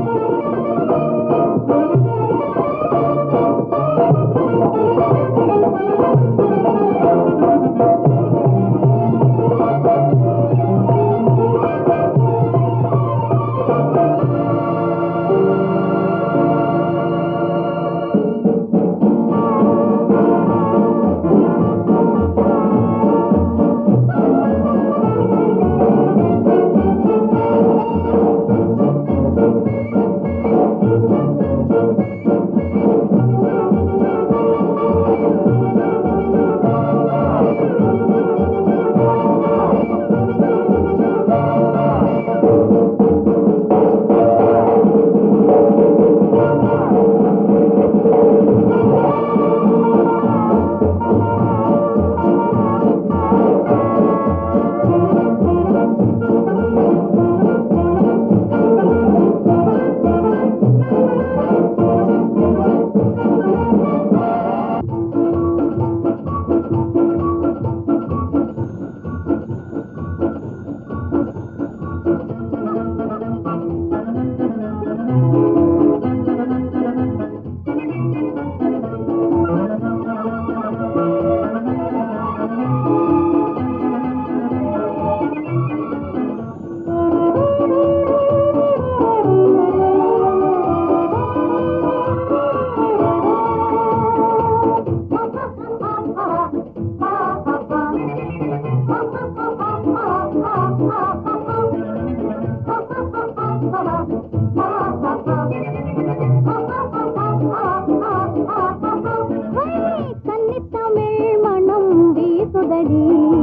கன்னித்தமிழ் மனம் வீசுதடி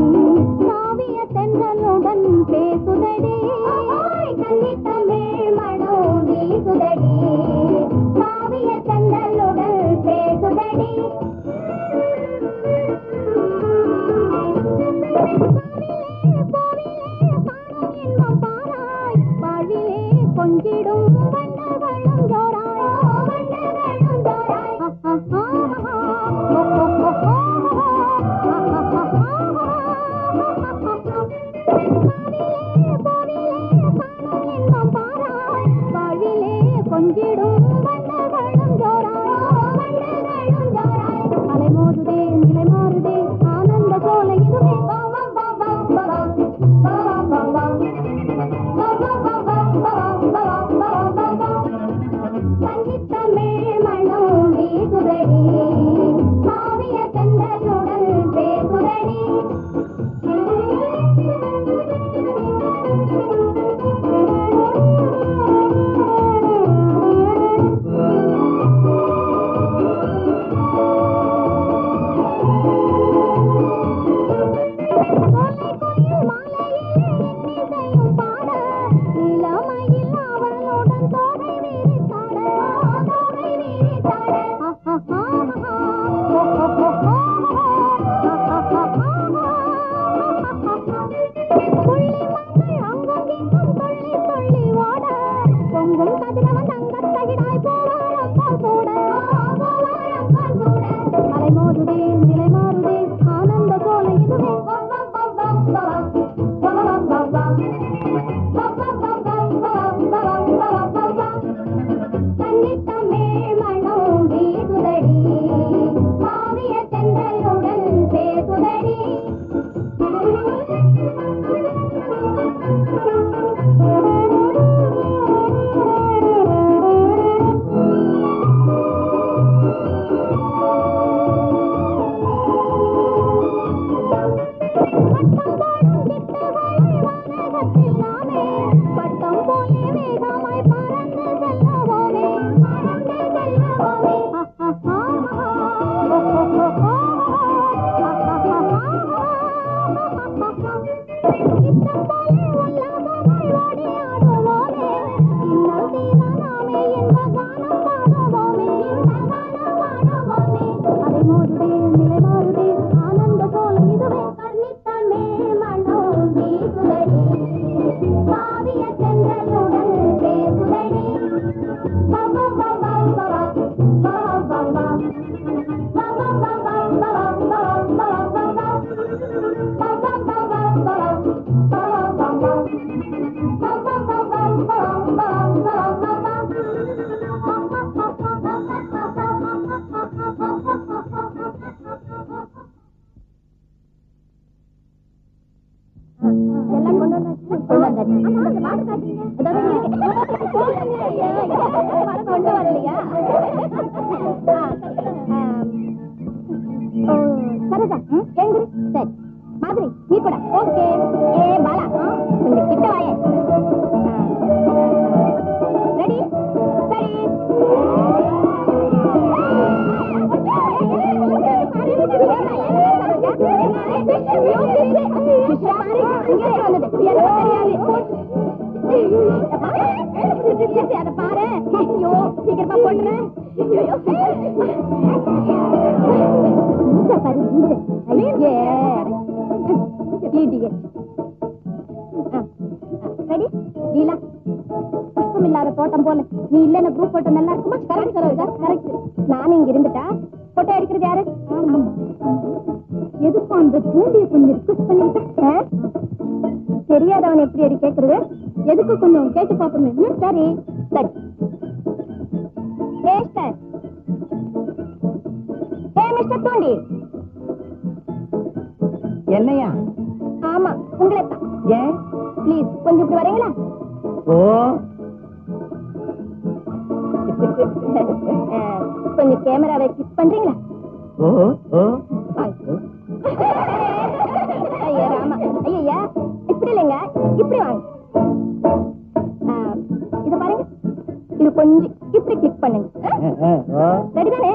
காவிய தென்றலுடன் பேசுதடி கன்னித்தமிழ் மனம் வீசுதடி காவிய தென்றலுடன் பேசுதடி கொஞ்சிடும் வண்டகளும் ஜோராய் வண்டகளும் ஜோராய் கொஞ்சிடும் வண்டகளும் ஜோராய் வண்டகளும் ஜோராய் அலை மோதுதே நிலை மாறுதே ஆனந்த சோலை இதுவே வா வா வா வா வா வா வா வா வா சங்கித்தமிழ் மனம் வீசுதடி காவிய தென்றலுடன் பேசுதடி பாருங்களேன் ஐயோ. மூஞ்ச பாரு மூஞ்ச ஐயே idiot. ஆ, ஆ, ready? லீலா புஷ்பம் இல்லாத தோட்டம் போல நீ இல்லைன்னு குரூப் போட்டோ நல்லா இருக்குமா கரெக்ட் சரோஜா கரெக்ட் நானும் இங்க இருந்துட்டா போட்டோ எடுக்கிறது யாரு எதுக்கும் அந்த பூண்டியை கொஞ்சம் ரிக்வஸ்ட் பண்ணிக்கிட்டேன் தெரியாதவன் எப்படி அடி கேக்குறது எதுக்கு கொஞ்சம் கேட்டு பாப்போமே ம், சரி சரி ஏ சார் ஏ மிஸ்டர் தூண்டி என்னையா ஆமா உங்களை தான் ஏன் ப்ளீஸ் கொஞ்சம் இப்படி வரீங்களா ஓ அஹ், கொஞ்சம் கேமராவை கிளிக் பண்றீங்களா ஓ ஓ வாங்க. ஐயா ராமா ஐயா இப்படி இல்லைங்க இப்படி வாங்க அஹ், இத பாருங்க இது கொஞ்சம் இப்படி கிளிக் பண்ணுங்க ஓ ரெடி தானே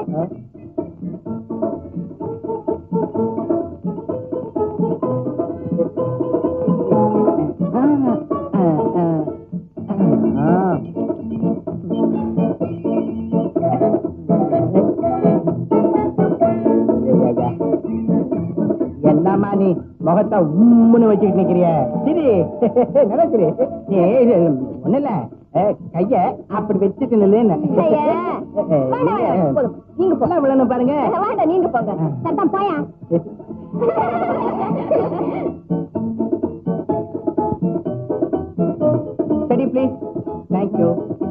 என்னம்மா நீ முகத்தை உம்முன்னு வச்சுக்கிட்டு நிக்கிறிய சரி நல்லா சரி நீ ஒண்ணு இல்ல அஹ், கைய அப்படி வச்சுட்டு நில்லுன்னு ஐயா வேண்டாம், வேண்டாம், போதும். நீங்க போங்க எல்லாம் விழணும் பாருங்க வேண்டாம் நீங்க போங்க சட்டம் போயா சரி ப்ளீஸ் தேங்க்யூ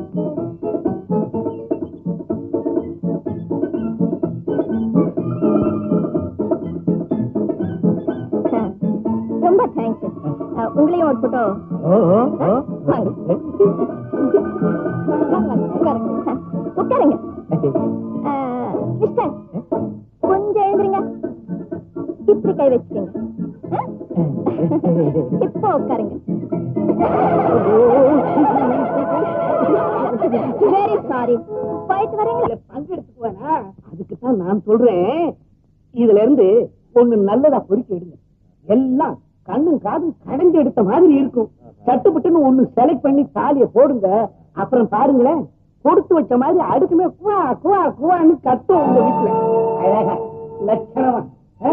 அஹ், ரொம்ப தேங்க்ஸ் உங்களையும் ஒரு போட்டோ ஓ ஓ ஓ வாங்க. உட்காருங்க உட்காருங்க அஹ், மிஸ்டர் கொஞ்சம் எழுந்துருங்க இப்படி கை வச்சுக்கோங்க இப்போ உட்காருங்க வெரி சாரி போயிட்டு வரீங்களா பங்கெடுத்துக்குவேனா அதுக்கு தான் நான் சொல்றேன் இதுல இருந்து ஒண்ணு நல்லதா பொறுக்கி எடுங்க எல்லாம் கண்ணும் காதும் கடைஞ்சு எடுத்த மாதிரி இருக்கும் சட்டுப்பட்டுன்னு ஒண்ணு செலக்ட் பண்ணி தாலிய போடுங்க அப்புறம் பாருங்களேன் கொடுத்து வச்ச மாதிரி அடுக்குமே குவா குவா குவான்னு கட்டும் உங்க வீட்டுல அழகா லட்சணமா ஆ?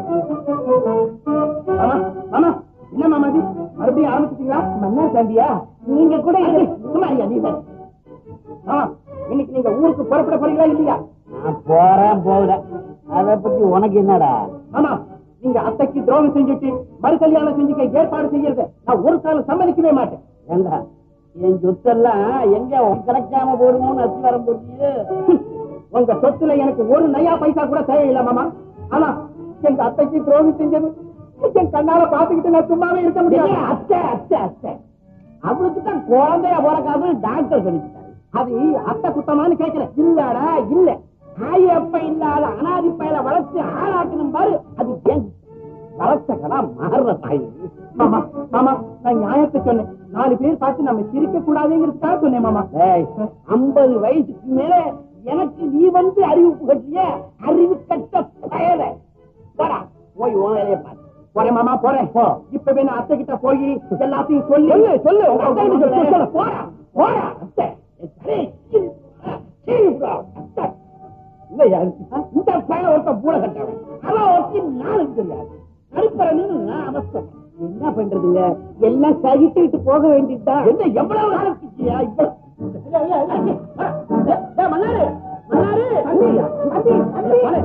மாமா மாமா என்ன மாமா இது மறுபடியும் ஆரம்பிச்சிட்டீங்களா மன்னா சாண்டியா நீங்க கூட இது- சும்மாரியா நீ வேற. ஆ, இன்னைக்கு நீங்க ஊருக்கு புறப்பட போறீங்களா இல்லையா நான் போறேன் போகல அத பத்தி உனக்கு என்னடா ஆமா நீங்க அத்தைக்கு துரோகம் செஞ்சுட்டு மறு கல்யாணம் செஞ்சுக்க ஏற்பாடு செய்யறத நான் ஒரு காலம் சம்மதிக்கவே மாட்டேன் ஏண்டா என் சொத்தெல்லாம் எங்க கிடைக்காம போடுமோன்னு அத்தி வர போட்டியே உங்க சொத்துல எனக்கு ஒரு நயா பைசா கூட தேவையில்லை மாமா ஆனா எங்க அத்தைக்கு துரோகம் செஞ்சது என் கண்ணால பாத்துக்கிட்டு நான் சும்மாவே இருக்க முடியாது அத்தை அத்தை அத்தை அவளுக்கு தான் குழந்தைய பிறக்காது டாக்டர் சொல்லிட்டாரு அது அத்தை குத்தமான்னு கேட்கிறேன் இல்லடா இல்ல ஆயி அப்ப இல்லாத அனாதி பயல வளர்த்து ஆளாக்கணும் பாரு அது ஏன் வளர்த்த கடா மாறுற தாய் மாமா மாமா நான் நியாயத்தை சொன்னேன் நாலு பேர் பார்த்து நம்ம சிரிக்க கூடாதுங்கிறதுக்காக சொன்னேன் மாமா ஐம்பது வயசுக்கு மேல எனக்கு நீ வந்து அறிவிப்பு கட்டிய அறிவு கட்ட பயல போடா போய் உன் வேலையை பாரு போறேன் மாமா போறேன் போ இப்பவே நான் அத்தை கிட்ட போய் எல்லாத்தையும் சொல்லி சொல்லு சொல்லு உங்க அத்தை கிட்ட சொல்லு, சொல்லு போடா போடா அத்தை என் தலையை சீவி போடா, சீவி போடா, அத்தை. இல்லையா இந்த பையன் ஒருத்த பூல கட்டவன் அவன் ஒருத்தி நானும் தெரியாது நடுப்பறன்னு நான் அவஸ்தை என்ன பண்றதுங்க எல்லாம் சகிச்சுட்டு போக வேண்டியதுதான் என்ன எவ்வளவு நாளைக்குச்சியா இவ்வளவு மன்னாரு மன்னாரு தம்பி தம்பி தம்பி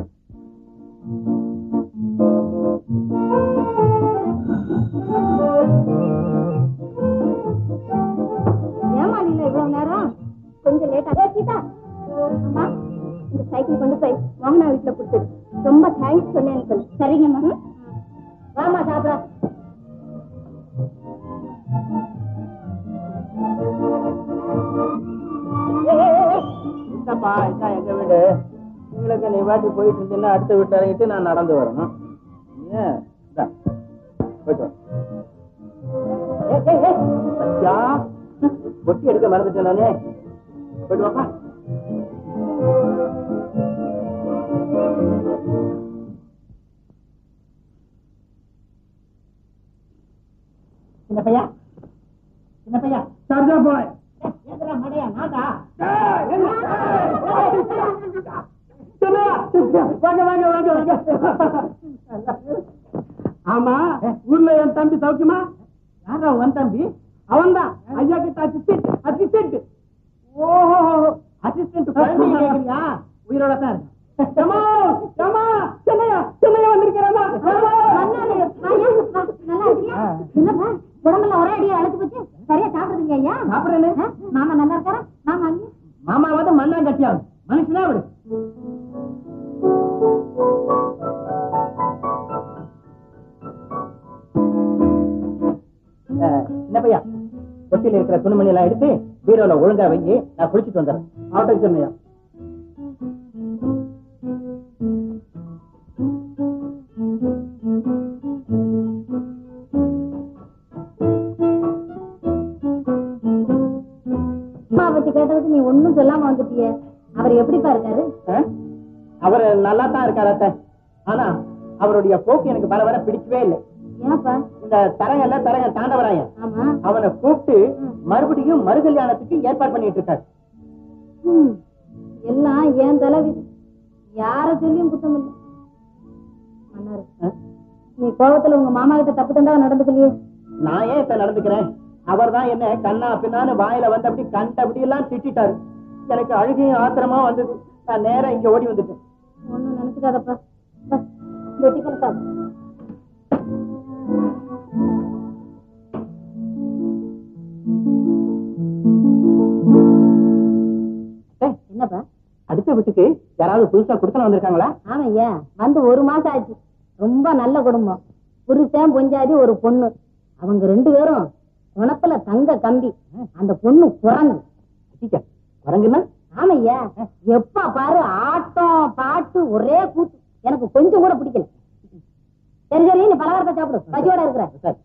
ஏமா நீங்க இவ்வளவு நேரம் கொஞ்சம் லேட்டா கீதா அம்மா இந்த சைக்கிள் கொண்டு போய் மோகனா வீட்டுல கொடுத்துரு ரொம்ப தேங்க்ஸ் சொன்னேன்னு சொல்லு சரிங்கம்மா வாமா சாப்பிட என்னப்பா இதான் எங்க வீடு உங்களுக்கு நீ வாட்டி போயிட்டு இருந்தீங்கன்னா அடுத்த வீட்டு இறங்கிட்டு நான் நடந்து வரணும் ஏன் இந்தா, போயிட்டு வா. ஏய், ஏய், ஏய், பத்தியா? பொட்டி எடுக்க மறந்துட்டேன் நானே போயிட்டு வாப்பா சின்ன பையா சின்ன பையா சார்ஜா போய் எதுரா மடையா நாதா வாங்க ஆமா ஊர்ல என் தம்பி சௌக்கியமா யாரா உன் தம்பி அவன்தான் ஐயா கிட்ட அசிஸ்டன்ட் அசிஸ்டன்ட் ஓஹோ அசிஸ்டன்ட் குழந்தைய கேக்குறியா உயிரோட தான் இருக்கு ஏம்மா, ஏம்மா, சென்னையா சென்னையா வந்திருக்கிறேம்மா ஏம்மா. மன்னாரு, வாயா, வா, நல்லா இருக்கியா? என்னப்பா, உடம்பெல்லாம் ஒரே அடியா அழுத்து போச்சு சரியா சாப்பிடுறீங்க ஐயா சாப்பிடுறேனே. ஆ, மாமா நல்லா இருக்காரா மாமா அங்கே மாமா வந்து மண்ணா கட்டியாகும் மனுஷனா அவரு என்ன பையா தொட்டில இருக்கிற துணிமணி எல்லாம் எடுத்து பீரோல ஒழுங்கா வைங்க நான் குளிச்சிட்டு வந்துடுறேன் ஆட்டோ சொன்னையா அம்மா பத்தி கேட்டதுக்கு நீ ஒண்ணும் சொல்லாம வந்துட்டியே அவர் எப்படிப்பா இருக்காரு அவர் நல்லா தான் இருக்காரு அத்தை ஆனா அவருடைய போக்கு எனக்கு வர வர பிடிக்கவே இல்லை ஏன்ப்பா இந்த தரங்கல்ல தரங்க தாண்டவராயன் ஆமா அவனை கூப்பிட்டு மறுபடியும் மறு கல்யாணத்துக்கு ஏற்பாடு பண்ணிட்டு இருக்காரு ம், எல்லாம் ஏன் தலைவிதி யார சொல்லியும் குத்தம் இல்லை மன்னாரு ஆ? நீ கோபத்துல உங்க மாமா கிட்ட தப்பு தண்டா நடந்துக்கலையே நான் ஏன் இப்ப நடந்துக்கிறேன் அவர் தான் என்ன கண்ணா பின்னான்னு வாயில வந்தபடி கண்டபடி எல்லாம் திட்டாரு எனக்கு அழுகையும் ஆத்திரமா வந்தது நான் நேரா இங்க ஓடி வந்துட்டேன் ஒண்ணும் நினைச்சுக்காதப்பா வா, இந்த டிஃபன் சாப்பிடு ஏய், என்னப்பா அடுத்த வீட்டுக்கு யாராவது புதுசா கொடுத்தன வந்திருக்காங்களா ஆமையா வந்து ஒரு மாசம் ஆச்சு ரொம்ப நல்ல குடும்பம் புருஷன் பொஞ்சாதி ஒரு பொண்ணு அவங்க ரெண்டு பேரும் குணத்துல தங்க கம்பி அந்த பொண்ணு குரங்கு டீச்சர் வரங்குன்னா ஆமையா எப்ப பாரு ஆட்டம் பாட்டு ஒரே கூத்து எனக்கு கொஞ்சம் கூட பிடிக்கல சரி சரி நீ பலகாரத்தை சாப்பிடு பசியோட இருக்கிற சார்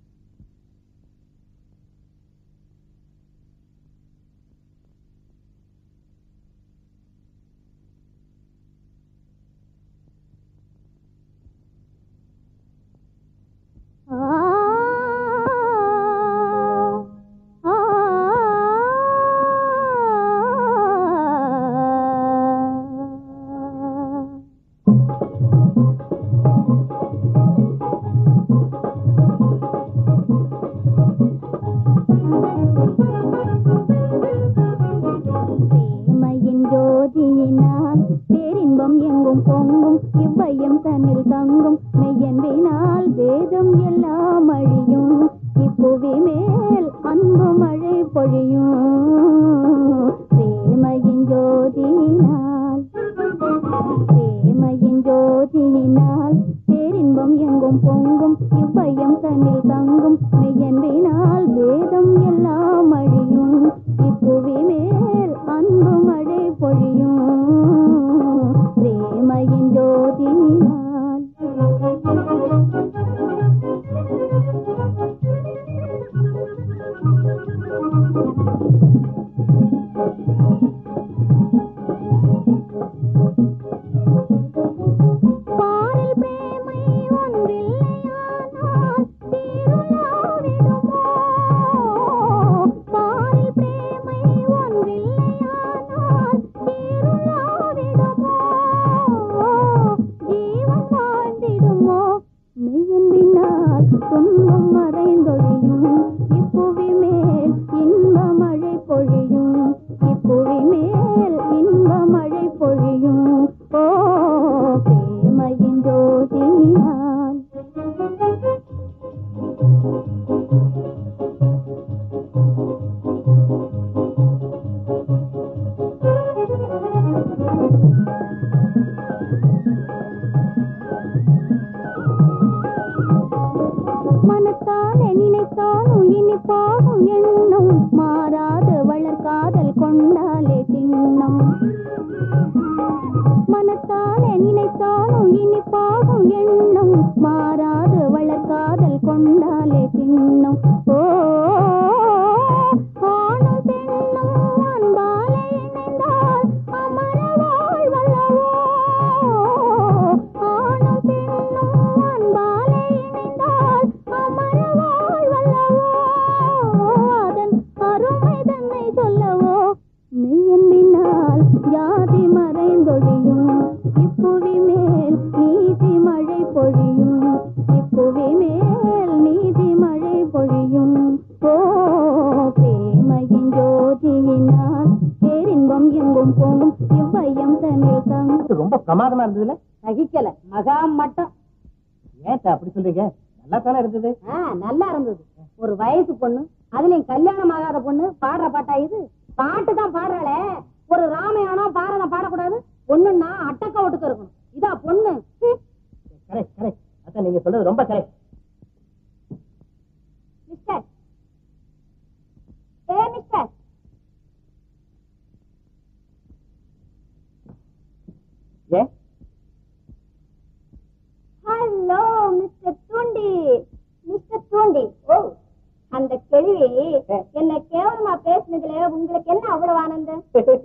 பிரேமையின் ஜோதியினால் பேரின்பம் எங்கும் பொங்கும் இவ்வையம் தன்னில் தங்கும் மெய்யன்பினால் வேதம் எல்லாம் அழியும் இப்புவி மேல் அன்பு மழை பொழியும் பிரேமையின் ஜோதியினால் பிரேமையின் ஜோதியினால் பேரின்பம் எங்கும் பொங்கும் இவ்வையம் தன்னில் தங்கும் மெய்யன்பினால் வேதம் எல்லாம் அழியும் இப்புவி மேல் அன்பு மழை பொழியும் பிரேமையின் ஜோதியினால் பாரில் பிரேமை ஒன்றில்லையானால் தீருலாவிடுமோ பாரில் பிரேமை ஒன்றில்லையானால் தீருலாவிடுமோ ஜீவன் வாழ்ந்திடுமோ மெய்யன் பின்னால் துன்பம் மறைந்தொழியும் இப்புவி மேல் இன்ப மழை பொழியும் இப்புவி மேல் இன்ப மழை பொழியும் ஓ பிரேமையின் ஜோதியால் மனத்தாலே நினைத்தாலும் இனிப்பாகும் எண்ணம் மாறாது வளர்காதல் கொண்டாலே திண்ணம் மனத்தாலே நினைத்தாலும் இனிப்பாகும் எண்ணம் மாறாது வளர்காதல் கொண்டாலே திண்ணம் ஓ ஆணும் பெண்ணும் அன்பாலே இணைந்தால் அமர வாழ்வல்லவோ ஆணும் பெண்ணும் அன்பாலே இணைந்தால் அமர வாழ்வல்லவோ அதன் அருமை தன்னை சொல்லவோ மெய்யன் பின்னால் ஜாதி மறைந்தொழியும் இப்புவி மேல் நீ இன்பம் எங்கும் போகும் இவ்வையம் தன்னில் தங்கும் இது ரொம்ப பிரமாதமா இருந்ததுல சகிக்கல மகா மட்டம் ஏன் அப்படி சொல்றீங்க நல்லா தானே இருந்தது ஆ, நல்லா இருந்தது ஒரு வயசு பொண்ணு அதுலயும் கல்யாணம் ஆகாத பொண்ணு பாடுற பாட்டா இது பாட்டு தான் பாடுறாளே ஒரு ராமாயணம் பாரதம் பாடக்கூடாது பொண்ணுன்னா அட்டக்க ஒட்டுக்க இருக்கணும் இதா பொண்ணு சி. கரெக்ட் கரெக்ட் அதான் நீங்க சொல்றது ரொம்ப கரெக்ட் மிஸ்டர் ஏ மிஸ்டர் ஏன் hello mister Thoondi mister Thoondi oh அந்த கேள்வி என்ன கேவலமா பேசுனதுல உங்களுக்கு என்ன அவ்வளவு ஆனந்தம்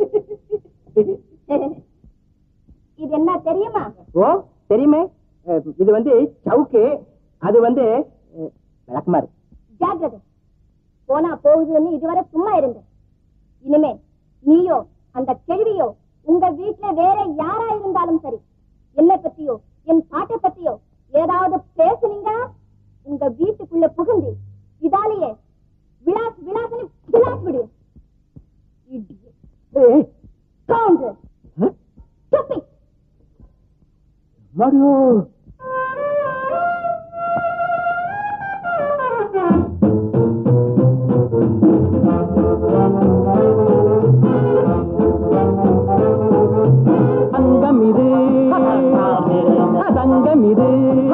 இது என்ன தெரியுமா ஓ தெரியுமே அஹ், இது வந்து சவுக்கு அது வந்து அஹ், விளக்குமாறு ஜாக்கிரதை போனா போகுதுன்னு இதுவரை சும்மா இருந்த இனிமே நீயோ அந்த கேள்வியோ உங்க வீட்டுல வேற யாரா இருந்தாலும் சரி என்னை பத்தியோ என் பாட்டை பத்தியோ ஏதாவது பேசுனீங்க உங்க வீட்டுக்குள்ள புகுந்து இதாலேயே விலாஸ் விலாசனு விலாஸ் விடு Idiot. ஏய், Scoundrel. அஹ், Stupid. மடு. சங்கம் இது சங்கம் இது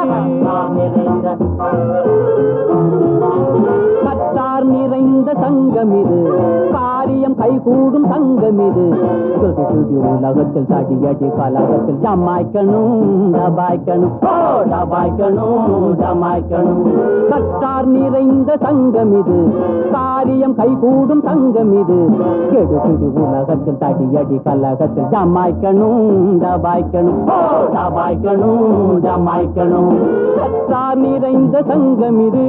கத்தார் நிறைந்த சங்கம் இது காரியம் கைகூடும் சங்கம் இது சுடி சுடி உலகத்தில் தடி அடி கலகத்தில் ஜமாய்க்கணும் டபாய்க்கணும் ஓ டபாய்க்கணும் ஜமாய்க்கணும் கத்தார் நிறைந்த சங்கம் இது காரியம் கைகூடும் சங்கம் இது கெடு பிடி உலகத்தில் தடி அடி கலகத்தில் ஜமாய்க்கணும் டபாய்க்கணும் ஓ டபாய்க்கணும் ஜமாய்க்கணும் கத்தார் நிறைந்த சங்கம் இது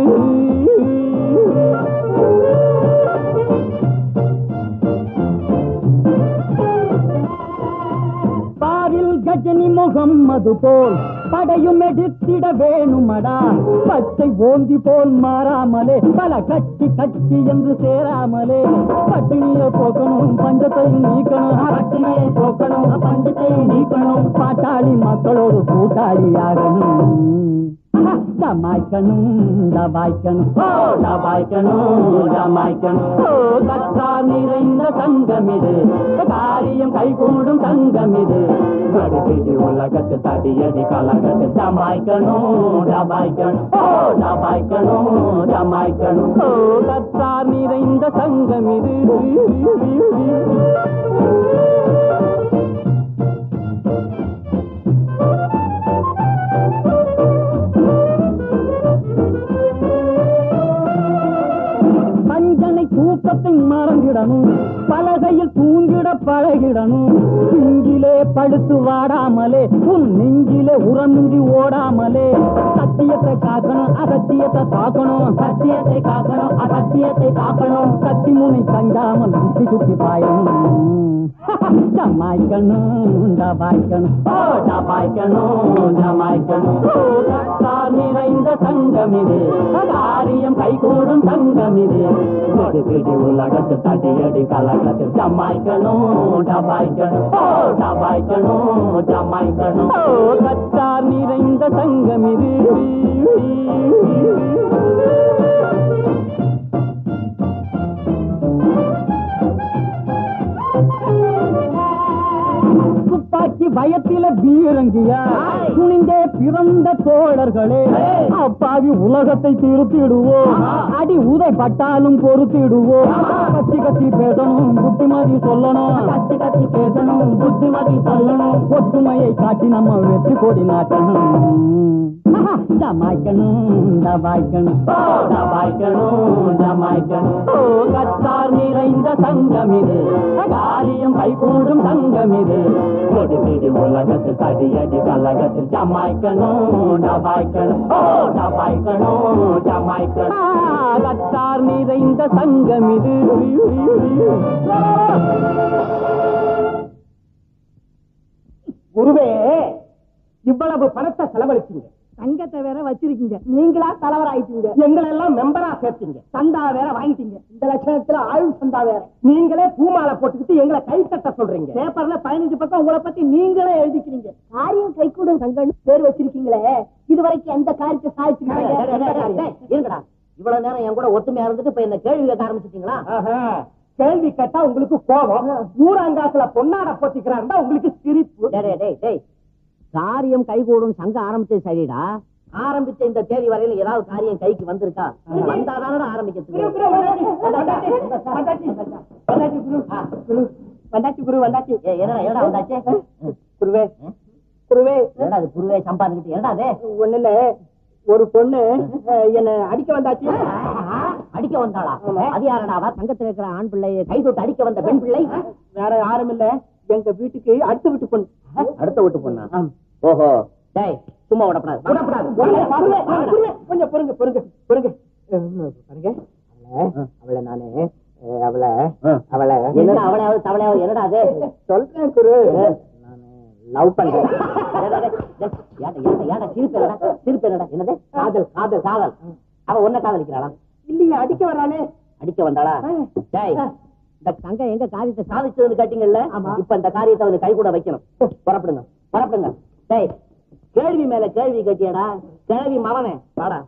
பாரில் கஜனி முகம் அது போல் படையும் எடுத்திட வேணுமடா பச்சை ஓந்தி போல் மாறாமலே பல கட்சி கட்சி என்று சேராமலே பட்டினியை போக்கணும் பஞ்சத்தை நீக்கணும் பட்டினியை போக்கணும் பஞ்சத்தை நீக்கணும் பாட்டாளி மக்களோடு கூட்டாளி ஆகணும் டமாய்க்கணும் டபாய்க்கணும் ஓ டபாய்க்கணும் டமாய்க்கணும் ஓ கத்தா நிறைந்த சங்கம் இது காரியம் கைகூடும் சங்கம் இது கடிபிடி உலகத்தில் தடியடி கலகத்தில் டமாய்க்கணும் டபாய்க்கணும் ஓ டபாய்க்கணும் டமாய்க்கணும் ஓ கத்தா நிறைந்த சங்கம் இது பஞ்சனை தூக்கத்தை மறந்திடணும் பலகையில் தூங்கிட பழகிடணும் பிங்கிலே படுத்து வாடாமலே உன் நெஞ்சிலே உரமின்றி ஓடாமலே சத்தியத்தை காக்கணும் அசத்தியத்தை காக்கணும் சத்தியத்தை காக்கணும் அசத்தியத்தை காக்கணும் கத்தி முனை கண்டாமல் சுத்தி சுத்தி பாயணும் ஜமாய்க்கணும் டபாய்க்கணும் ஓ டபாய்க்கணும் ஜமாய்க்கணும் ஓ கத்தார் நிறைந்த சங்கம் இது காரியம் கைகூடும் சங்கம் இது பிடி பிடி உலகத்து தடியடி கலகத்தில் ஜமாய்க்கணும் டபாய்க்கணும் ஓ டபாய்க்கணும் ஜமாய்க்கணும் ஓ கத்தார் நிறைந்த சங்கம் இது துப்பாக்கி பயத்தில பீரங்கியா துணிந்தே பிறந்த தோழர்களே அப்பாவி உலகத்தை திருத்திடுவோம் அடி உதை பட்டாலும் பொறுத்திடுவோம் கத்தி கத்தி பேசணும் புத்திமதி சொல்லணும் கத்தி கத்தி பேசணும் புத்திமதி சொல்லணும் ஒற்றுமையை காட்டி நம்ம வெற்றி கொடி நாட்டணும் ஜமாய்க்கணும் டபாய்க்கணும் ஓ டபாய்க்கணும் ஜமாய்க்கணும் ஓ கத்தார் நிறைந்த சங்கம் இது காரியம் கைகூடும் சங்கம் இது கொடி பிடி உலகத்தில் தடியடி கலகத்தில் ஜமாய்க்கணும் டபாய்க்கணும் ஓ டபாய்க்கணும் ஜமாய்க்கணும் கத்தார் நிறைந்த சங்கம் இது குருவே இவ்வளவு பணத்தை செலவழிச்சீங்க சங்கத்தை வேற வச்சிருக்கீங்க நீங்களா தலைவர் ஆயிட்டீங்க எங்களை எல்லாம் மெம்பரா சேர்த்தீங்க சந்தா வேற வாங்கிட்டீங்க இந்த லட்சணத்துல ஆயுள் சந்தா வேற நீங்களே பூமாலை போட்டுக்கிட்டு எங்களை கை தட்ட சொல்றீங்க பேப்பர்ல பதினஞ்சு பக்கம் உங்களை பத்தி நீங்களே எழுதிக்கிறீங்க காரியம் கைகூடும் சங்கம்னு பேர் வச்சிருக்கீங்களே இது வரைக்கும் எந்த காரியத்தை சாதிச்சிருக்கீங்க இருங்கடா இவ்வளவு நேரம் என் கூட ஒத்துமையா இருந்துட்டு இப்ப என்ன கேள்வி கேட்க ஆரம்பிச்சிட்டீங்களா ஆஹா. கேள்வி கேட்டா உங்களுக்கு கோபம் ஊரங்காசுல பொன்னாட போத்திக்கிறாருந்தா உங்களுக்கு சிரிப்பு டேய், டேய், டேய், டேய். காரியம் கைகூடும் சங்கம் ஆரம்பிச்சது சரிடா ஆரம்பிச்ச இந்த தேதி வரையில ஏதாவது காரியம் கைக்கு வந்திருக்கா வந்தாதானடா ஆரம்பிக்கிறதுக்கு வந்தாச்சு, வந்தாச்சு, வந்தாச்சு குரு. ஆ, குரு. வந்தாச்சு குரு வந்தாச்சு ஏய், என்னடா என்னடா வந்தாச்சு குருவே குருவே என்னடா அது புருவே சம்பாதிக்கிட்டு என்னடா அது ஒண்ணு இல்ல ஒரு பொண்ணு அஹ், என்ன அடிக்க வந்தாச்சு அடிக்க வந்தாளா அது யாரடா அவ சங்கத்துல இருக்கிற ஆண் பிள்ளையை கை தொட்டு அடிக்க வந்த பெண் பிள்ளை வேற யாரும் இல்ல எங்க வீட்டுக்கு அடுத்த வீட்டு பொண்ணு அடுத்த வீட்டு பொண்ணா ஓஹோ டேய் சும்மா விடப்படாது விடப்படாது. குருவே, குருவே, குருவே, கொஞ்சம் பொறுங்க பொறுங்க பொறுங்க அஹ், பாருங்க அவளை அவளை நானு அஹ், அவளை அவளை என்னடா அவளையாவது தவளையாவது என்னடா அது சொல்றேன் குரு லவ் பண்றேன் திருப்பி என்னடா என்னது காதல் காதல் காதல் அவ உன்ன காதலிக்கிறாளா இல்லையே அடிக்க வரானே அடிக்க வந்தாளா டேய் இந்த சங்கம் எங்க காரியத்தை சாதிச்சதுன்னு கேட்டீங்கல்ல இப்ப இந்த காரியத்தை அவனுக்கு கை கூட வைக்கணும் புறப்படுங்க புறப்படுங்க டேய் கேள்வி மேல கேள்வி கேட்டியடா கேள்வி மவனே வாடா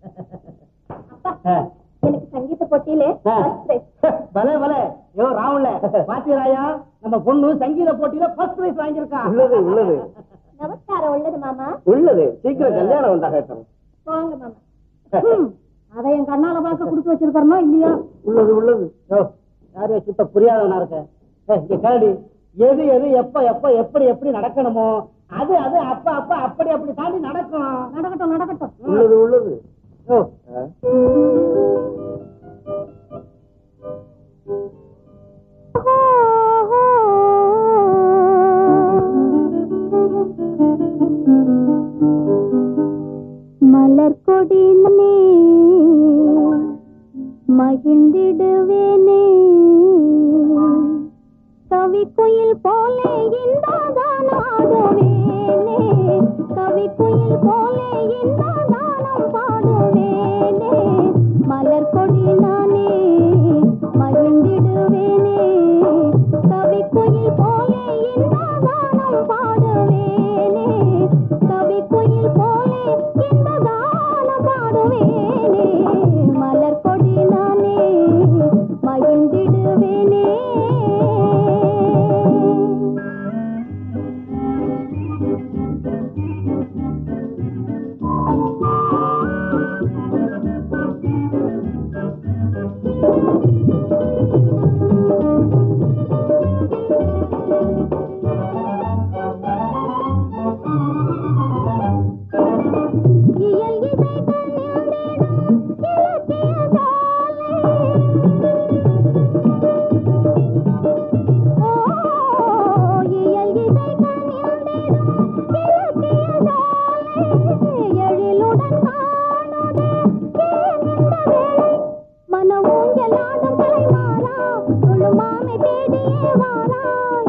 எனக்கு சங்கீத போட்டியிலே ஆ. first prize. பலே பலே யோ ராவுல பாத்திராயா நம்ம பொண்ணு சங்கீத போட்டியில ஃபர்ஸ்ட் பிரைஸ் வாங்கியிருக்கா உள்ளது உள்ளது நமஸ்காரம் உள்ளது மாமா உள்ளது சீக்கிரம் கல்யாணம் உண்டாகட்டும் போங்க மாமா ம், அதை என் கண்ணால பார்க்க கொடுத்து வச்சிருக்கிறனோ இல்லையா உள்ளது உள்ளது யோ யாரையோ சுத்த புரியாதவனா இருக்க ஏய், இங்க கேளு எது எது எப்ப எப்ப எப்படி எப்படி நடக்கணுமோ அது அது அப்ப அப்ப அப்படி அப்படி தாண்டி நடக்கும் நடக்கட்டும் நடக்கட்டும் உள்ளது உள்ளது யோ மலர் கொடினே மகிழ்ந்திடுவேனே கவி குயில் போலே இந்த ஆடுவேனே கவி குயில் போலே இந்த கானம் பாடுவேனே மலர் கொடி நானே மகிழ்ந்திடுவேனே கவி குயில் போலே இந்த கானம் பாடுவேனே கவி குயில் போலே இந்த கானம் பாடுவேனே மலர் கொடி நானே மகிழ்ந்திடுவேனே இயல் இசை கண்ணில் இலக்கிய சாலை ஓ இயல் இசை கண்ணில் இலக்கிய சாலை எழிலுடன் காணுதே ஏன் இந்த வேளை மன ஊஞ்சலாடும் கலைமாறா துளுமாமை தேடியே வாராய்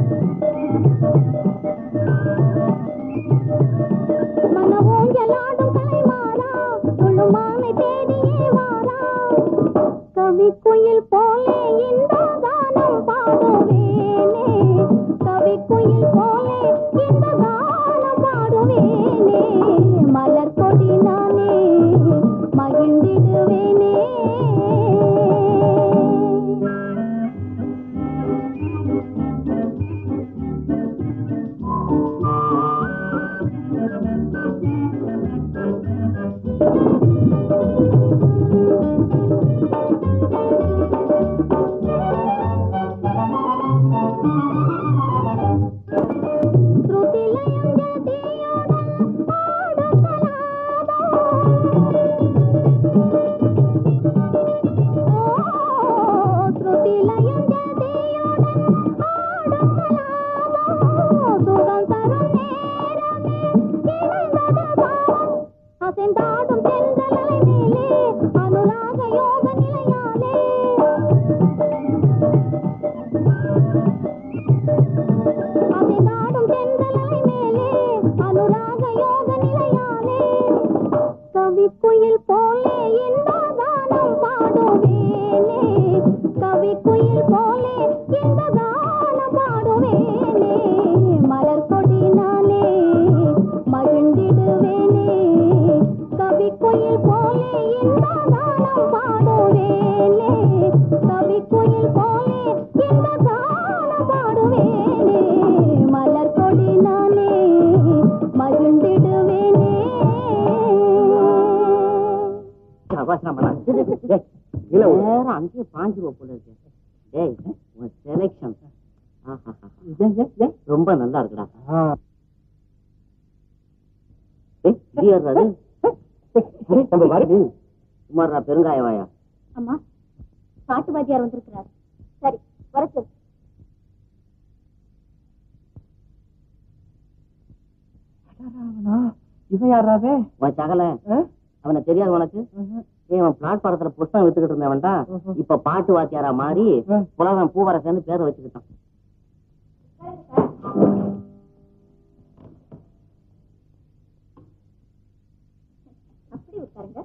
மன ஊஞ்சலாடும் கலைமாறா துளுமாமை தேடியே வாரா கவி குயில் போலே இந்த கானம் பாடுவேனே கவி குயில் போலே இந்த கானம் பாடுவேனே மலர் கொடி நானே மகிழ்ந்திடுவேனே ஸ்ருதிலயம் ஜதியுடன் பாடும் கலாபம் ஓ ஸ்ருதிலயம் ஜதியுடன் பாடும் கலாபம் சுகம் தரும் நேரமே இணைந்தது பாவம் அசைந்தாடும் தென்றலை மேலே அனுராக யோக நிலையாலே நேரம் அங்கேயே பாஞ்சிருவ போல இருக்கு டேய் உன் செலெக்ஷன் ரொம்ப நல்லா இருக்குடா ஏய், இது யாருடா அது? நம்ம வருது சுமாரா பெருங்காய வாயா அம்மா பாட்டு வாத்தியார் வந்திருக்கிறார் சரி வரச்சு இவன் யாராவே உன் சகல அவனை தெரியாது உனக்கு ஏய், அவன் பிளாட்பாரத்துல புஸ்தகம் வித்துக்கிட்டு இருந்தவன்டா இப்ப பாட்டு வாத்தியாரா மாறி புலவன் பூவரசன்னு பேரை வச்சுக்கிட்டான் அப்படி உட்காருங்க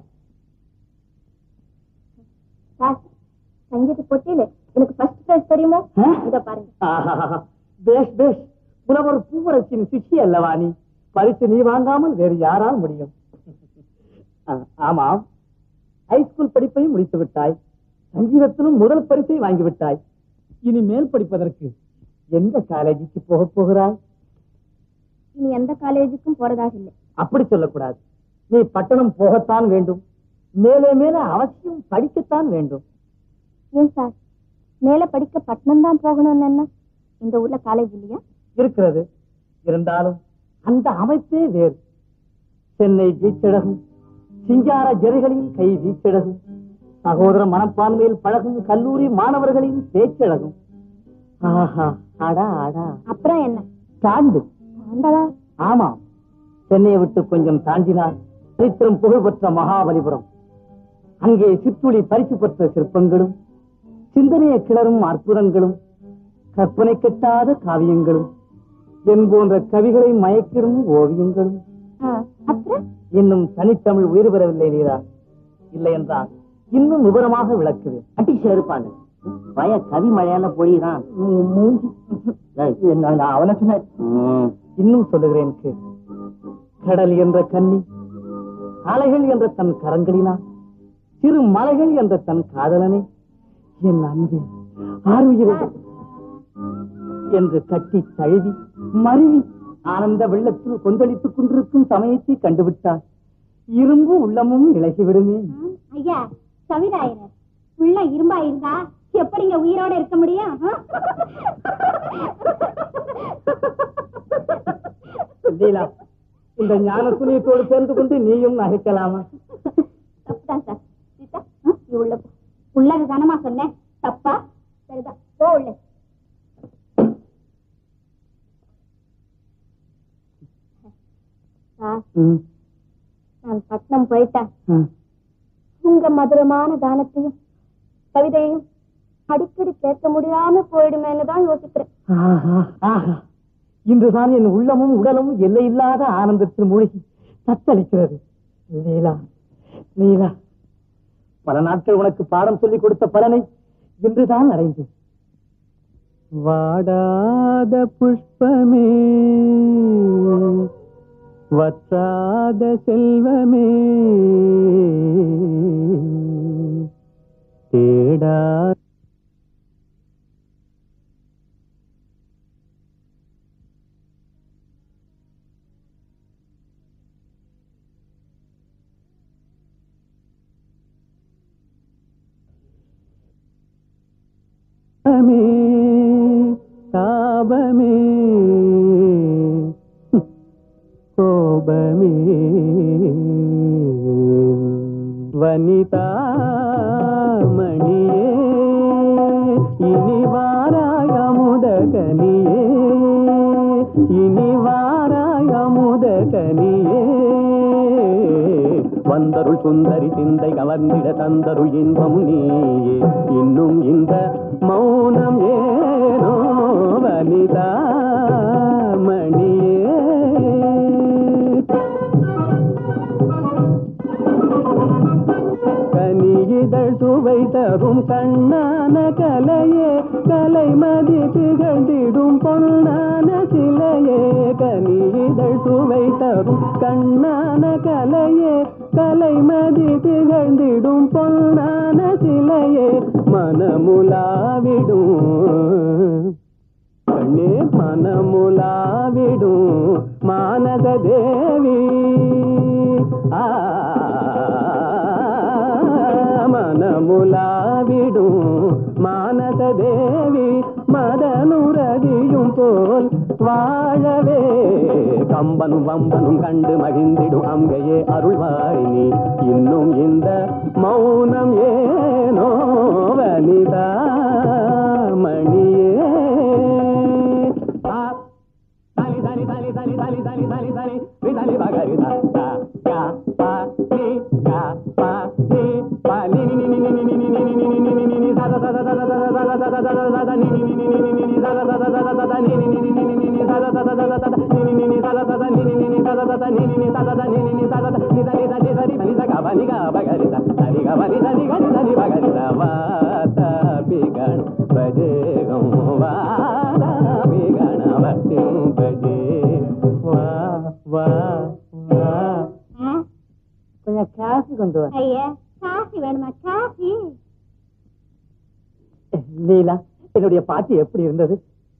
சார் சங்கீத போட்டியில எனக்கு ஃபர்ஸ்ட் பிரைஸ் தெரியுமோ இத பாருங்க பேஷ் பேஷ் புலவர் பூவரசின் சிஷி அல்லவா நீ பரிசு நீ வாங்காமல் வேறு யாரால் முடியும் ஆ, ஆமாம் ஹைஸ்கூல் படிப்பையும் முடித்து விட்டாய் சங்கீதத்திலும் முதல் பரிசை வாங்கி விட்டாய் இனி மேல் படிப்பதற்கு எந்த காலேஜுக்கு போக போகிறாய் இனி எந்த காலேஜுக்கும் போறதாக இல்லை அப்படி சொல்லக்கூடாது நீ பட்டணம் போகத்தான் வேண்டும் மேலே மேலே அவசியம் படிக்கத்தான் வேண்டும் ஏன் சார் மேல படிக்க பட்டணம் தான் போகணும்னு என்ன இந்த ஊர்ல காலேஜ் இல்லையா இருக்கிறது இருந்தாலும் அந்த அமைப்பே வேறு சென்னை வீச்சழகும் சிங்கார ஜெரிகளின் கை வீச்சழகும் சகோதர மனப்பான்மையில் பழகும் கல்லூரி மாணவர்களின் பேச்சழகும் ஆஹா அடா அடா அப்புறம் என்ன தாண்டு ஆண்டவா ஆமாம் சென்னையை விட்டு கொஞ்சம் தாண்டினால் சரித்திரம் புகழ்பெற்ற மகாபலிபுரம் அங்கே சிற்றுளி பரிசு பெற்ற சிற்பங்களும் சிந்தனையை கிளறும் அற்புதங்களும் கற்பனை கெட்டாத காவியங்களும் என் போன்ற கவிகளை மயக்கிடும் ஓவியங்களும் ஆ, அப்புறம் இன்னும் தனித்தமிழ் உயிர் பெறவில்லை நீரா இல்லை என்றால் இன்னும் விவரமாக விளக்குவேன் அட்டி செருப்பானு பய கவி மழையால பொழிதான் உம் மூஞ்சி. என்ன, நான் அவனை சொன்னேன் இன்னும் சொல்லுகிறேன் கேள் கடல் என்ற கன்னி அலைகள் என்ற தன் கரங்களினா சிறு மலைகள் என்ற தன் காதலனை என் அன்பு ஆறுயிரே என்று கட்டி தழுவி மருவி ஆனந்த வெள்ளத்தில் கொந்தளித்துக் கொண்டிருக்கும் சமயத்தை கண்டுவிட்டார் இரும்பு உள்ளமும் இழகிவிடுமே ஐயா சவிதாயனர் உள்ள இரும்பா இருந்தா எப்படிங்க உயிரோட இருக்க முடியும் லீலா இந்த ஞான துணியத்தோடு சேர்ந்து கொண்டு நீயும் நகைக்கலாமா தப்புதான் சார் சீதா ம், நீ உள்ள போ உள்ளது தானமா சொன்னேன் தப்பா சரிதான் போ உள்ள சார் ம், நான் பட்னம் போயிட்டேன் ம். உங்க மதுரமான கானத்தையும் கவிதையும் அடிக்கடி கேட்க முடியாம போயிடுமேன்னு தான் யோசிக்கிறேன் ஆஹா, ஆஹா. இன்றுதான் என் உள்ளமும் உடலும் எல்லையில்லாத ஆனந்தத்தில் மூழ்கி தத்தளிக்கிறது லீலா லீலா பல நாட்கள் உனக்கு பாடம் சொல்லிக் கொடுத்த பலனை இன்றுதான் அடைந்தேன் வாடாத புஷ்பமே வற்றாத செல்வமே தேடா தாபமே தாபமே கோபமே வனிதா மணியே இனி வாராய முதகனியே இனி வாராய முதகனியே வந்தருள் சுந்தரி சிந்தை கவர்ந்திட தந்தருள் இன்பம் நீயே இன்னும் இந்த மௌனம் ஏனோ வனிதா மணியே கனியிதழ் சுவை தரும் கண்ணான கலையே கலைமதி திகழ்ந்திடும் பொன்னான சிலையே கனியிதழ் சுவை தரும் கண்ணான கலையே கலைமதி திகழ்ந்திடும் பொன்னான சிலையே மனமுலாவிடும் கண்ணே மனமுலாவிடும் மானத தேவி ஆ மனமுலாவிடும் விடும் மானச தேவி மதனுரதியும் போல் வாழவே கம்பனும் வம்பனும் கண்டு மகிழ்ந்திடும் அங்கையே அருள்வாய் நீ இன்னும் இந்த மௌனம் ஏனோ வனிதா மணியே ஆ, தனி தனி தனி தனி தனி தனி தனி தனி ரி தனி பகரி த த க ப நி க ப நி ப நி நி நி நி நி நி நி நி நி நி நி நி நி நி த த த த த த த த த த த த த நி நி நி நி நி நி நி நி த த த த த த த நி நி நி நி நி நி நி த த த த த த த நி நி நி நி த த த த நி நி நி நி த த த த நி நி நி த த த நி நி நி த த த நி த நி த நி த நி த நி த க ப நி க பகரி த த நி க ப நி த நி க நி த நி பகரி த வா த பி கண பஜே கம் வா த பி கண வத்திம் பஜே வா வா வா கொஞ்சம் காசு கொண்டு வா ஐயா காஃபி வேணுமா காஃபி லீலா என்னுடைய பாட்டு எப்படி இருந்தது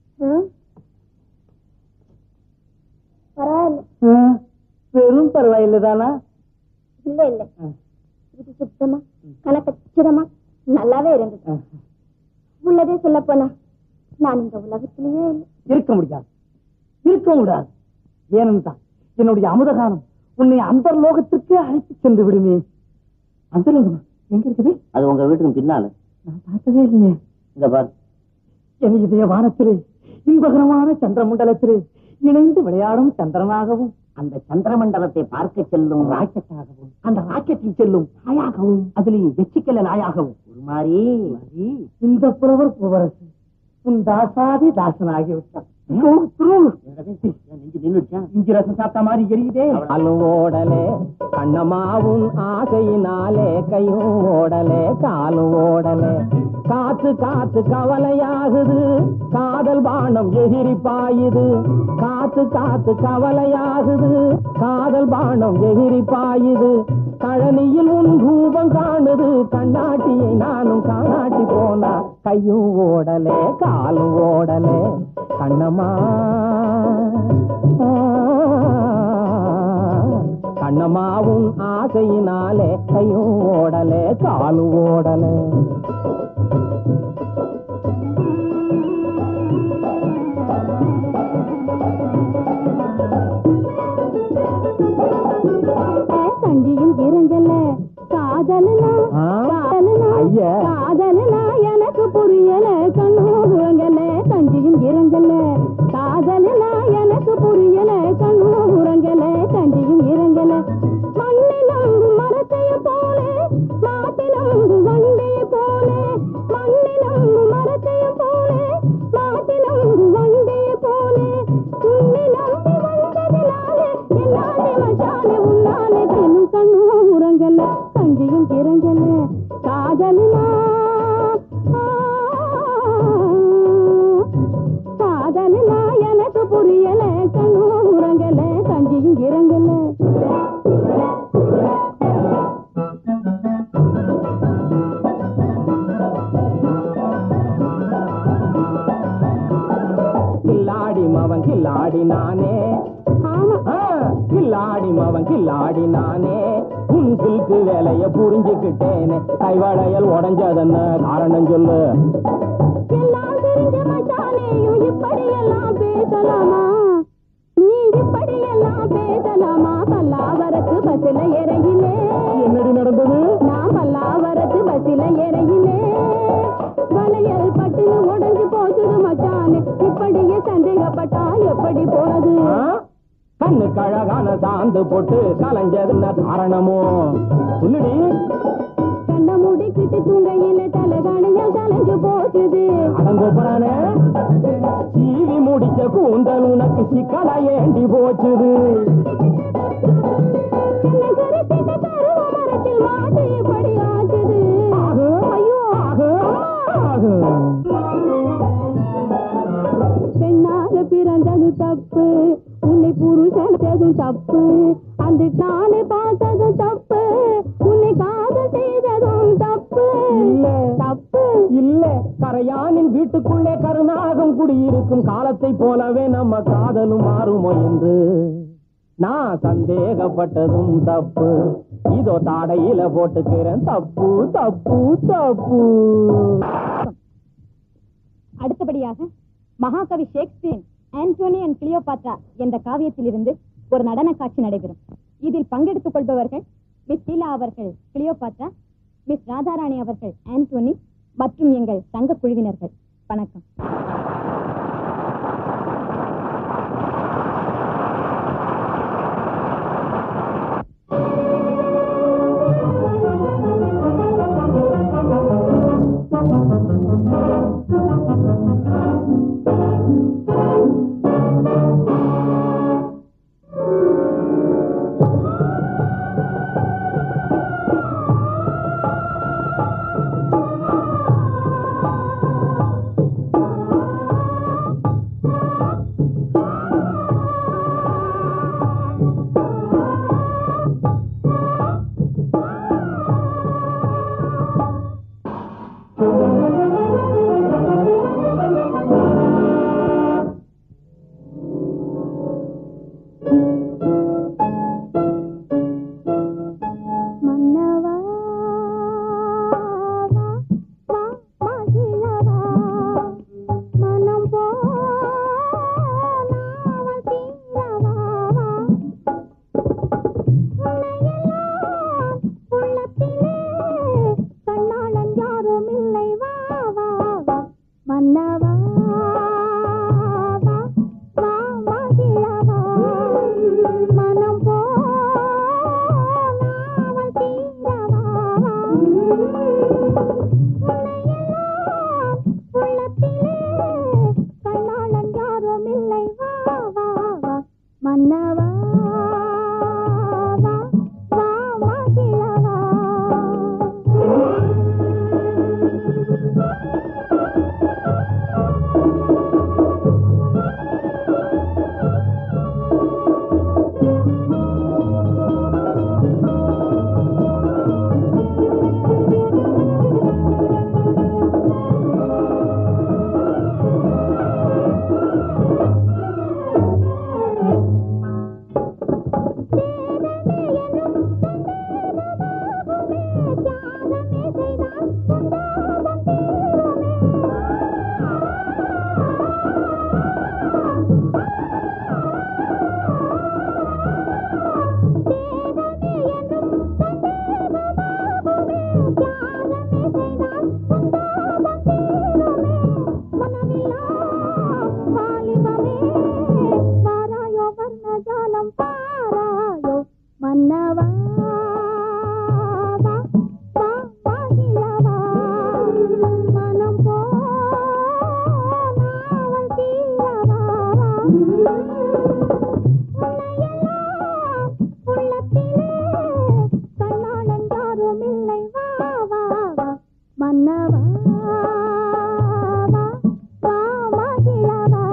பரவாயில்ல வெறும் பரவாயில்லை தானா இல்ல இல்ல இது சுத்தமா கணக்கச்சிதமா நல்லாவே இருந்தது உள்ளதே சொல்ல போனா நான் இந்த உலகத்திலேயே இல்லை இருக்க முடியாது இருக்க முடியாது ஏனென்றால் என்னுடைய அமுதகானம் உன்னை அந்த லோகத்திற்கே அழைத்து சென்று விடுமே அந்த லோகமா எங்க இருக்குது அது உங்க வீட்டுக்கு பின்னால நான் பார்த்ததே இல்லையே இங்க பாரு என் இதய வானத்திலே இன்பகரமான சந்திரமண்டலத்திலே இணைந்து விளையாடும் சந்திரனாகவும் அந்த சந்திரமண்டலத்தை பார்க்க செல்லும் ராக்கெட்டாகவும் அந்த ராக்கெட்டில் செல்லும் நாயாகவும் அதிலே வெச்சிக்கல நாயாகவும் ஒரு மாதிரி இந்த புலவர் புவரசு உன் தாசாதி தாசனாகிவிட்டான் நெஞ்சு நின்றுச்சா இஞ்சி ரசம் சாப்பிட்ட மாதிரி எரியுதே காலும் ஓடலே கண்ணமாவும் ஆசையினாலே கையும் ஓடலே காலும் ஓடலே காத்து காத்து கவலையாகுது காதல் பானம் எகிரி பாயுது காத்து காத்து கவலையாகுது காதல் பானம் எகிரி பாயுது கழனியில் உன் ரூபம் காணுது கண்ணாட்டியை நானும் காணாட்டி போனா கையும் ஓடலே காலும் ஓடலே கண்ணம்மா கண்ணம்மாவும் ஆசையினாலே கையும் ஓடலே காலும் ஓடலே கண்டியும் இறங்கல காதலனா ஆ? காதலனா ஐயா. காதலனா எனக்கு புரியல கண்ணும் உறங்கல கஞ்சியும் இறங்கல காதலனா எனக்கு புரியல கண்ணும் உறங்கல கஞ்சியும் இறங்கல மண்ணினம் மரத்தைய போல மாட்டினம் வண்டைய போல மண்ணினம் மரத்தைய போல மாட்டினம் வண்டைய போல உன்னை நம்பி வந்ததினாலே என்னாலே மச்சானே உன்னாலே தினம் கண்ணும் உறங்கல கஞ்சியும் இறங்கல காதலனா காதலனா எனக்கு புரியல கண்ணும் உறங்கல கஞ்சியும் இறங்கல கில்லாடி மவன் கில்லாடி நானே ஆமா ஆ, கில்லாடி மவன் கில்லாடி நானே உன் சில்கு வேலைய புரிஞ்சுக்கிட்டேனே கைவளையல் உடஞ்சதன்னு காரணம் சொல்லு எல்லாம் தெரிஞ்ச மச்சானேயும் இப்படியெல்லாம் பேசலாமா நீ இப்படியெல்லாம் பேசலாமா பல்லாவரத்து பஸ்ல இறையிலே என்னடி நடந்தது நான் பல்லாவரத்து பஸ்ல இறையிலே வளையல் பட்டுன்னு உடஞ்சு போச்சுது மச்சானே இப்படியே சந்தேகப்பட்டா எப்படி போறது ஆ? கண்ணுக்கு அழகான சாந்து போட்டு கலைஞ்சதுன்னு காரணமோ சொல்லுடி கண்ண முடிக்கிட்டு தூங்கையில தலகாணியால் கலைஞ்சு போச்சுது அடங்கோப்பறானே சீவி முடிச்ச கூந்தல் உனக்கு சிக்கலா ஏண்டி போச்சுது என்ன கருத்திட்ட கருவ மரத்தில் மாட்டு இப்படி ஆச்சுது ஆகு, ஐயோ ஆகு, ஆகு. பெண்ணாக பிறந்தது தப்பு உன்னை புருஷன் தப்பு அந்த நானே பார்த்ததும் தப்பு உன்னை காதல் செய்ததும் தப்பு இல்ல. தப்பு இல்ல கரையானின் வீட்டுக்குள்ளே கருணாகம் குடியிருக்கும் காலத்தை போலவே நம்ம காதலும் மாறுமோ என்று நான் சந்தேகப்பட்டதும் தப்பு இதோ தாடையில போட்டுக்கிறேன் தப்பு தப்பு தப்பு அடுத்தபடியாக மகாகவி ஷேக்ஸ்பியர் ஆண்டோனி அண்ட் கிளியோபாட்ரா என்ற காவியத்திலிருந்து ஒரு நடன காட்சி நடைபெறும் இதில் பங்கெடுத்துக் கொள்பவர்கள் மிஸ் ஷீலா அவர்கள் கிளியோபாட்ரா மிஸ் ராதாராணி அவர்கள் ஆண்டோனி மற்றும் எங்கள் சங்க குழுவினர்கள் வணக்கம் மன்னவா வா, வா, மகிழவா, மனம் போனாவல் தீரவா, வா. உன்னையெல்லாம் உள்ளத்திலே கண்ணாளன் யாரும் இல்லை வா வா வா மன்னவா வா வா மகிழவா மனம் போனாவல் தீரவா வா. உன்னையெல்லாம் உள்ளத்திலே கண்ணாளன் யாரும் இல்லை வா வா வா மன்னவா வா வா மகிழவா தியாகமே செய்தால் உண்டாகும் தீருமே தேவனே என்றும் சந்தேகமாகுமே தியாகமே செய்தால் உண்டாகும் தீருமே மனமில்லா வாலிபமே வாராயோ வர்ணஜாலம் பாராயோ மன்னவா வா, வா, மகிழவா. மனம் போனாவல் தீரவா, வா. உன்னையெல்லாம் உள்ளத்திலே கண்ணாளன் யாரும் இல்லை வா வா வா மன்னவா வா வா மகிழவா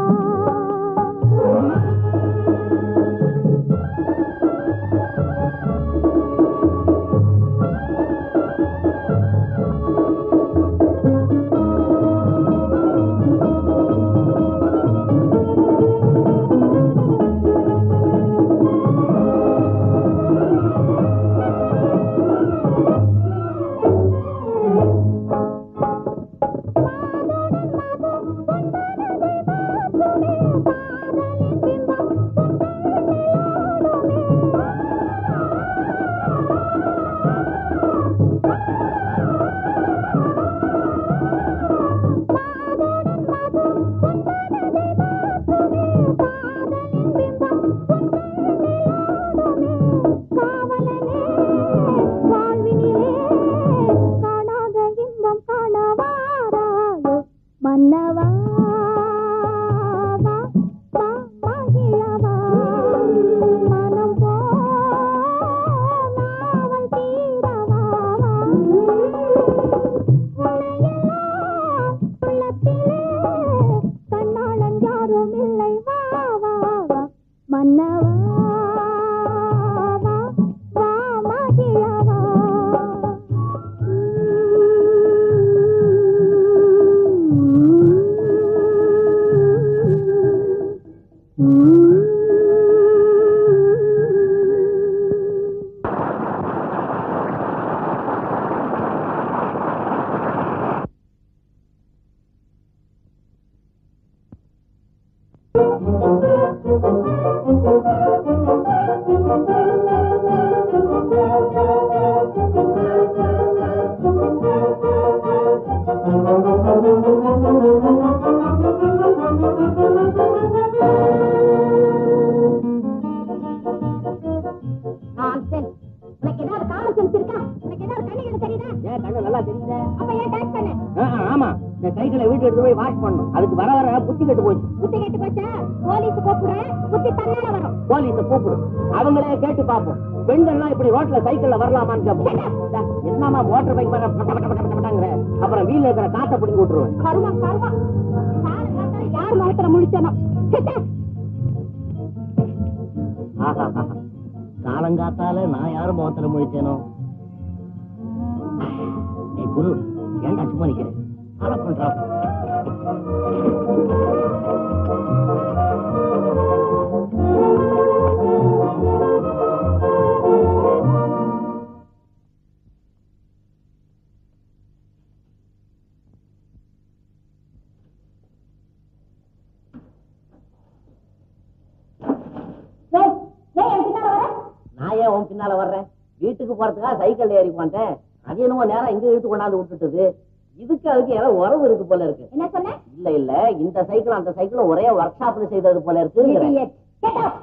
காவலனே வாழ்வினிலே காணாத இன்பம் காணவாராயோ மன்னவா வா, வா, மகிழவா. மனம் போனாவல் தீரவா, வா. உன்னையெல்லாம் உள்ளத்திலே கண்ணாளன் யாரும் இல்லை வா வா வா மன்னவா வா வா மகிழவா போலீஸ் கூப்பிடுறேன் புத்தி தன்னால வரும் போலீஸ கூப்பிடு அவங்களே கேட்டு பாப்போம் பெண்கள்லாம் இப்படி ரோட்ல சைக்கிள்ல வரலாமான்னு கேட்போம் டா, என்னம்மா மோட்டர் பைக் மேல பட்ட பட்ட பட்ட பட்டாங்கிற அப்புறம் வீல்ல இருக்கிற காசை பிடிங்கி விட்டுருவேன் கருமா கருமா யாரு பார்த்தா யார் முகத்துல முழிச்சனோ ஆஹா காலங்காத்தால நான் யாரும் முகத்துல முழிச்சேனோ ஏய் குரு ஏன்டா சும்மா நிக்கிறேன் ஆள பண்றா நான் ஏன் உன் பின்னால வர்றேன் வீட்டுக்கு போறதுக்காக சைக்கிள் ஏறி வந்தேன் அது என்னமோ நேரம் இங்க இழுத்து கொண்டாந்து விட்டுட்டுது இதுக்கு அதுக்கு ஏதோ உறவு இருக்கு போல இருக்கு என்ன சொன்ன இல்ல இல்ல இந்த சைக்கிள் அந்த சைக்கிள் ஒரே ஒர்க் ஷாப்ல செய்தது போல இருக்கு Idiot. Get out.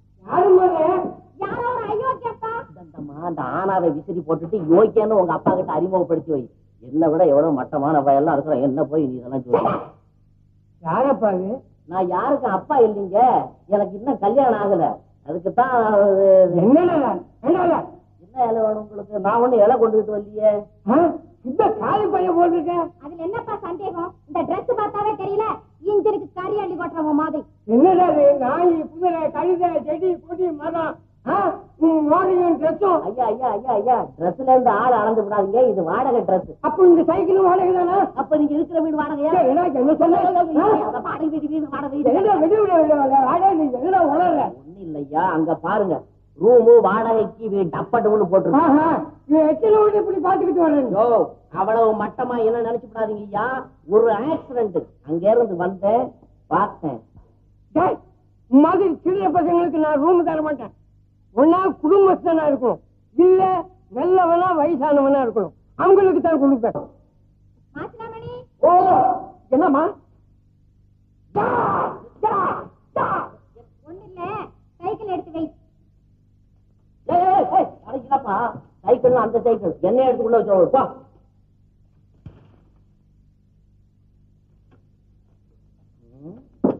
யாரோ ஒரு அயோக்கியப்பா அந்த ஆனாவை விசிறி போட்டுட்டு யோக்கியன்னு உங்க அப்பா கிட்ட அறிமுகப்படுத்தி வை என்னை விட எவ்வளவு மட்டமான பையெல்லாம் இருக்கிறோம் என்ன போய் நீ இதெல்லாம் சொல்லு யாரப்பா அது நான் யாருக்கு அப்பா இல்லைங்க எனக்கு இன்னும் கல்யாணம் ஆகல அதுக்கு தான் என்னடா என்னடா என்ன இலை வேணும் உங்களுக்கு நான் ஒண்ணு இலை கொண்டுகிட்டு வரலையே இந்த காலி பையன் போட்டிருக்க அதுல என்னப்பா சந்தேகம் இந்த Dress பார்த்தாவே தெரியல இன்ஜினுக்கு கறி அள்ளி கொட்டுறவன் மாதிரி என்னடா இது நாய் குதிரை கழுதை செடி கொடி மரம் ஆ? உன் மோடியும் ட்ரெஸ்ஸும் ஐயா ஐயா ஐயா ஐயா ட்ரெஸ்ல இருந்து ஆள் அளந்து விடாதீங்க இது வாடகை ட்ரெஸ் அப்ப இந்த சைக்கிளும் வாடகை தானா அப்ப நீங்க இருக்கிற வீடு வாடகையா ஏய், என்ன என்ன சொல்ல அந்த வாடகை வீடு வீடு வாடகை வீடு என்னடா வெடி விட விட வாடகை நீ என்னடா உளற ஒண்ணு இல்லையா அங்க பாருங்க ரூமு வாடகைக்கு வீடு டப்பட்டுன்னு போட்டுருக்கு ஆஹா இவன் எத்தனை வீடு இப்படி பாத்துக்கிட்டு வரேன் யோ அவ்வளவு மட்டமா என்ன நினைச்சு விடாதீங்க ஐயா ஒரு ஆக்சிடென்ட் அங்க இருந்து வந்தேன் பார்த்தேன் டேய், உன் மாதிரி சிறிய பசங்களுக்கு நான் ரூம் தர மாட்டேன் ஒன்னா குடும்பஸ்தனா இருக்கணும் இல்ல நல்லவனா வயசானவனா இருக்கணும் அவங்களுக்கு தான் கொடுப்பேன் மாசிலாமணி ஓ என்னம்மா ஒண்ணு இல்ல சைக்கிள் எடுத்து வை ஏய், ஏய், ஏய், அடைக்கலப்பா சைக்கிள் அந்த சைக்கிள் என்ன எடுத்துக்குள்ள வச்சு போ ம்.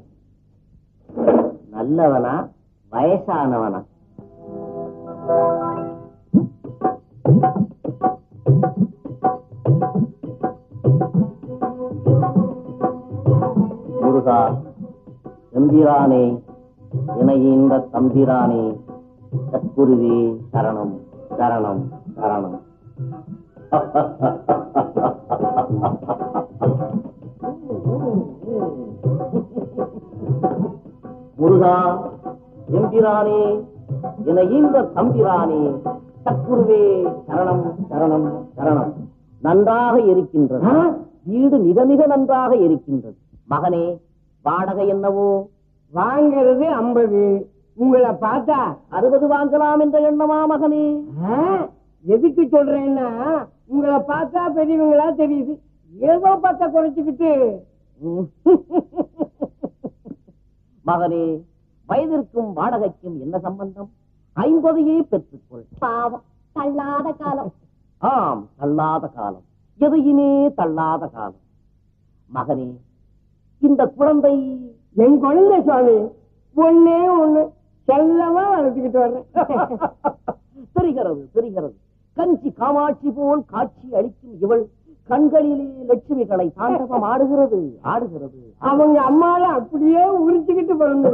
நல்லவனா வயசானவனா முருகா எம்பிரானே இணையின்ற தம்பிரானே சத்குருவே சரணம் சரணம் சரணம் முருகா எம்பிரானே இணையின்ற தம்பிரானே சத்குருவே சரணம் சரணம் சரணம் நன்றாக இருக்கின்றது வீடு மிக மிக நன்றாக இருக்கின்றது மகனே வாடகை என்னவோ வாங்கிறது ஐம்பது உங்களை பார்த்தா அறுபது வாங்கலாம் என்ற எண்ணமா மகனே ஆ, எதுக்கு சொல்றேன்னா உங்களை பார்த்தா பெரியவங்களா தெரியுது ஏதோ பார்த்தா குறைச்சுக்கிட்டு ம். மகனே வயதிற்கும் வாடகைக்கும் என்ன சம்பந்தம் ஐம்பதையே பெற்றுக்கொள் பாவம் தள்ளாத காலம் ஆம் தள்ளாத காலம் எதையுமே தள்ளாத காலம் மகனே இந்த குழந்தை என் குழந்தை சுவாமி ஒண்ணே ஒண்ணு செல்லமா வளர்த்துக்கிட்டு வர்றேன் தெரிகிறது தெரிகிறது கஞ்சி காமாட்சி போல் காட்சி அளிக்கும் இவள் கண்களிலே லட்சுமிகளை தாண்டவம் ஆடுகிறது ஆடுகிறது அவங்க அம்மால அப்படியே உரிச்சுக்கிட்டு பிறந்து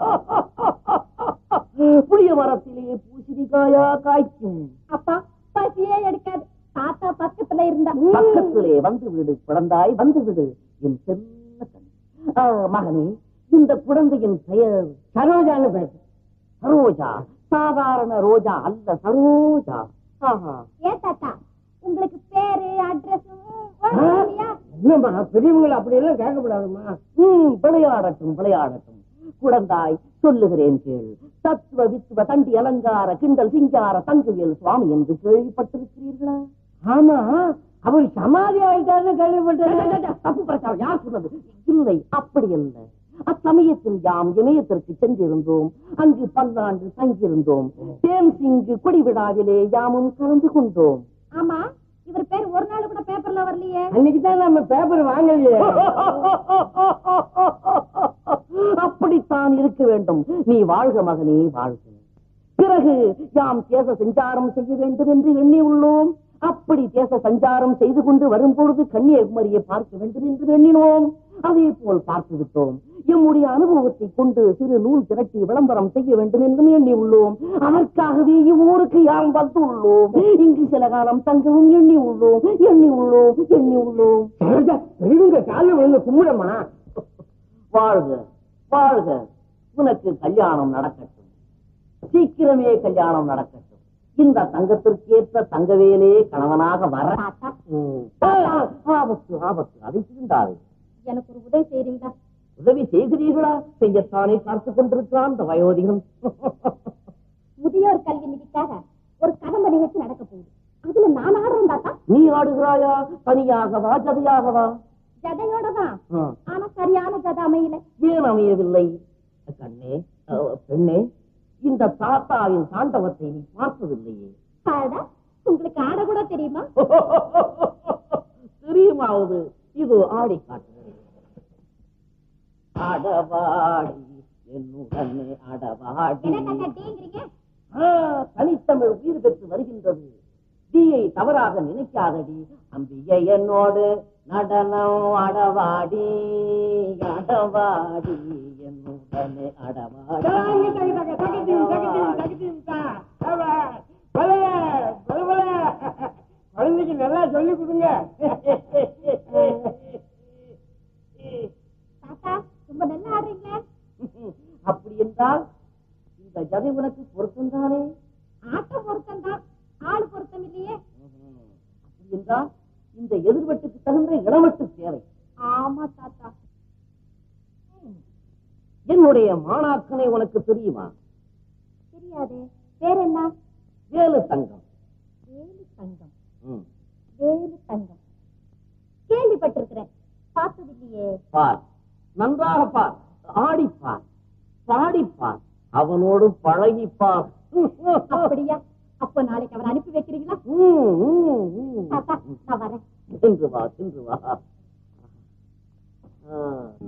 புளிய மரத்திலே பூசணிக்காயா காய்க்கும் அப்பா பசியே எடுக்காது தாத்தா பக்கத்துல இருந்தா பக்கத்திலே வந்து விடு குழந்தாய் வந்து விடு என் செல்ல கண் ஆ, மகனே இந்த குழந்தையின் பெயர் சரோஜான்னு பேச சரோஜா சாதாரண ரோஜா அல்ல சரோஜா ஆஹா. ஏன் தாத்தா உங்களுக்கு பேரு அட்ரஸ் இல்லையா இல்லம்மா பெரியவங்களை அப்படியெல்லாம் கேட்கக்கூடாதும்மா ம், விளையாடட்டும் விளையாடட்டும் குழந்தாய் சொல்லுகிறேன் கேள் தத்துவ வித்துவ தண்டி அலங்கார கிண்டல் சிங்கார தங்குவியல் சுவாமி என்று கேள்விப்பட்டிருக்கிறீர்களா ஆமா அவர் சமாதி ஆயிட்டாருன்னு கேள்விப்பட்டேன் தப்பு பிரச்சாரம் யார் சொன்னது இல்லை அப்படி அல்ல அச்சமயத்தில் யாம் இமயத்திற்கு சென்றிருந்தோம் அங்கு பல்லாண்டு தங்கியிருந்தோம் தேன் சிங்கு கொடி விழாவிலே யாமும் கலந்து கொண்டோம் ஆமா இவர் பேர் ஒரு நாள் கூட பேப்பர்ல வரலையே அன்னைக்கு தான் நம்ம பேப்பர் வாங்கலையே அப்படித்தான் இருக்க வேண்டும் நீ வாழ்க மகனே வாழ்க பிறகு யாம் தேச சஞ்சாரம் செய்ய வேண்டும் என்று எண்ணி உள்ளோம் அப்படி தேச சஞ்சாரம் செய்து கொண்டு வரும்பொழுது கன்னியாகுமரியை பார்க்க வேண்டும் என்று எண்ணினோம் அதே போல் பார்த்து விட்டோம் எம்முடைய அனுபவத்தை கொண்டு சிறு நூல் திரட்டி விளம்பரம் செய்ய வேண்டும் என்றும் எண்ணி உள்ளோம் அதற்காகவே இவ்வூருக்கு யாம் வந்து உள்ளோம் இங்கு சில காலம் தங்கவும் எண்ணி உள்ளோம் எண்ணி உள்ளோம் எண்ணி உள்ளோம் பெரியவங்க காலில் விழுந்து கும்பிடமா வாழ்க வாழ்க உனக்கு கல்யாணம் நடக்கட்டும் சீக்கிரமே கல்யாணம் நடக்கட்டும் இந்த தங்கத்திற்கேற்ற தங்கவேலே கணவனாக வர தாத்தா ம். ஆபத்து ஆபத்து அதை திருந்தாதே எனக்கு ஒரு உதவி செய்றீங்களா உதவி செய்கிறீர்களா செய்யத்தானே காத்துக் கொண்டிருக்கிறான் இந்த வயோதிகம் முதியோர் கல்வி நிதிக்காக ஒரு கதம்ப நிகழ்ச்சி நடக்க போகுது அதுல நான் ஆடுறேன் தாத்தா நீ ஆடுகிறாயா தனியாகவா ஜதையாகவா ஜதையோட தான் ஆ. ஆனா சரியான ஜதை அமையல ஏன் அமையவில்லை கண்ணே அஹ், பெண்ணே இந்த தாத்தாவின் தாண்டவத்தை நீ பார்த்ததில்லையே பாடா உங்களுக்கு ஆட கூட தெரியுமா தெரியுமாவது இது ஆடி காட்டுகிறது அடவாடி என்னுடனே அடவாடி என்ன தாத்தா டீங்கிறீங்க ஆ, தனித்தமிழ் உயிர் பெற்று வருகின்றது தீயை தவறாக நினைக்காதடி அம்பிகை என்னோடு நடனம் அடவாடி அடவாடி என்னுடனே அடவாடி குழந்தைக்கு நல்லா சொல்லி கொடுங்க தாத்தா ரொம்ப நல்லா ஆடுறீங்களே அப்படி என்றால் இந்த ஜதை உனக்கு பொருத்தம்தானே ஆட்டம் பொருத்தம் தான் ஆளு பொருத்தம் இல்லையே அப்படி என்றால் இந்த எதிர்வெட்டுக்கு தகுந்த இடவெட்டு தேவை ஆமா தாத்தா என்னுடைய மாணாக்கனை உனக்கு தெரியுமா தெரியாதே வேற என்ன வேலு தங்கம் வேலு தங்கம் ம். வேலு தங்கம் கேள்விப்பட்டிருக்கிறேன் பார்த்தது இல்லையே பார் நன்றாக பார் ஆடிப்பார் பாடிப்பார் அவனோடு பழகிப்பார் அப்படியா அப்போ நாளைக்கு அவர் அனுப்பி வைக்கிறீங்களா ம், ம், ம். தாத்தா நான் வரேன் சென்று வா சென்று வா ஆ.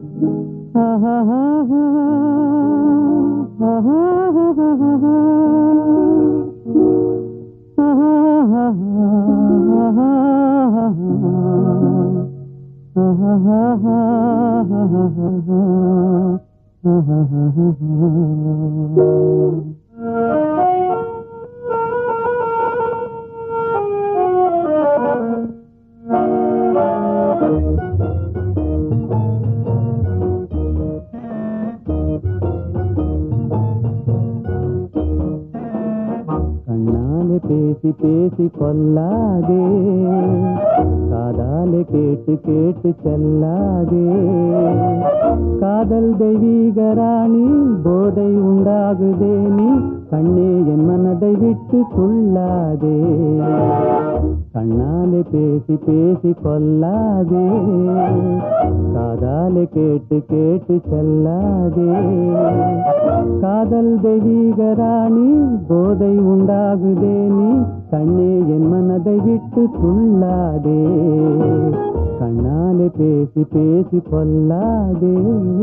கண்ணாலே பேசி பேசி கொல்லாதே காதாலே கேட்டு கேட்டு செல்லாதே காதல் தெய்வீக ராணி போதை உண்டாகுதே நீ கண்ணே என் மனதை விட்டு கொள்ளாதே கண்ணாலே பேசி பேசி கொல்லாதே காதாலே கேட்டு கேட்டு செல்லாதே காதல் தெய்வீக ராணி போதை உண்டாகுதே நீ கண்ணே என் மனதை விட்டு துள்ளாதே கண்ணாலே பேசி பேசி கொல்லாதே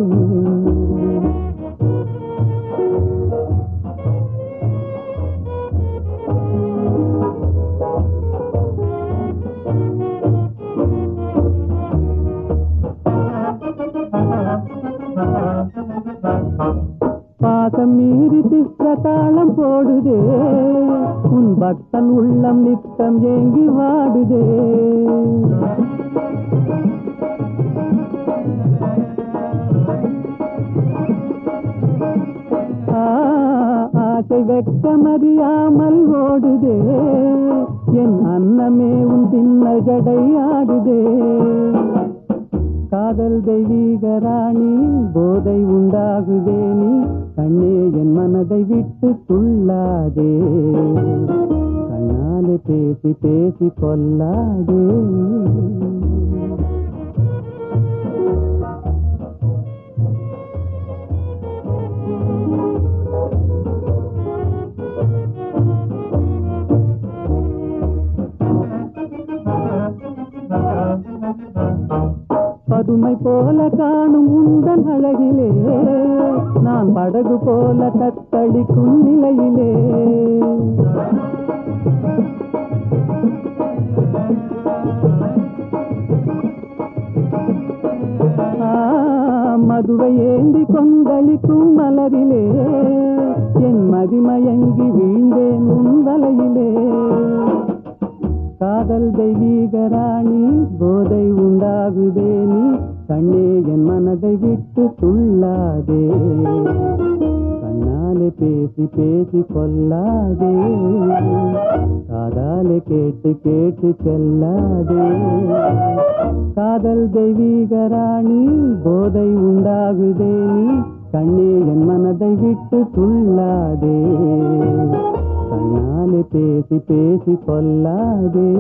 பாசம் மீறி திஸ்ர தாளம் போடுதே உன் பக்தன் உள்ளம் நித்தம் ஏங்கி வாடுதே ஆ, ஆசை வெட்கமறியாமல் ஓடுதே என் அன்னமே உன் பின்ன ஜடை ஆடுதே காதல் தெய்வீக ராணி போதை உண்டாகுதே நீ கண்ணே என் மனதை விட்டு துள்ளாதே கண்ணாலே பேசி பேசி கொல்லாதே பதுமை போல காணும் உந்தன் அழகிலே நான் படகு போல தத்தளிக்கும் நிலையிலே ஆ, மதுவை ஏந்தி கொந்தளிக்கும் மலரிலே என் மதிமயங்கி வீழ்ந்தேன் உன் வலையிலே காதல் தெய்வீக ராணி போதை உண்டாகுதே நீ கண்ணே என் மனதை விட்டு துள்ளாதே கண்ணாலே பேசி பேசி கொல்லாதே காதாலே கேட்டு கேட்டு செல்லாதே காதல் தெய்வீக ராணி போதை உண்டாகுதே நீ கண்ணே என் மனதை விட்டு துள்ளாதே கண்ணாலே பேசி பேசி கொல்லாதே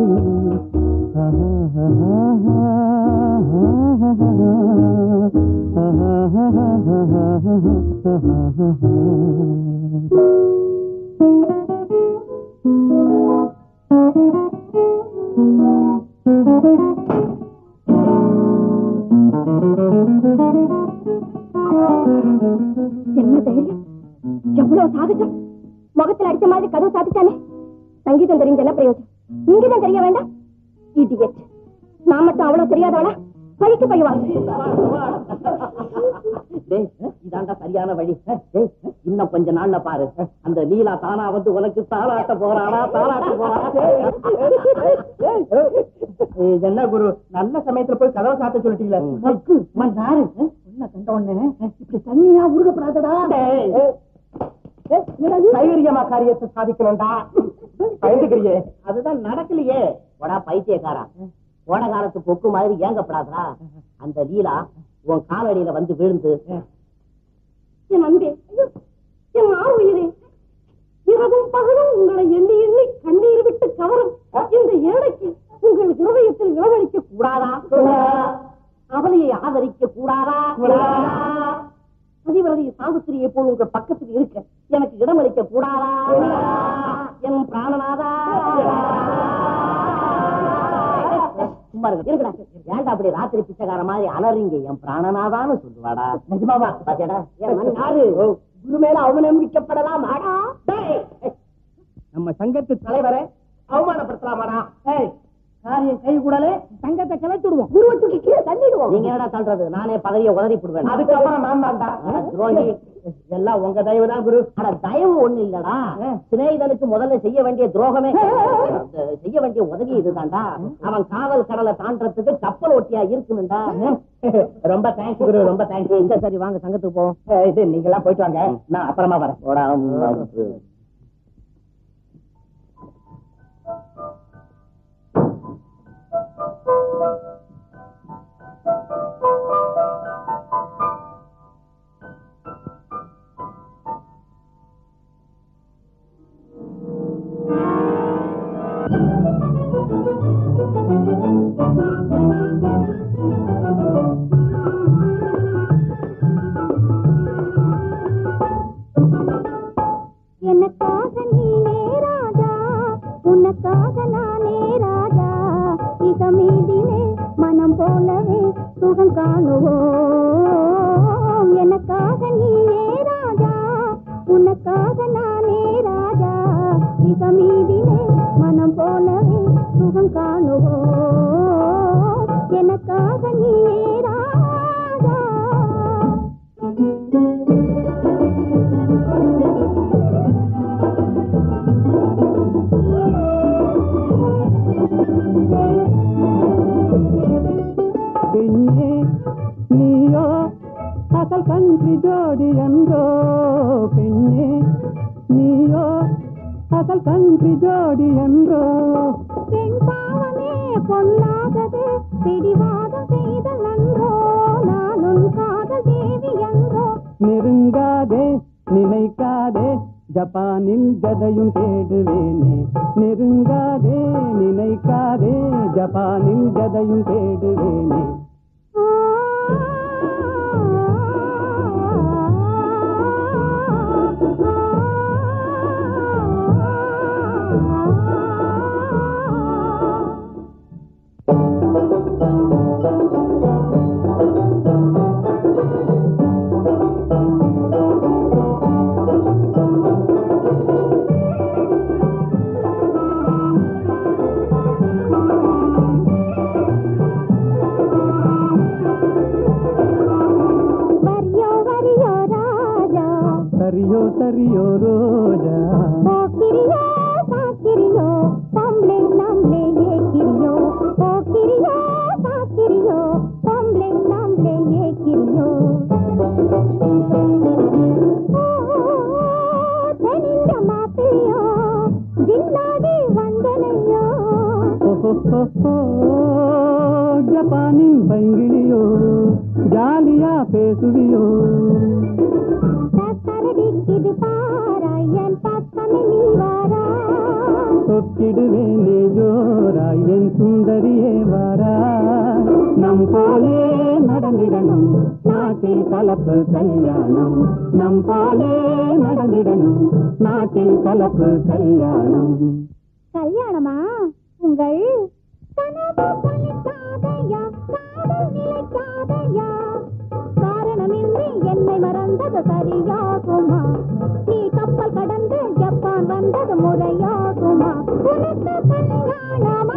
என்ன தைரியம் எவ்வளவு சாகசம் முகத்துல அடிச்ச மாதிரி கதவு சாத்திட்டானே சங்கீதம் தெரிஞ்ச என்ன பிரயோஜனம் இங்கதான் தெரிய வேண்டாம் இடியட் நான் மட்டும் அவ்வளவு தெரியாதவளா பழிக்கு பழிவா டேய், இதாண்டா சரியான வழி டேய், இன்னும் கொஞ்ச நாள்ல பாரு அந்த லீலா தானா வந்து உனக்கு தாளாட்ட போறாளா தாளாட்ட போறாளா ஏய், என்ன குரு நல்ல சமயத்துல போய் கதவை சாத்த சொல்லிட்டீங்களே மக்கு மன்னாரு என்ன கண்ட உடனே இப்படி தண்ணியா உருகப்படாதடா தைரியமா காரியத்தை சாதிக்கணும்டா பயந்துக்கிறியே அதுதான் நடக்கலையே போடா பைத்தியக்காரா போன காலத்து பொக்கு மாதிரி ஏங்கப்படாதா அந்த லீலா உன் காலடியில வந்து விழுந்து என் அன்பே ஐயோ, என் ஆறு உயிரே இரவும் பகலும் உங்களை எண்ணி எண்ணி கண்ணீர் விட்டு கவரும் இந்த ஏழைக்கு உங்கள் இருதயத்தில் இளவழிக்க கூடாதா அவளையை ஆதரிக்க கூடாதா பதிவிரதி சாவித்திரியை போல் உங்கள் பக்கத்தில் இருக்க எனக்கு இடமளிக்க கூடாதா என் பிராணநாதா சும்மா இருங்க இருக்கடா ஏன்டா அப்படி ராத்திரி பிச்சைக்கார மாதிரி அலறீங்க என் பிராணநாதான்னு சொல்லுவாடா நிஜமாவா பாத்தியாடா என் மன்னாரு குரு மேல அவநம்பிக்கப்படலாம் ஆடா டேய், நம்ம சங்கத்து தலைவரை அவமானப்படுத்தலாமாடா ஏய், காரியம் கை கூடலே சங்கத்தை கலைத்துடுவோம் குருவத்துக்கு கீழே தள்ளிடுவோம் நீங்க என்னடா சொல்றது நானே பதவியை உதறி போடுவேன் அதுக்கப்புறம் நான் தான்டா துரோகி எல்லாம் உங்க தயவு தான் குரு அட தயவு ஒண்ணு இல்லடா சிநேகிதனுக்கு முதல்ல செய்ய வேண்டிய துரோகமே அந்த செய்ய வேண்டிய உதவி இதுதான்டா அவன் காவல் கடலை தாண்டறதுக்கு கப்பல் ஒட்டியா இருக்குனுடா ரொம்ப தேங்க்ஸ் குரு ரொம்ப தேங்க்ஸ் சரி வாங்க சங்கத்துக்கு போவோம் இது நீங்க எல்லாம் போயிட்டு வாங்க நான் அப்புறமா வரேன் எனக்காக நீனே ராஜா உனக்காக நானே ராஜா இக மீதிலே மனம் போலவே சுகம் காணுவோம் எனக்காக நீனே ராஜா உனக்காக நானே ராஜா இக மீதிலே மனம் போலவே சுகம் காணுவோம் எனக்காக நீயே ராஜா பெண்ணே நீயோ அசல் கன்றி ஜோடி என்றோ பெண்ணே நீயோ அசல் கன்றி ஜோடி என்றோ பெண் பாவமே பொல்லாதது பிடிவாதம் செய்தல் நன்றோ நான் உன் காதல் தேவி என்றோ நெருங்காதே நினைக்காதே ஜப்பானில் ஜதையும் தேடுவேனே நெருங்காதே நினைக்காதே ஜப்பானில் ஜதையும் தேடுவேனே தரியோ தரியோ ரோஜா போக்கிரியோ சாக்கிரியோ பொம்பளை நம்மளே ஏக்கிரியோ போக்கிரியோ சாக்கிரியோ பொம்பளை நம்மளே ஏக்கிரியோ தெனிந்த மாப்பிள்ளையோ ஜின்னாடி வந்தனையோ ஓஹோஹோஹோ, ஜப்பானின் பைங்கிலியோ ஜாலியா பேசுவியோ கரடிக்குது பாராயன் பக்கமே நீ வாரா தொக்கிடுவேனே ஜோரா என் சுந்தரியே வாரா நம் போலே நடந்திடணும் நாட்டில் கலப்பு கல்யாணம் நம் போலே நடந்திடணும் நாட்டில் கலப்பு கல்யாணம் கல்யாணமா உங்கள் கனவு பலிக்காதையா காதல் நிலைக்காதையா காரணமின்றி என்னை மறந்தது சரியாகுமா நீ கப்பல் கடந்து ஜப்பான் வந்தது முறையாகுமா உனக்கு கல்யாணமா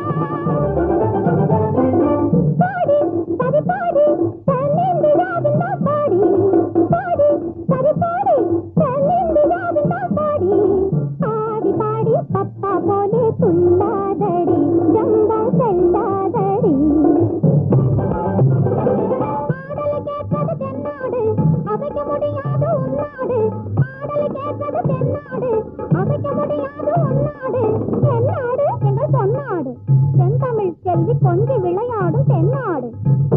பாடி சரி பாடி தென்னிந்தியாவின் தான் பாடி பாடி சரி பாடி தென்னிந்தியாவின் தான் பாடி ஆடி பாடி பப்பா போலே துள்ளாதடி ஜம்பா செல்லாதடி ஆடலை கேட்பது தென்னாடு அசைக்க முடியாது உன்னாடு ஆடலை கேட்பது தென்னாடு அசைக்க முடியாது உன்னாடு தென்னாடு எங்கள் பொன்னாடு செந்தமிழ் செல்வி கொஞ்சி விளையாடும் தென்னாடு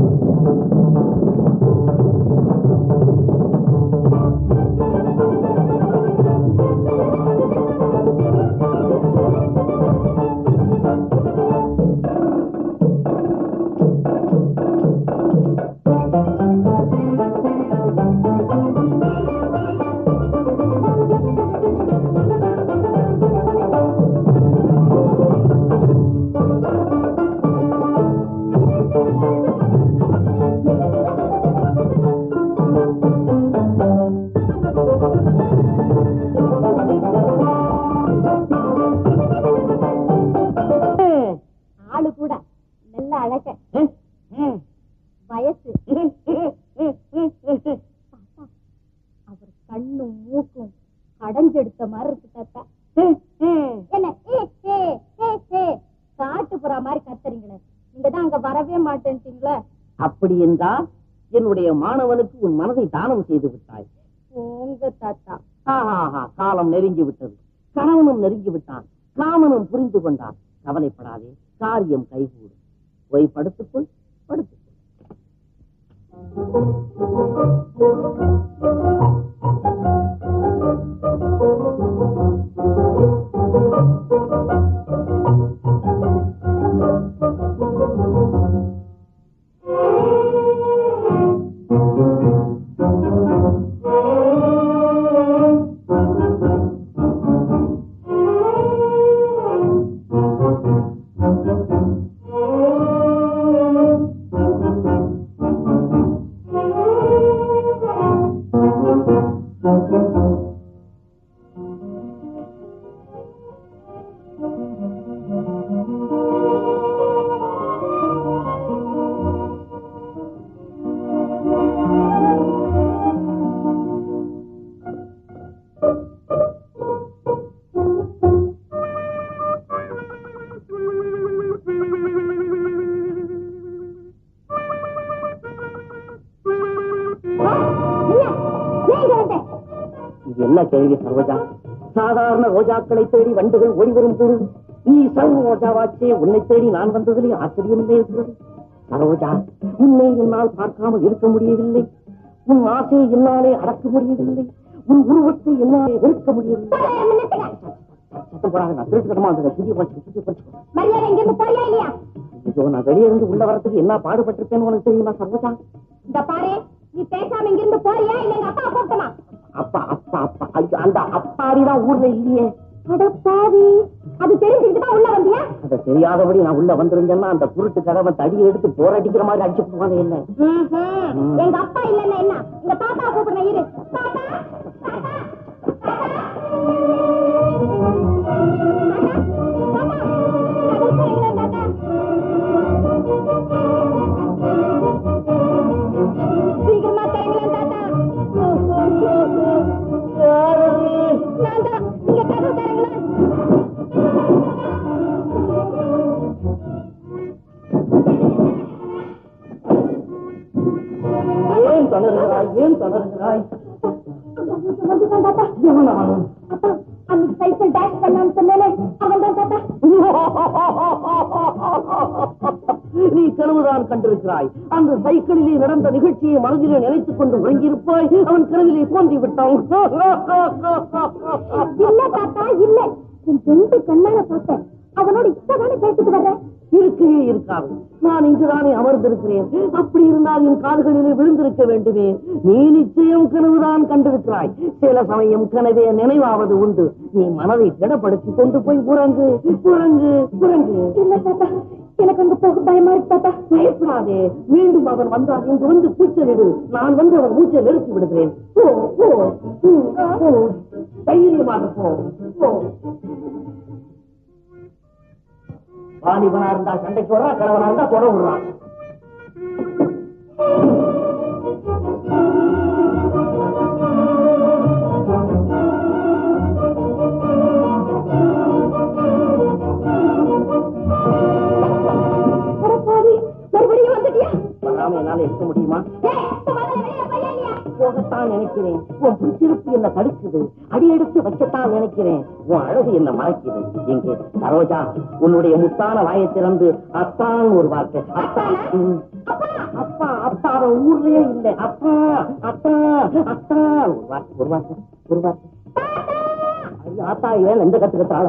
ஆளு கூட நல்ல அழக வயசு தாத்தா, அவர் கண்ணும் மூக்கும் கடைஞ்செடுத்த மாதிரி இருக்கு தாத்தா என்ன ஏ, ஏ, ஏ, ஏ, காட்டு புறா மாதிரி கத்துறீங்களே நீங்க தான் அங்க வரவே மாட்டேன்ட்டீங்களே அப்படி என்றால் என்னுடைய மாணவனுக்கு உன் மனதை தானம் செய்து விட்டாய் போங்க தாத்தா ஆஹாஹா காலம் நெருங்கி விட்டது கணவனும் நெருங்கி விட்டான் காமனும் புரிந்து கொண்டான் கவலைப்படாதே காரியம் கைகூடும் போய் படுத்துக்கொள் படுத்துக்கொள் இது என்ன கேள்வி சரோஜா சாதாரண ரோஜாக்களை தேடி வண்டுகள் ஓடி வரும் போது நீ சர்வ ரோஜாவாச்சே உன்னை தேடி நான் வந்ததிலே ஆச்சரியமில்லை இருக்கிறது சரோஜா உன்னை என்னால் பார்க்காமல் இருக்க முடியவில்லை உன் ஆசையை என்னாலே அடக்க முடியவில்லை உன் உருவத்தை என்னாலே வெறுக்க முடியவில்லை சத்தம் போடாத நான் திருட்டுத்தனமா வந்ததை சுத்தி போச்சு சுத்தி போச்சு மரியாதை இங்கிருந்து போறியா இல்லையா ஐயோ நான் வெளியே இருந்து உள்ள வரதுக்கு என்ன பாடுபட்டிருப்பேன்னு உனக்கு தெரியுமா சரோஜா இந்த பாரு நீ பேசாம இங்கிருந்து போறியா இல்ல எங்க அப்பா கூப்பிட்டுமா அப்பா அப்பா அப்பா ஐயோ, அந்த அப்பாடிதான் ஊர்ல இல்லையே அட பாவி அது தெரிஞ்சுக்கிட்டு தான் உள்ள வந்தியா அத தெரியாதபடி நான் உள்ள வந்திருந்தேன்னா அந்த குருட்டு கடவை தடியை எடுத்து போராடிக்கிற மாதிரி அடிச்சு போவாங்க என்ன ம்ஹும். எங்க அப்பா இல்லன்னா என்ன எங்க தாத்தா கூப்பிடுறேன் இரு தாத்தா தாத்தா தாத்தா சீக்கிரமா தரங்களேன் தாத்தா தான் தாத்தா எவன் அவன்? அப்பா அன்னைக்கு சைக்கிள் டேஷ் பண்ணான்னு சொன்னேனே அவன் தான் தாத்தா நீ கனவுதான் கண்டிருக்கிறாய் அந்த சைக்கிளிலே நடந்த நிகழ்ச்சியை மனதிலே நினைத்துக் கொண்டு உறங்கியிருப்பாய் அவன் கனவிலே தோன்றி விட்டான் இல்ல தாத்தா இல்ல என் ரெண்டு கண்ணால பார்த்தேன் அவனோட இப்பதானே பேசிட்டு வர்றேன் இருக்கவே இருக்காது நான் இங்குதானே அமர்ந்திருக்கிறேன் அப்படி இருந்தால் என் கால்களிலே விழுந்திருக்க வேண்டுமே நீ நிச்சயம் கனவுதான் கண்டிருக்கிறாய் சில சமயம் கனவே நினைவாவது உண்டு நீ மனதை திடப்படுத்திக் கொண்டு போய் உறங்கு உறங்கு உறங்கு இல்ல தாத்தா எனக்கு அங்க போக பயமா இருக்கு தாத்தா பயப்படாதே மீண்டும் அவன் வந்தால் இங்கு வந்து கூச்சலிடு நான் வந்து அவன் மூச்சை நிறுத்தி விடுகிறேன் போ போ ம், போ தைரியமாக போ போ வாலிபனா இருந்தா சண்டைக்கு வர்றான் கிழவனா இருந்தா தொட விடுறான் அட பாவி மறுபடியும் வந்துட்டியா வராம என்னால இருக்க முடியுமா ஏய், இப்ப வர வெளிய பையன் இல்லையா போகத்தான் நினைக்கிறேன் உன் புத்திருப்பு என்ன தடுக்குது அடி எடுத்து வைக்கத்தான் நினைக்கிறேன் உன் அழகு என்ன மறைக்குது எங்கே சரோஜா உன்னுடைய முத்தான வாயை திறந்து அத்தான் ஒரு வார்த்தை அத்தான் ம். அப்பா அப்பா அவன் ஊர்லயே இல்ல அப்பா அப்பா அப்பா ஒரு வார்த்தை ஒரு வார்த்தை ஒரு வார்த்தை ஐயோ, ஆத்தா இவன் எந்த கத்து கத்தாள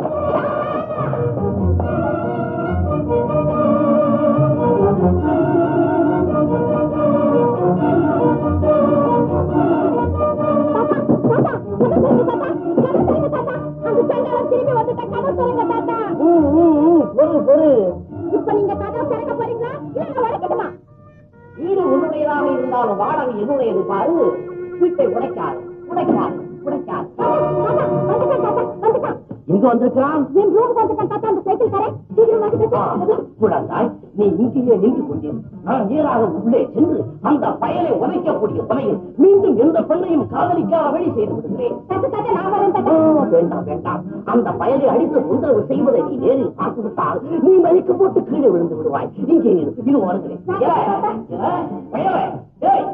தாத்தா தாத்தா கதை சொல்லுங்க தாத்தா கதை சொல்லுங்க தாத்தா அந்த சண்டாளன் திரும்பி வந்துட்டா கதை சொல்லுங்க தாத்தா ம், ம், ம், பொறு பொறு இப்ப நீங்க கதை திறக்க போறீங்களா இல்ல நான் உடைக்கட்டுமா வீடு உன்னுடையதாக இருந்தாலும் வாடகை என்னுடையது பாரு வீட்டை உடைக்காது உடைக்காது உடைக்காது தாத்தா வந்துட்டான் தாத்தா வந்துட்டான் இங்க வந்திருக்கிறான் என் ரூமுக்கு வந்துட்டான் தாத்தா அந்த சைக்கிள் தரேன் சீக்கிரம் வந்து குழந்தாய் நீ இங்கேயே நின்று கொண்டேன் நான் நேராக உள்ளே சென்று அந்த பயலை உதைக்கக்கூடிய உலையில் மீண்டும் எந்த பெண்ணையும் காதலிக்காத வழி செய்து விடுகிறேன் தாத்தா தாத்தா நான் வரேன் தாத்தா ஆ, வேண்டாம் வேண்டாம் அந்த பயலை அடித்து தொந்தரவு செய்வதை நீ நேரில் பார்த்து விட்டால் நீ மயக்கம் போட்டு கீழே விழுந்து விடுவாய் இங்கே இரு இது வருகிறேன் ஏலே, ஏலே, பயலே, டேய்.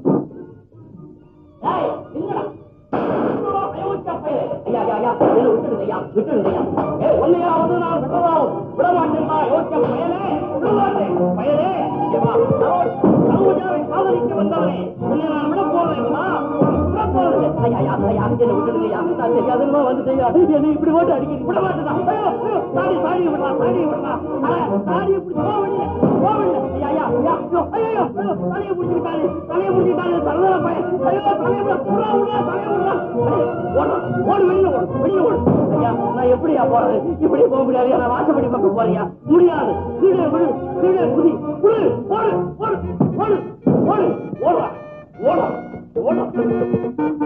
டேய், நில்லுடா. நில்லுடா, அயோக்கிய பயலே. ஐயா, ஐயா, ஐயா, என்னை விட்டுடுங்க ஐயா, விட்டுடுங்க ஐயா. ஏய், உன்னையாவது நான் விடலாம். விடமாட்டேன்டா, அயோக்கிய பயலே. விடமாட்டேன். பயலே, இங்க வா. சரோஜ், சரோஜாவை காதலிக்க வந்தவனே, உன்னை நான் விடப் போறேன்டா. விடப் போறதில்லை. ஐயா, ஐயா, ஐயா, என்னை விட்டுடுங்க ஐயா. நான் தெரியாதனமா வந்துட்டேன் ஐயா. என்னை இப்படி போட்டு அடிக்கிறீங்க. விட மாட்டேன்டா. ஐயோ, ஐயோ, தாடி, தாடி விடுறா, தாடி விடுறா. அட, தாடி இப்படி போ வெளியில, போ வெளியில. ஐயா, ஐயா, ஐயா, ஐயோ, ஐயோ, ஐயோ, தலையை பிடிச்சிக்கிட்டாரு, தலையை பிடிச்சிக்கிட்டாரு, தரதர பையன். ஐயோ, தலையை விட, விட்றா, விட்றா, தலையை விட்றா. ஐயோ, ஓடு, ஓடு, வெளியில ஓடு, வெளியில ஓடு. ஐயா, நான் எப்படியா போறது இப்படி போக முடியாது நான் வாசப்படி பக்கம் போறியா முடியாது கீழே விழு கீழே குதி விழு ஓடு ஓடு ஓடு ஓடு ஓடுறா ஓடுறா ஓடு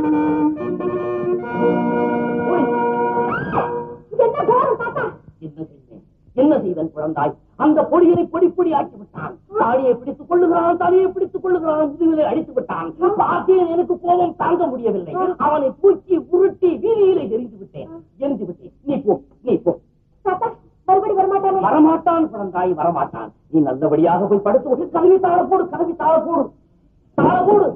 ஓடு என்ன கோரம் தாத்தா என்ன செய்வேன் என்ன செய்வன் குழந்தாய் அந்த பொடியனை பொடி பொடி ஆக்கி விட்டான் தாடியை பிடித்துக் கொள்ளுகிறான் தலையை பிடித்துக் கொள்ளுகிறான் முதுகிலே அடித்து விட்டான் பார்த்தேன் எனக்கு கோபம் தாங்க முடியவில்லை அவனை தூக்கி உருட்டி வீதியிலே எரிந்து விட்டேன் எரிந்து விட்டேன் நீ போ நீ போ தாத்தா மறுபடி வரமாட்டானே வரமாட்டான் குழந்தாய் வரமாட்டான் நீ நல்லபடியாக போய் படுத்து விட்டு கதவி தாழ போடு கதவி தாழ போடு தாழ போடு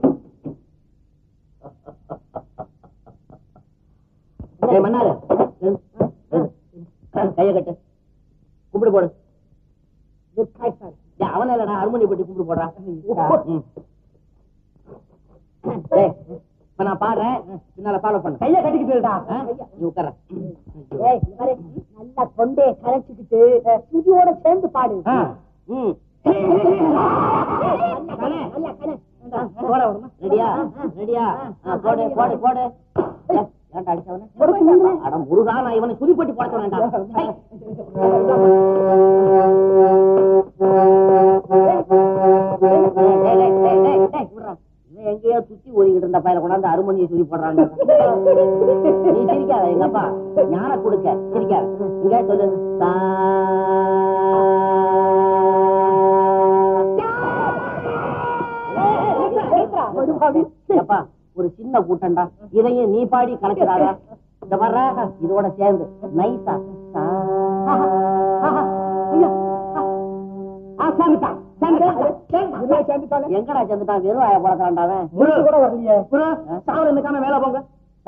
ஏய், மன்னாரு கைய கட்டு கும்பிடு போடு ஏய், அவன இல்லடா அருமணி பட்டி கும்பிடு போடுறா ம். ஏய், இப்ப நான் பாடுறேன் பின்னால ஃபாலோ பண்ணு கைய கட்டிக்கிட்டுடா நீ உட்கார ஏய் பாரு நல்லா தொண்டையை கரைச்சிக்கிட்டு சுதியோட சேர்ந்து பாடு ஆ, ம். கலை, நல்லா கலை. போட விடுமா? ரெடியா ரெடியா ஆ, போடு போடு போடு ஏய், ஏன்டா அடிச்சவன ஒரு சின்ன அட முருகா நான் இவனை குதிப்பட்டி போட சொன்னேன்டா ஹை. டேய், டேய், டேய், டேய், டேய், டேய், விட்றா. இவன் எங்கேயோ சுத்தி ஓடிக்கிட்டு இருந்த பையல கொண்டாந்து அருமணியை சுத்தி போடுறாங்க நீ சிரிக்காத எங்க அப்பா ஞான கொடுக்க சிரிக்காத இங்க சொல்லு தா. அப்பா ஒரு சின்ன கூட்டம்டா இதையும் நீ பாடி கலக்கிறாரா இந்த வர்ற இதோட சேர்ந்து நைஸா தா. எங்கடா சேர்ந்துட்டான் வெறும் ஆய போடக்கிறான்டா அவன் முழுக்க கூட வரலையே சாவல் நிக்காம மேல போங்க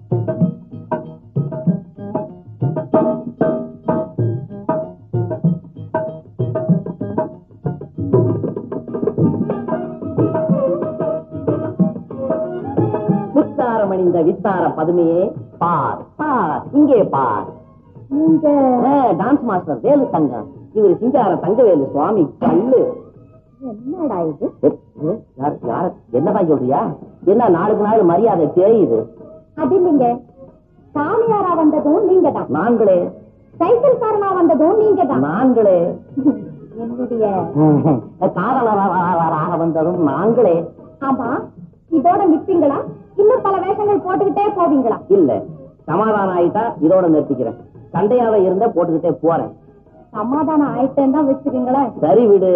இந்த வித்தார பதுமையே பார் பார் இங்கே பார் நீங்க டான்ஸ் மாஸ்டர் வேலு தங்கம் இவர் சிங்கார தங்கவேலு சுவாமி கல்லு என்னடா இது ஏ, ஏ, யார் யார என்னதான் சொல்றியா என்ன நாளுக்கு நாள் மரியாதை தேயுது அது இல்லைங்க சாமியாரா வந்ததும் நீங்க தான் நான்களே சைக்கிள்காரனா வந்ததும் நீங்க தான் நான்களே என்னுடைய காதலராக வந்ததும் நாங்களே ஆமா இதோட நிப்பீங்களா இன்னும் பல வேஷங்கள் போட்டுக்கிட்டே போவீங்களா இல்ல சமாதானம் ஆயிட்டா இதோட நிறுத்திக்கிறேன் சண்டையாவே இருந்தா போட்டுக்கிட்டே போறேன் சமாதானம் ஆயிட்டேன்னு தான் வச்சுக்கீங்களேன் சரி விடு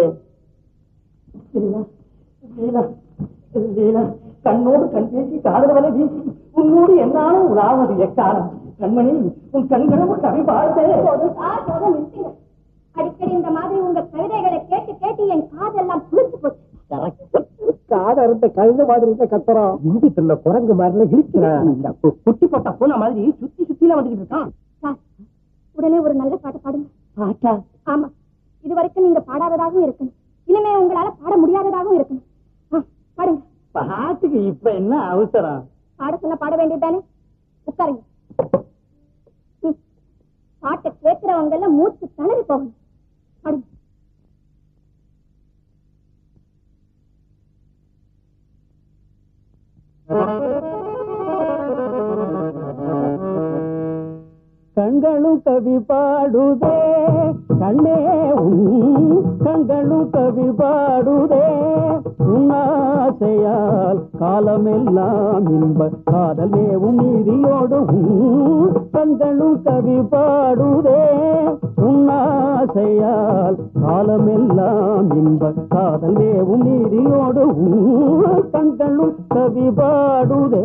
கண்ணோடு கண் பேசி காதல வலை வீசி உன்னோடு என்னாலும் உலாவது எக்காலம் கண்மணி உன் கண்களும் கவி வாழ்த்தே போதும் சார் போதும் நிறுத்துங்க அடிக்கடி இந்த மாதிரி உங்க கவிதைகளை கேட்டு கேட்டு என் காதெல்லாம் புளிச்சு போச்சு காத அறுத்த கழுத மாதிரி இருந்த கத்துறோம் இந்திக்குள்ள குரங்கு மாதிரில இழுக்கிறான் குட்டி போட்ட பூனை மாதிரி சுத்தி சுத்தில வந்துகிட்டு இருக்கான் சார் உடனே ஒரு நல்ல பாட்டு பாடுங்க பாட்டா ஆமா இது வரைக்கும் நீங்க பாடாததாகவும் இருக்கணும் இனிமே உங்களால பாட முடியாததாகவும் இருக்கணும் ஆ, பாடுங்க பாட்டுக்கு இப்ப என்ன அவசரம் பாட சொன்னா பாட வேண்டியதுதானே உட்காருங்க ம். பாட்டை கேட்கிறவங்க எல்லாம் மூச்சு திணறி போகணும் பாடுங்க கண்களும் கவி பாடுதே கண்ணே உன் கண்களும் கவி பாடுதே உன்னாசையால் காலமெல்லாம் இன்ப காதல் மேவும் நீதியோடு உன் கண்களும் கவி பாடுதே உன்னாசையால் காலமெல்லாம் இன்ப காதல் மேவும் நீதியோடு உன் கண்களும் கவி பாடுதே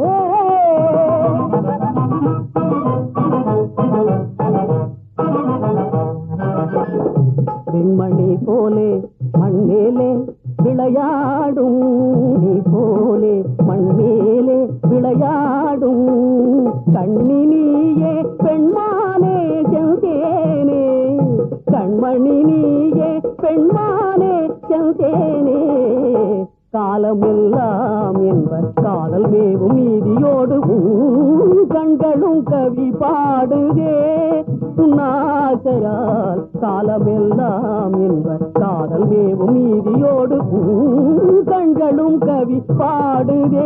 வெண்மணி போலே மண்மேலே விளையாடும் நீ போலே மண்மேலே விளையாடும் கண்ணினியே பெண்மானே செந்தேனே கண்மணி நீயே பெண்மானே செந்தேனே காலமெல்லாம் என்ப காதல் மேவும் நீதியோடு உன் கண்களும் கவி பாடுதே உன்னாசையால் காலமெல்லாம் என்ப காதல் மேவும் நீதியோடு உன் கண்களும் கவி பாடுதே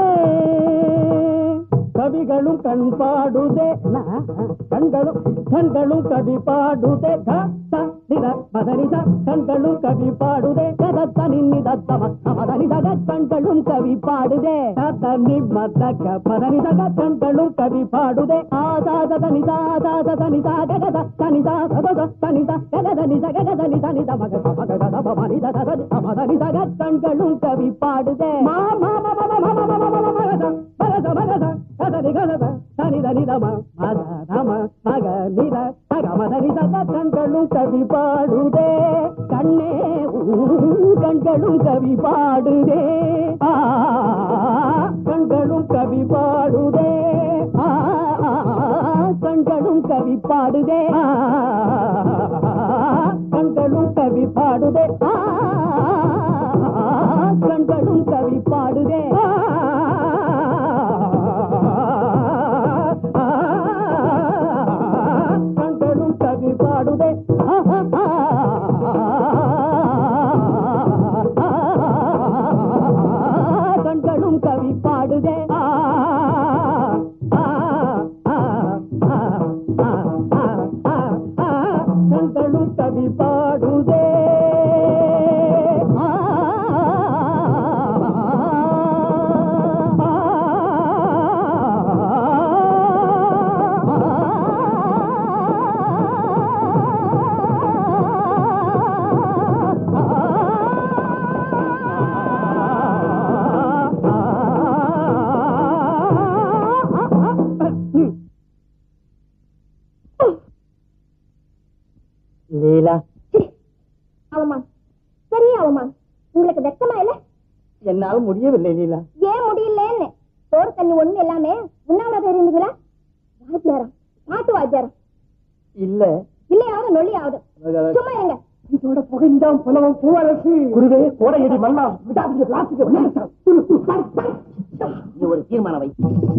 கவிகளும் கண் பாடுதே நா, கண்களும் கண்களும் கவி பாடுதே க, த, நித, மதனித கண்களும் கவி பாடுதே கதத்த நின்னிதத்த மதனிதக கண்களும் கவி பாடுதே தத்த நிம்மதக மதனிதக கண்களும் கவி பாடுதே ஆதாத தனிதா ஆதாத தனிதா ககத தனிதா சதத தனிதா ககத நித ககத நித நித மக மக கத மனித தத மதனிதக கண்களும் கவி பாடுதே மா மா மா மா மா மா மா மா மா மா மகத மகத மகத கதனி கதத தனித நிதம மத நம மக நித மக மத நித கண்களும் கவி பாடுதே கண்ணே உன் கண்களும் கவி பாடுதே ஆ, கண்களும் கவி பாடுதே ஆ, கண்களும் கவி பாடுதே ஆ, கண்களும் கவி பாடுதே ஆ, கண்களும் கவி பாடுதே ஆ, கண்களும் கவி பாடுதே கண்களும் கவி பாடுதே கண்களும் கவி பாடுதே லீலா சீ, அவமானம் பெரிய அவமானம் உங்களுக்கு வெக்கமா இல்ல என்னால் முடியவில்லை லீலா ஏன் முடியலன்னு சோறு தண்ணி ஒண்ணு எல்லாமே உண்ணாவிரதம் இருந்தீங்களா வாத்தியாரம் பாட்டு வாத்தியாரம் இல்ல இல்லையாவது நொல்லியாவது சும்மா இருங்க இதோட புகைந்தான் புலவம் பூவரசு குருவே கோடையடி மன்னா விடாதீங்க பிளாஸ்டிக் நீ ஒரு தீர்மானம் வை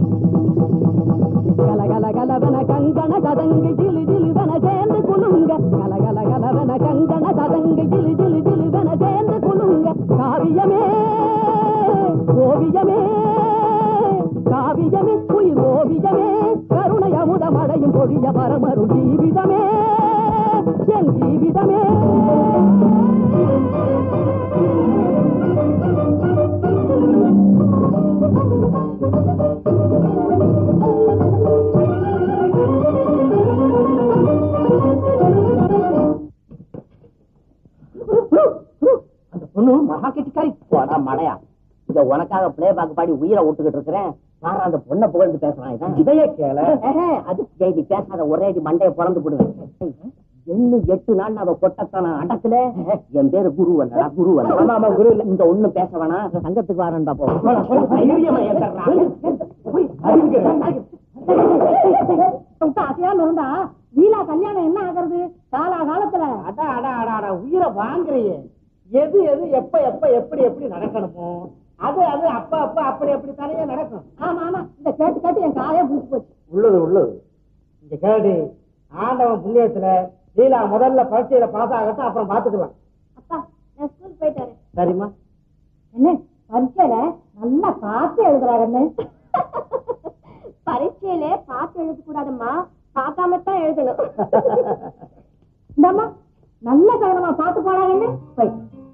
கல கல கலவன கங்கண சதங்கு ஜிலு ஜிலுவன சேர்ந்து குலுங்க கல கல கலவன கங்கண சதங்கு ஜிலு ஜிலு ஜிலுவன சேர்ந்து குலுங்க காவியமே ஓவியமே காவியமே உயிர் ஓவியமே கருணை அமுத மழையும் பொழிய பரமரும் ஜீவிதமே என் ஜீவிதமே அந்த பொண்ணு மகா கெட்டிக்காரி போடா மடையா இத உனக்காக பிளே பாக்கு பாடி உயிரை விட்டுக்கிட்டு இருக்கிறேன் பாரு அந்த பொண்ணை புகழ்ந்து பேசுறான் இதான் இதையே கேள அது கேள்வி பேசாத ஒரே அடி மண்டைய பிறந்து போடுவேன் என்ன எட்டு நாள் அவ கொட்டத்தான அடக்கல என் பேரு குரு வந்தடா குரு வந்த ஆமா ஆமா குரு இல்ல இந்த ஒண்ணும் பேச வேணாம் சங்கத்துக்கு வரேன் பாப்போம் அசையாம இருந்தா லீலா கல்யாணம் என்ன ஆகுறது காலா காலத்துல அடா அடா அடா அடா உயிரை வாங்குறியே எது எது எப்ப எப்ப எப்படி எப்படி நடக்கணுமோ அது அது அப்ப அப்ப அப்படி அப்படி தானே நடக்கும் ஆமா ஆமா இந்த கேட்டு கேட்டு என் காலே புடிச்சு போச்சு உள்ளது உள்ளது இங்க கேடு ஆண்டவன் புண்ணியத்துல லீலா முதல்ல பரீட்சையில பாஸ் ஆகட்டும் அப்புறம் பாத்துக்கலாம் அப்பா நான் ஸ்கூல் போயிட்டு வரேன் சரிம்மா என்ன பரீட்சையில நல்லா பார்த்து எழுதுறாருன்னு பரீட்சையில பார்த்து எழுத கூடாதம்மா பார்க்காம தான் எழுதணும் இந்தம்மா நல்ல கவனமா பார்த்து போறாங்கன்னு போய்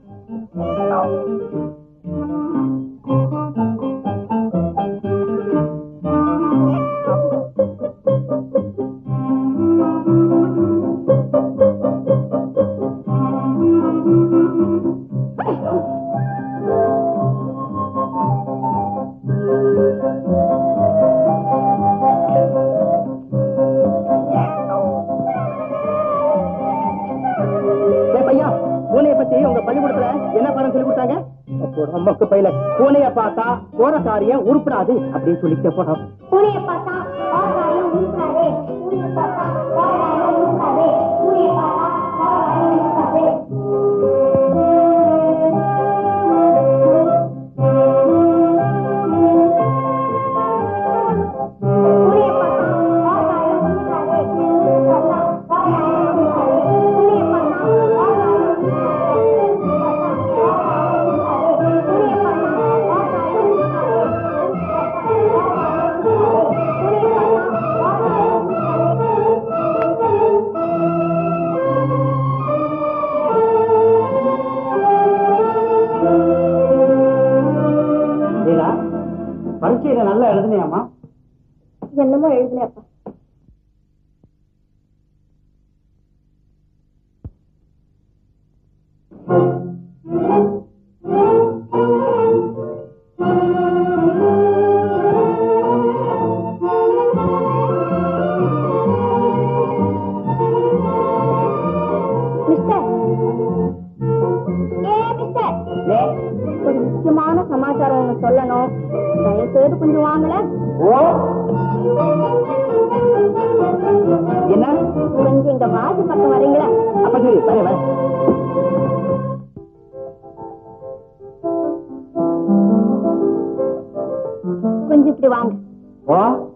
ஏய் பையா பூனைய பத்தி உங்க பள்ளிக்கூடத்துல என்ன பாடம் சொல்லி கொடுத்தாங்க நமக்கு பையில பூனைய பார்த்தா கோரக்காரியம் உருப்படாது அப்படின்னு சொல்லிட்டு போறோம் பூனையை பார்த்தா காரியம் உருப்படாதே பூனையை பார்த்தா காரியம் உருப்படாதே பூனையை பார்த்தா காரியம் உருப்படாதே பூனையை பார்த்தா காரியம் உருப்படாதே பூனையை பார்த்தா காரியம் உருப்படாதே பூனையை பார்த்தா காரியம் உருப்படாதே பூனையை லீலா பரீட்சையில நல்லா எழுதுனியாமா என்னமோ எழுதலையப்பா மிஸ்டர் ஏ மிஸ்டர் ஒரு முக்கியமான சமாச்சாரம் ஒண்ணு சொல்லணும் தயவு செய்து கொஞ்சம் வாங்கல ஓ என்ன கொஞ்சம் இங்க வாசு பக்கம் வரீங்களா அப்ப சரி வரேன் வரேன் கொஞ்சம் இப்படி வாங்க ஓ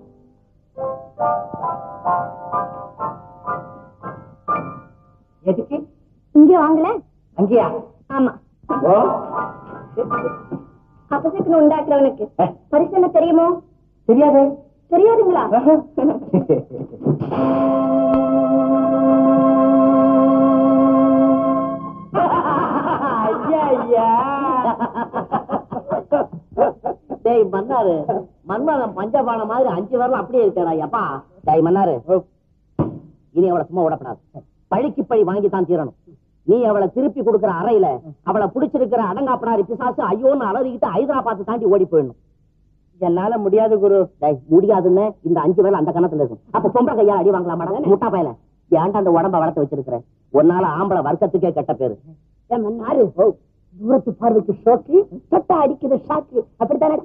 எதுக்கு இங்க வாங்கல அங்கேயா ஆமா ஓ அப்பசக்குன்னு உண்டாக்குறவனுக்கு அஹ். பரிசு என்ன தெரியுமோ தெரியாது தெரியாதுங்களா ஐயா ஐயா டேய் மன்னாரு மன்மதன் பஞ்சபானம் மாதிரி அஞ்சு வரலாம் அப்படியே இருக்காடா அப்பா டேய் மன்னாரு இனி அவளை சும்மா விடப்படாது பழிக்கு பழி வாங்கி தான் தீரணும் நீ அவளை திருப்பி கொடுக்கிற அறையில அவளை பிடிச்சிருக்கிற அடங்காப்படாரி பிசாசு ஐயோன்னு அலறிக்கிட்டு ஹைதராபாத் தாண்டி ஓடி போயிடணும் என்னால முடியாது குரு டேய் முடியாதுன்னு இந்த அஞ்சு வேலை அந்த கணத்துல இருக்கும் அப்ப பொம்பளை கையா அடி வாங்கலாம் மேடம் முட்டா பயல ஏன்டா அந்த உடம்ப வளர்த்து வச்சிருக்கிற ஒன்னால ஆம்பளை வர்க்கத்துக்கே கெட்ட பேரு ஏன் மன்னாரு தூரத்து பார்வைக்கு ஷோக்கு தொட்டா அடிக்கிற ஷாக்கு அப்படித்தானே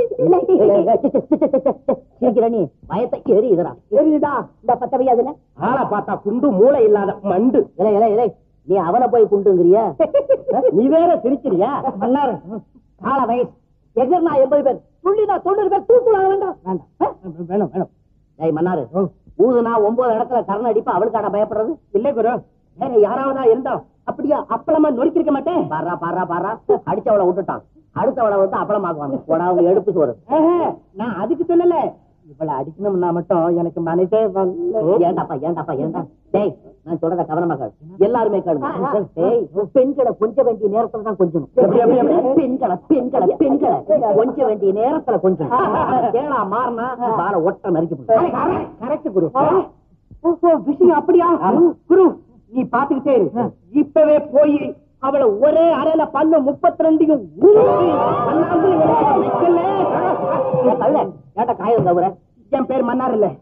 சிரிக்கிற நீ பயத்தை எரியுதுடா எரியுதா இந்த பத்தவை அதுல ஆளை பார்த்தா குண்டு மூளை இல்லாத மண்டு இலை இலை இலை நீ அவனை போய் குண்டுங்கிறிய நீ வேற சிரிக்கிறியா மன்னாரு கால வயசு எதிர்னா எண்பது பேர் சொல்லி நான் தொண்ணூறு பேர் தூத்துலாக வேண்டாம் வேண்டாம் வேணும் வேணும் டேய் மன்னாரு ஊதுனா ஒன்பது இடத்துல கரண அடிப்பா அவளுக்கான பயப்படுறது இல்லை குரு வேற யாராவதா இருந்தா அப்படியா அப்பளமா நொறுக்கிருக்க மாட்டேன் பாரா பாரா பாரா அடிச்சவளை விட்டுட்டான் அடுத்தவளை வந்து அப்பளமாக்குவாங்க போடா அவங்க எடுப்பு சோறு ஆஹா, நான் அதுக்கு சொல்லல இவளை அடிக்கணும்னா மட்டும் எனக்கு மனசே வரல ஏண்டாப்பா ஏண்டாப்பா ஏண்டா டேய் நான் சொல்றத கவனமா கேளு எல்லாருமே கேளுங்க டேய் பெண்களை கொஞ்ச வேண்டிய நேரத்துல தான் கொஞ்சம் எப்படி, எப்படி, எப்படி? பெண்களை பெண்களை பெண்களை கொஞ்ச வேண்டிய நேரத்துல கொஞ்சம் தேடா மாறினா பார ஒட்ட நறுக்கி போடு. கரெக்ட் குரு ஓஹோ விஷயம் அப்படியா குரு நீ பாத்துக்கிட்டே இரு இப்பவே போய் அவளை ஒரே அறையில பண்ண முப்பத்தி ரெண்டையும் ஏன் கள்ள ஏட்ட காயம் கவுற என் பேர் மன்னார் இல்ல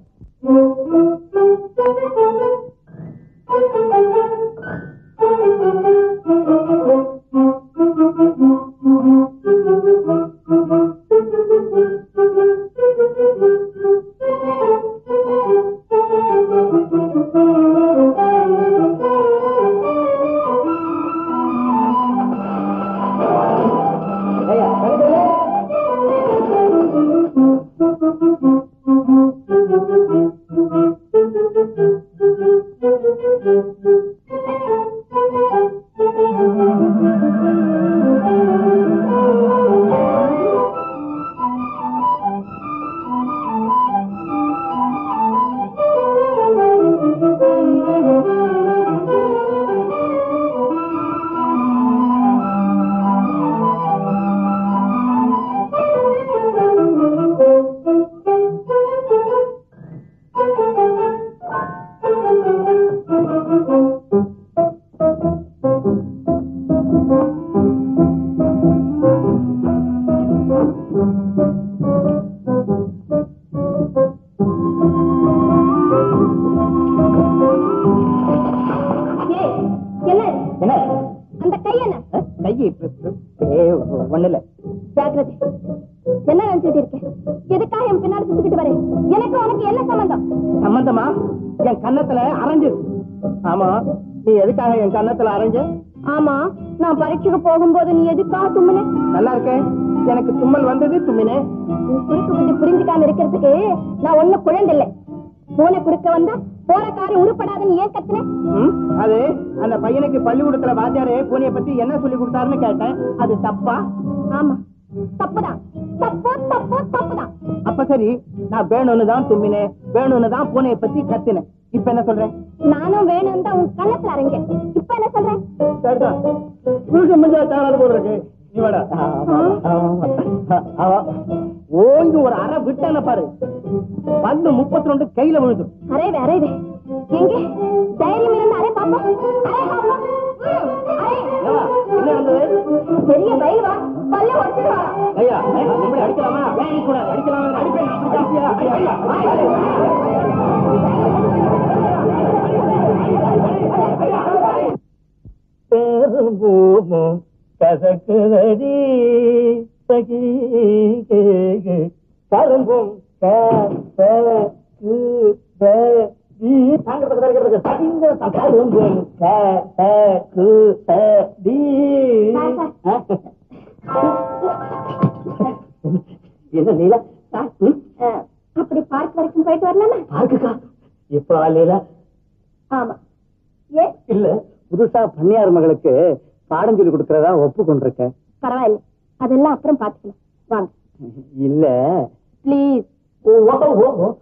ஏய், என்ன இது? என்ன அந்த கை என்ன கை ஒண்ணு இல்ல ஜாக்கிரதை என்ன நினைச்சிட்டு இருக்கேன் எதுக்காக என் பின்னாடி சுத்திக்கிட்டு வரேன் எனக்கு உனக்கு என்ன சம்பந்தம் சம்பந்தமா என் கன்னத்துல அரைஞ்சு ஆமா நீ எதுக்காக என் கன்னத்துல அரைஞ்ச ஆமா நான் பரீட்சைக்கு போகும்போது நீ எதுக்காக தும்முன நல்லா இருக்கேன் எனக்கு தும்மல் வந்தது தும்மினே நீ குறுக்கு புத்தி புரிஞ்சுக்காம இருக்கிறதுக்கு நான் ஒண்ணு குழந்தை இல்லை பூனை குறுக்க வந்தா போற காரியம் உருப்படாதுன்னு ஏன் கத்துன ம், அது அந்த பையனுக்கு பள்ளிக்கூடத்துல வாத்தியாரு பூனைய பத்தி என்ன சொல்லி கொடுத்தாருன்னு கேட்டேன் அது தப்பா ஆமா தப்புதான் தப்பு தப்பு தப்புதான் அப்ப சரி நான் வேணும்னு தான் தும்மினேன் வேணும்னு தான் பூனைய பத்தி கத்தினேன் இப்ப என்ன சொல்றேன் நானும் வேணும் தான் உன் கண்ணத்துல அரங்க இப்ப என்ன சொல்றேன் சரிதான் புருஷன் முடிஞ்சா தாராள போல இருக்கு நீ வாடா ஓங்கி ஒரு அரை விட்டான பாரு பல்லு முப்பத்தி ரெண்டு கையில விழுதும் அரைவே அரைவே எங்க தைரியம் இருந்தா அரை பாப்போம் அரை பாப்போம் ம், அரை. ஏவா, என்ன நடந்தது பெரிய பயில் வா பல்ல உடச்சிட்டு வா ஐயா இப்படி அடிக்கலாமா ஏன் கூட அடிக்கலாமா அடிப்பேன் அடிப்பியா அடிப்பியா பூமும் கசக்குதடி சகி கரும்பும் என்ன லீலா ம்? அஹ், அப்படி பார்க் வரைக்கும் போயிட்டு வரலாமா பார்க்குக்கா இப்போ லீலா ஆமா ஏ இல்ல புதுசா பண்ணையார் மகளுக்கு பாடம் சொல்லி கொடுக்கறதா ஒப்பு கொண்டிருக்கேன் பரவாயில்ல அதெல்லாம் அப்புறம் பாத்துக்கலாம் வாங்க இல்ல ப்ளீஸ் ஓ, ஓ, ஓ, ஓ.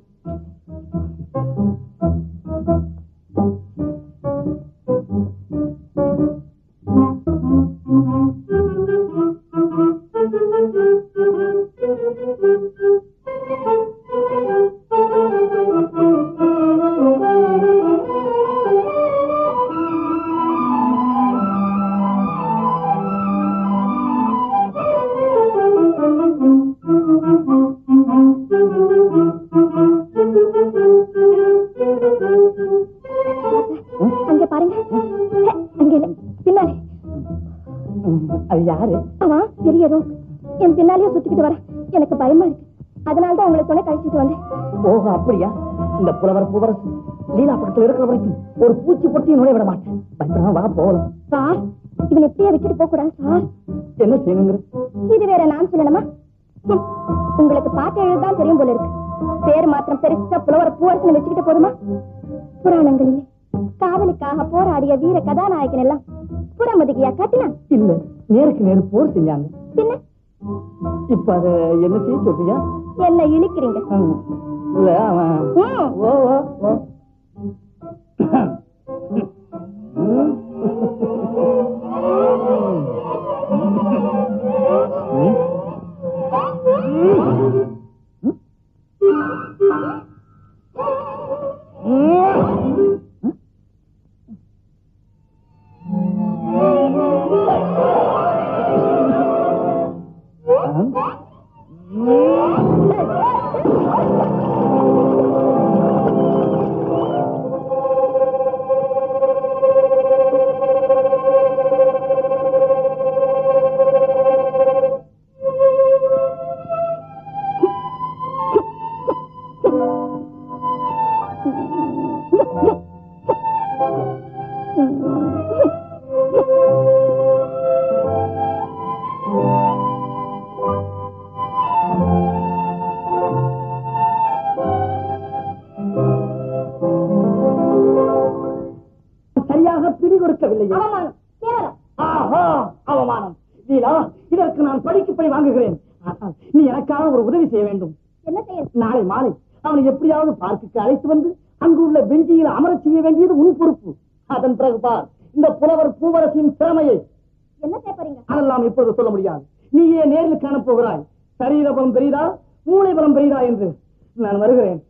அங்க பாருங்க ஹே, அங்க இல்ல பின்னாலே அது யாரு அவன் பெரிய ரோக் என் பின்னாலேயே சுத்திக்கிட்டு வரேன் எனக்கு பயமா இருக்கு அதனால தான் உங்களை துணை கழிச்சிட்டு வந்தேன் ஓஹோ அப்படியா இந்த புலவர் புவரசு லீலா படத்துல இருக்கிற வரைக்கும் ஒரு பூச்சி பொட்டியும் நுழைய விட மாட்டேன் பயப்படாம வா போகலாம் சார் இவன் எப்படியே விட்டுட்டு போக கூடாது சார் என்ன செய்யணுங்கிற இது வேற நான் சொல்லணுமா ஹம், உங்களுக்கு பாட்டு எழுதான் தெரியும் போல இருக்கு பேர் மாத்திரம் பெருசா புலவர பூவரசனை வச்சுக்கிட்டு போதுமா புராணங்களிலே காதலுக்காக போராடிய வீர கதாநாயகன் எல்லாம் புறமுதுகியா காட்டினான் இல்ல நேருக்கு நேரு போர் செஞ்சாங்க பின்ன இப்ப அத என்ன செய்ய சொல்றியா என்ன இழிக்கிறீங்க ம். இல்ல அவன் ம், ஓ ஓ ஓ ம். ம். சரியாக பிடி கொடுக்கவில்லையே அவமானம் கேவலம் ஆஹா அவமானம் லீலா இதற்கு நான் படிக்கு படி வாங்குகிறேன் ஆனால் நீ எனக்காக ஒரு உதவி செய்ய வேண்டும் என்ன செய்யணும் நாளை மாலை அவனை எப்படியாவது பார்க்குக்கு அழைத்து வந்து அங்கு உள்ள பெஞ்சியில் அமரச் செய்ய வேண்டியது உன் பொறுப்பு அதன் பிறகு பார் இந்த புலவர் பூவரசின் திறமையை என்ன செய்ய போறீங்க அதெல்லாம் இப்போது சொல்ல முடியாது நீயே நேரில் காணப் போகிறாய் சரீர பலம் பெரிதா மூளை பலம் பெரிதா என்று நான் வருகிறேன்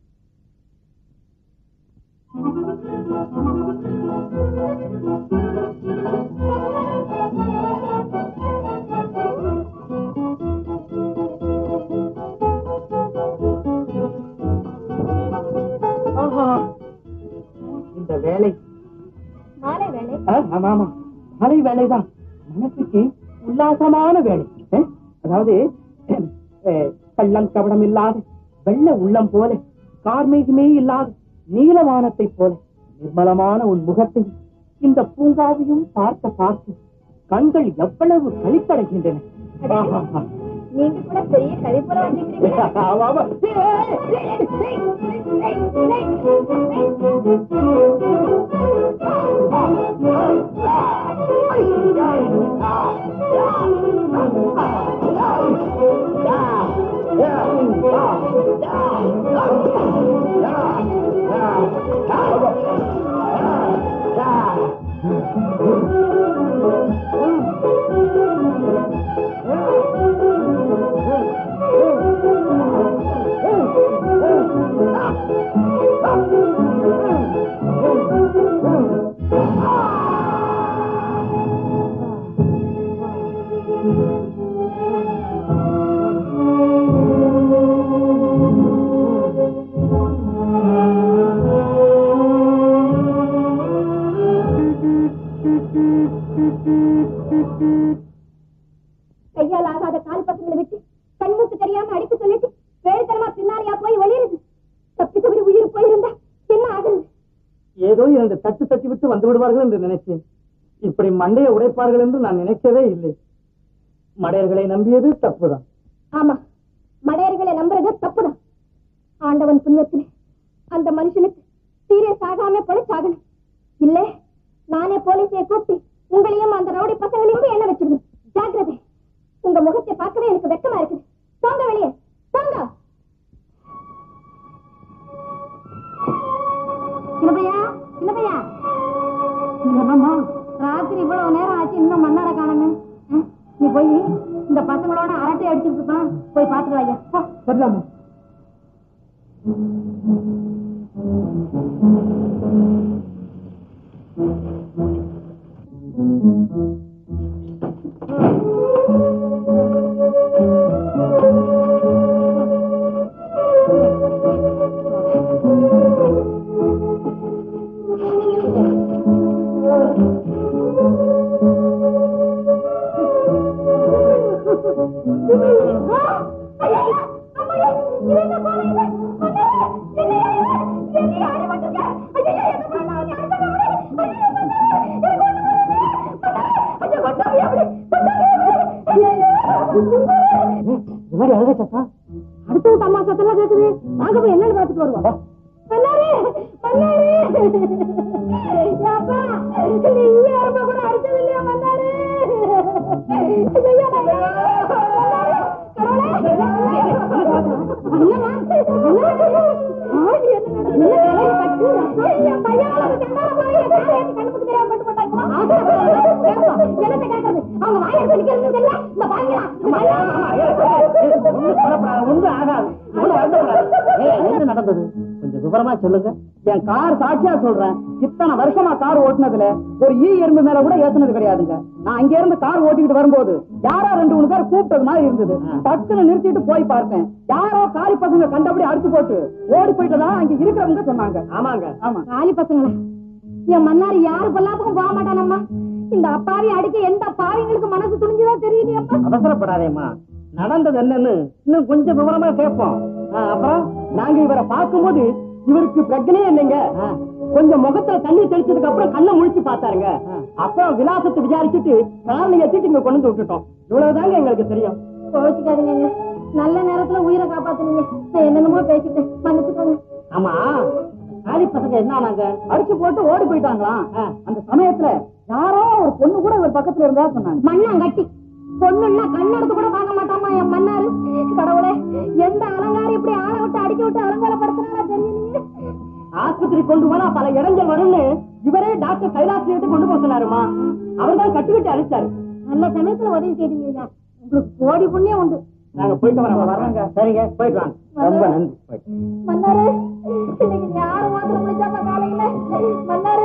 ஆஹா, இந்த வேலை மாலை வேலை ஆ, ஆமா ஆமா மலை வேலைதான் மனசுக்கு உல்லாசமான வேலை ஏ, அதாவது ஏ, கள்ளம் கவடம் இல்லாத வெள்ள உள்ளம் போல கார்மேகமே இல்லாத நீலவானத்தை போல நிர்மலமான உன் முகத்தை இந்த பூங்காவையும் பார்க்க பார்க்க கண்கள் எவ்வளவு களிப்படைகின்றன ஆஹா. நீங்க கூட பெரிய கழிப்புல வந்திருக்கீங்க ஆமா, ஆமா. கையால் ஆகாத கால் பசங்களை விட்டு கண்மூக்கு தெரியாம அடிக்க சொல்லிட்டு வேறுதனமா பின்னாரியா போய் வெளியிருது தப்பி தவறி உயிர் போயிருந்தா என்ன ஆகுது ஏதோ இரண்டு தட்டு தட்டி விட்டு வந்து விடுவார்கள் என்று நினைத்தேன் இப்படி மண்டையை உடைப்பார்கள் என்று நான் நினைக்கவே இல்லை மடையர்களை நம்பியது தப்புதான் ஆமா மடையர்களை நம்புறது தப்புதான் ஆண்டவன் புண்ணியத்திலே அந்த மனுஷனுக்கு சீரே சாகாம பொழைச்சாகணும் இல்ல நானே போலீஸை கூப்பிட்டு உங்களையும் அந்த ரவுடி பசங்களையும் என்ன வச்சிருந்தேன் ஜாக்கிரதை உங்க முகத்தை பார்க்கவே எனக்கு வெக்கமா இருக்குது போங்க வெளியே போங்க சின்னப்பையா சின்னப்பையா என்னம்மா ராத்திரி இவ்வளவு நேரம் ஆச்சு இன்னும் மன்னார காணமே ம், நீ போய் இந்த பசங்களோட அரட்டை அடிச்சுட்டு இருப்பான் போய் பாத்துட்டு வாயா போ சரிதாம்மா சத்தம் அடுத்த வீட்டு அம்மா சத்தம் கேக்குது வாங்க போய் என்னன்னு பாத்துட்டு வருவோம் பண்ணாரு பண்ணாரு அப்பா நீ இங்க இருப்ப கூட அடிச்சது இல்லையா பண்ணாரு ஐயோ, பண்ணாரு. கடவுளே. என்னம்மா? என்னம்மா? ஆ, இது என்ன நடக்குது? என்ன தலையில கட்டு? ஐயோ, பையன் வளர்ந்து கண்டால போய் என் தலையை ஏத்தி கண்ணுக்கு தெரியாம கட்டு போட்டாங்கம்மா. என்னத்த கேக்குறது? அவங்க வாயை எடுத்து நிக்கிறது தெரியல? இந்த பாருங்களா, இந்த பாருங்களா. ஒண்ணும் கவலைப்படாத, ஒண்ணும் ஆகாது ஒண்ணும் வருத்தப்படாத. ஏய், என்ன நடந்தது கொஞ்சம் விவரமா சொல்லுங்க என் கார் சாட்சியா சொல்றேன் இத்தனை வருஷமா கார் ஓட்டுனதுல ஒரு ஈ எறும்பு மேல கூட ஏத்துனது கிடையாதுங்க நான் அங்க இருந்து கார் ஓட்டிக்கிட்டு வரும்போது யாரோ ரெண்டு மூணு பேர் கூப்பிட்டது மாதிரி இருந்தது டக்குன்னு நிறுத்திட்டு போய் பார்த்தேன் யாரோ காரி பசங்க கண்டபடி அடிச்சு போட்டு ஓடி போயிட்டதா அங்க இருக்கிறவங்க சொன்னாங்க ஆமாங்க ஆமா காலி பசங்களா என் மன்னார் யாரு பொல்லாப்புக்கும் போக மாட்டானம்மா இந்த அப்பாவி அடிக்க எந்த பாவிங்களுக்கு மனசு துணிஞ்சுதா தெரியலையம்மா அவசரப்படாதேம்மா நடந்தது என்னன்னு இன்னும் கொஞ்சம் விவரமா கேட்போம் ஆ, அப்புறம் நாங்க இவரை பார்க்கும்போது இவருக்கு பிரச்சனையே இல்லைங்க கொஞ்சம் முகத்துல தண்ணி தெளிச்சதுக்கு அப்புறம் கண்ணை முழிச்சு பார்த்தாருங்க அப்புறம் விலாசத்தை விசாரிச்சுட்டு கார்ல ஏத்திட்டு இங்க கொண்டு வந்து விட்டுட்டோம் இவ்வளவுதாங்க எங்களுக்கு தெரியும் கோச்சுக்காதீங்க நல்ல நேரத்துல உயிரை காப்பாத்துனீங்க நான் என்னென்னமோ பேசிட்டேன் மன்னிச்சுக்கோங்க ஆமா காலி பசங்க என்ன ஆனாங்க அடிச்சு போட்டு ஓடி போயிட்டாங்களாம் அந்த சமயத்துல யாரோ ஒரு பொண்ணு கூட இவர் பக்கத்துல இருந்தா சொன்னாங்க மண்ணாங்கட்டி பொண்ணுன்னா கண்ணெடுத்து கூட பார்க்க மாட்டாமா என் மன்னாரு கடவுளே எந்த அலங்காரம் இப்படி ஆளை விட்டு அடிக்க விட்டு அலங்காரப்படுத்தினா தெரியலையே ஆஸ்பத்திரி கொண்டு போனா பல இடங்கள் வரும்னு இவரே டாக்டர் கைலாஸ் எடுத்து கொண்டு போக சொன்னாருமா அவர் தான் கட்டிக்கிட்டு அழிச்சாரு நல்ல சமயத்துல உதவி செய்றீங்க ஐயா உங்களுக்கு கோடி புண்ணியம் உண்டு நாங்க போயிட்டு வரோம் வர்றோங்க சரிங்க போயிட்டு வாங்க ரொம்ப நன்றி போயிட்டு மன்னாரு இன்னைக்கு யாரு மாத்திரம் முடிச்சாப்பா காலையில மன்னாரு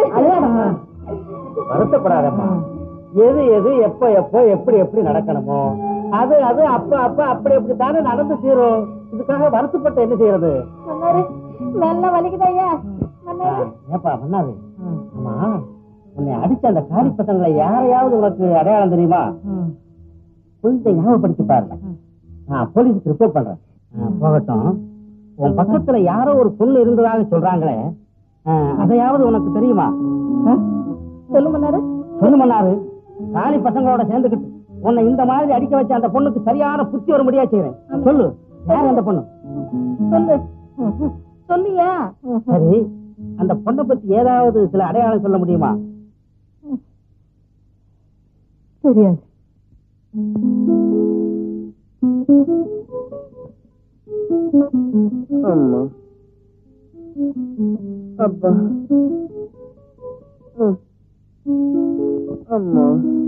வருத்தப்படாதம்மா எது எது எப்ப எப்போ எப்படி எப்படி நடக்கணுமோ அது அது அப்ப அப்ப அப்படி அப்படி தானே நடந்து தீரும் இதுக்காக வருத்தப்பட்டு என்ன செய்யறது மன்னாரு நல்ல வலிக்குது ஐயா மன்னாரு ஏப்பா மன்னாரு ஆமா உன்னை அடிச்ச அந்த காலி பசங்களை யாரையாவது உனக்கு அடையாளம் தெரியுமா கொஞ்சம் ஞாபகப்படுத்தி பாருங்க நான் போலீஸுக்கு ரிப்போர்ட் பண்றேன் ஆ, போகட்டும் உன் பக்கத்துல யாரோ ஒரு பொண்ணு இருந்ததாக சொல்றாங்களே ஆ, அதையாவது உனக்கு தெரியுமா ஆ? சொல்லு மன்னாரு சொல்லு மன்னாரு காலி பசங்களோட சேர்ந்துக்கிட்டு உன்னை இந்த மாதிரி அடிக்க வச்ச அந்த பொண்ணுக்கு சரியான புத்தி வர முடியா செய்யறேன் சொல்லு யார் அந்த பொண்ணு சொல்லு சொல்லியா சரி அந்த பொண்ணை பத்தி ஏதாவது சில அடையாளம் சொல்ல முடியுமா தெரியாது அம்மா அப்பா அம்மா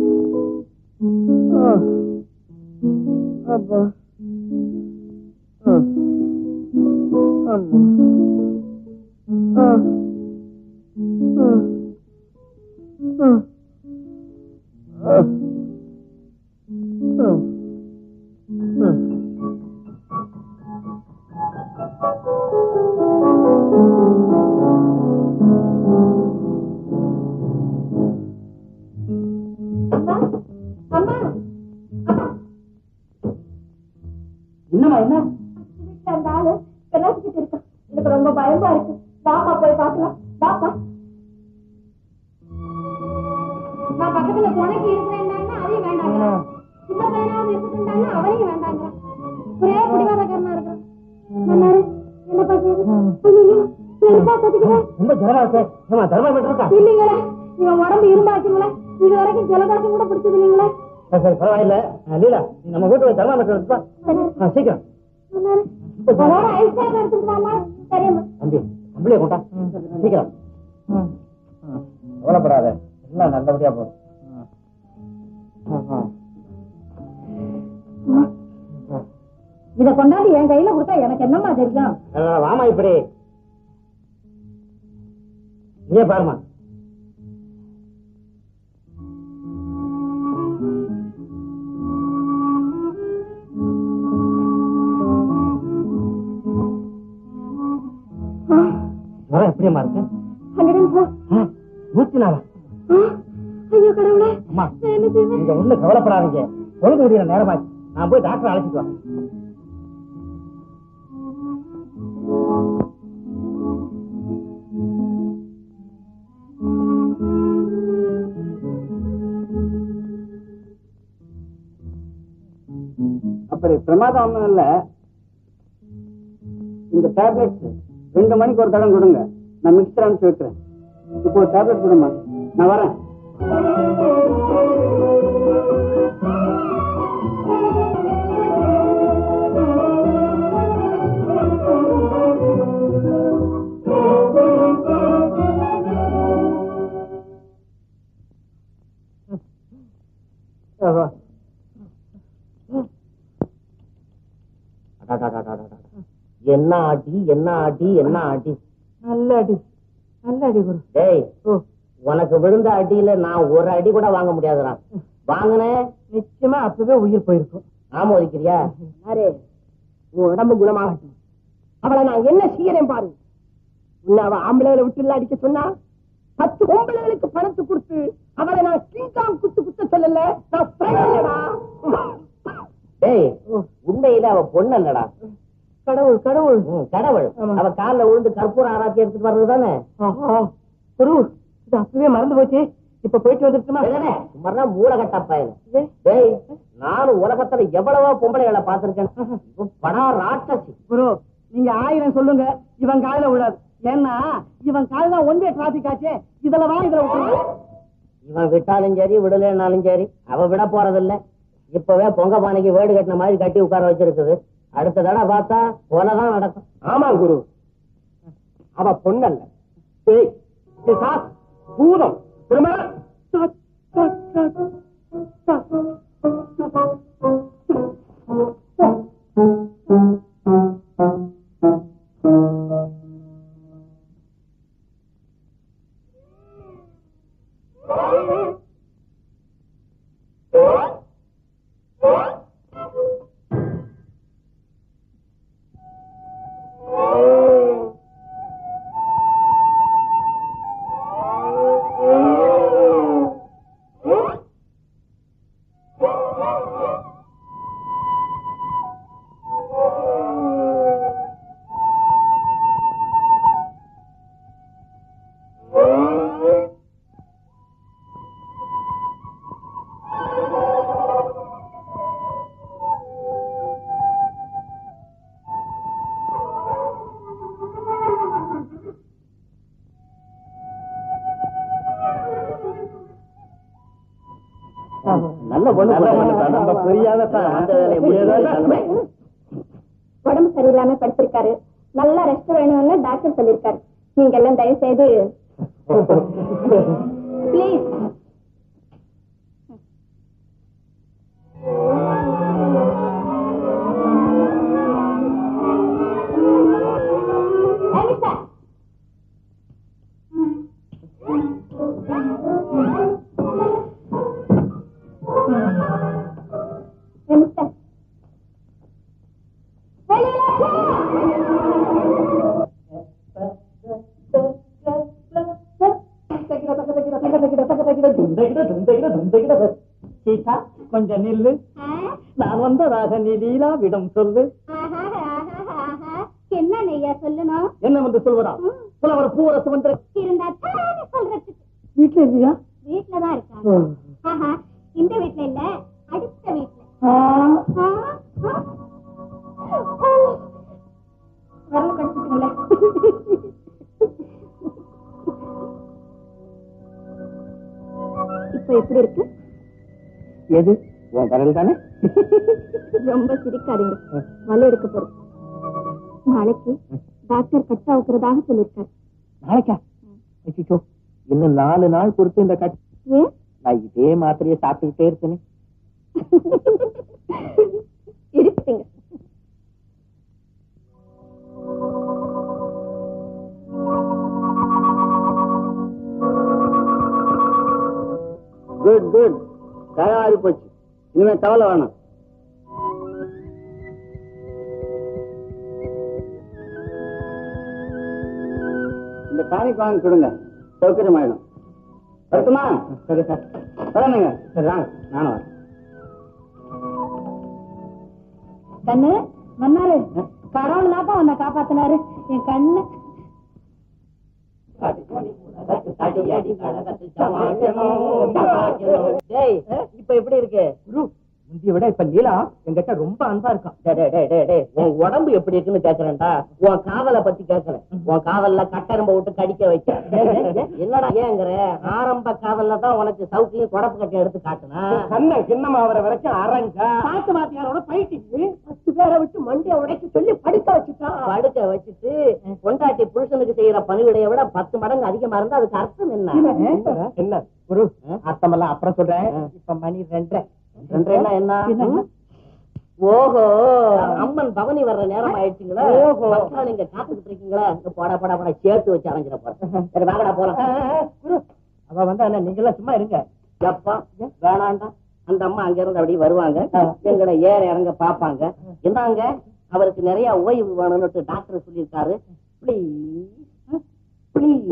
அப்பா அம்மா அம்மா அம்மா என்னம்மா என்ன வீட்டுல அந்த ஆளு பெனாசிக்கிட்டு இருக்கான் எனக்கு ரொம்ப பயமா இருக்கு வாப்பா போய் பார்க்கலாம் வாப்பா நான் பக்கத்துல துணைக்கு இருக்கிறேன்னா அதையும் வேண்டாங்கிறான் சின்ன பையனாவது இருந்துட்டாங்கன்னா அவனையும் வேண்டாங்கிறான் ஒரே பிடிவாதக்காரனா இருக்கிறான் மன்னாரு என்னப்பா செய்யுது ஐயோ பெருசா கத்திக்கிறேன் ரொம்ப ஜலமா இருக்கு ஏமா தர்மா இருக்கா இல்லைங்களே இவன் உடம்பு இரும்பாச்சுங்களே இது வரைக்கும் ஜலதோஷம் கூட பிடிச்சது இல்லைங்களே சரி சரி பரவாயில்ல ஆ, லீலா நீ நம்ம வீட்டு தர்மா மீட்டர் எடுத்துப்பா ஆ, சீக்கிரம் மன்னாரு அதோட ஐஸ் பேக் எடுத்துட்டு வாமா சரியம்மா தம்பி கம்பளியை கொண்டா சீக்கிரம் கவலைப்படாத எல்லாம் நல்லபடியா போகும் இத கொண்டாந்து என் கையில கொடுத்தா எனக்கு என்னம்மா தெரியும் அதனால வாமா இப்படி நீயே பாருமா ஜுரம் எப்படியம்மா இருக்கு ஹண்ட்ரட் அண்ட் ஃபோர் ஆ, நூத்தி நாலா ஐயோ கடவுளே அம்மா நான் என்ன செய்வேன் நீங்க ஒண்ணு கவலைப்படாதீங்க பொழுது முடிகிற நேரமாச்சு நான் போய் டாக்டர் அழைச்சிட்டு வரேன் அப்படி பிரமாதம் ஒண்ணும் இல்ல டேப்லெட்ஸ் ரெண்டு மணிக்கு ஒரு தடம் கொடுங்க நான் மிக்சர் அனுப்பிச்சு வைக்கிறேன் இப்போ ஒரு டேப்லெட் கொடுமா நான் வரேன் அடடடடடடட. என்ன ஆட்டி என்ன ஆட்டி என்ன ஆட்டி நல்ல அடி நல்ல அடி குரு டேய் உனக்கு விழுந்த அடியில நான் ஒரு அடி கூட வாங்க முடியாதுடா வாங்கினேன் நிச்சயமா அப்பவே உயிர் போயிருக்கும் ஆமா ஒதுக்கிறியா யாரு உன் உடம்பு குணமாகட்டும் அவளை நான் என்ன செய்யறேன் பாரு உன்னை அவ ஆம்பளைகளை விட்டு அடிக்க சொன்னா பத்து பொம்பளைகளுக்கு பணத்தை கொடுத்து அவளை நான் கிங்காங் குத்து குத்த சொல்லல நான் friend இல்லடா. டேய் உண்மையில அவ பொண்ணு இல்லடா கடவுள் கடவுள் ம், கடவுள் ஆமா. அவ கால்ல விழுந்து கற்பூர ஆராய்ச்சி எடுத்துட்டு வர்றது தானே ஆஹா. குரு இது அப்பவே மறந்து போச்சு இப்ப போயிட்டு வந்துட்டுமா சும்மா மூலகட்ட பயல டேய் நானும் உலகத்துல எவ்வளவோ பொம்பளைகளை பார்த்திருக்கேன் இவ படா ராட்சசி குரு நீங்க ஆயிரம் சொல்லுங்க இவன் காதுல விடாது ஏன்னா இவன் காதுல ஒன்றே டிராபிக் ஆச்சே இதுல வா இதுல விட்டுருங்க இவன் விட்டாலும் சரி விடலைன்னாலும் சரி அவ விட போறதில்ல இப்பவே பொங்க பானைக்கு வீடு கட்டின மாதிரி கட்டி உட்கார வச்சிருக்குது அடுத்த தடவை பார்த்தா கொலைதான் நடக்கும் ஆமா குரு அவ பொண்ணல்ல பேய் பிசாஸ், பூதம் திரும்ப நல்ல பொண்ணு நம்ம புரியாத அந்த வேலையை முடியாத உடம்பு சரியில்லாம படுத்திருக்காரு நல்லா ரெஸ்ட் வேணும்னு டாக்டர் சொல்லிருக்காரு நீங்க எல்லாம் தயவு செய்து ப்ளீஸ் சீதா கொஞ்சம் நில்லு நான் வந்ததாக நீ லீலாவிடம் சொல்லு என்ன நெய்யா சொல்லணும் என்னவென்று சொல்வதா புலவர் பூரசு வந்து இருந்தா தானே சொல்றதுக்கு வீட்டுல இல்லையா வீட்டுலதான் இருக்காங்க ஆஹா, இந்த வீட்ல இல்ல அடுத்த வீட்ல ஆ, ஆ. ஓ. வரல கடிச்சிட்டுங்களே இப்ப எப்படி இருக்கு எது உன் கடல் தானே ரொம்ப சிரிக்காதீங்க வலு எடுக்க போறோம் நாளைக்கு டாக்டர் கட் அவுக்கிறதாக சொல்லிருக்காரு நாளைக்கா அச்சோ இன்னும் நாலு நாள் பொறுத்து இந்த கட் ஏன் நான் இதே மாத்திரையை சாப்பிட்டுக்கிட்டே இருக்கேனே இருக்குங்க குட் குட் தயாரி போச்சு இனிமே கவலை வேணாம் இந்த டானிக் வாங்கி கொடுங்க சௌகரியமாயிடும் வரட்டுமா சரி சார் வரணுங்க சரி வாங்க நானும் வரேன் கண்ணு மன்னாரு கடவுள் தான் உன்னை காப்பாத்தினாரு என் கண்ணு டேய் இப்ப எப்படி இருக்கு முந்திய விட இப்ப லீலா என்கிட்ட ரொம்ப அன்பா இருக்கான் டேய், டேய், டேய், டேய், டேய், உன் உடம்பு எப்படி இருக்குன்னு கேக்குறேன்டா உன் காதலை பத்தி கேக்குறேன் உன் காதல்ல கட்டெரும்ப விட்டு கடிக்க வைக்க என்னடா ஏங்கிற ஆரம்ப காதல்ல தான் உனக்கு சவுக்கையும் கொடப்பு கட்டை எடுத்து காட்டுனா கண்ண கிண்ணம் ஆவற வரைக்கும் அரங்கா பாட்டு வாத்தியாரோட பைட்டிக்கு பத்து பேரை விட்டு மண்டிய உடைக்க சொல்லி படிக்க வச்சுட்டான் படுக்க வச்சுட்டு பொண்டாட்டி புருஷனுக்கு செய்யற பணிவிடையை விட பத்து மடங்கு அதிகமா இருந்தா அதுக்கு அர்த்தம் என்ன என்ன குரு அர்த்தமெல்லாம் அப்புறம் சொல்றேன் இப்ப மணி ரெண்டரை ரெண்டரைன்னா என்ன ஓஹோ அம்மன் பவனி வர்ற நேரம் ஆயிடுச்சுங்களா ஓஹோ. மக்கள் நீங்க காத்துக்கிட்டு இருக்கீங்களா இந்த போடா போடா போடா சேர்த்து வச்சு அரைஞ்சிட போறேன் சரி வாங்கடா போலாம் குரு அவ வந்து அண்ணா நீங்க எல்லாம் சும்மா இருங்க எப்பா வேணாண்டா அந்த அம்மா அங்க இருந்து அப்படியே வருவாங்க எங்களை ஏற இறங்க பாப்பாங்க என்னங்க அவருக்கு நிறைய ஓய்வு வேணும்னு டாக்டர் சொல்லியிருக்காரு ப்ளீஸ் ப்ளீஸ்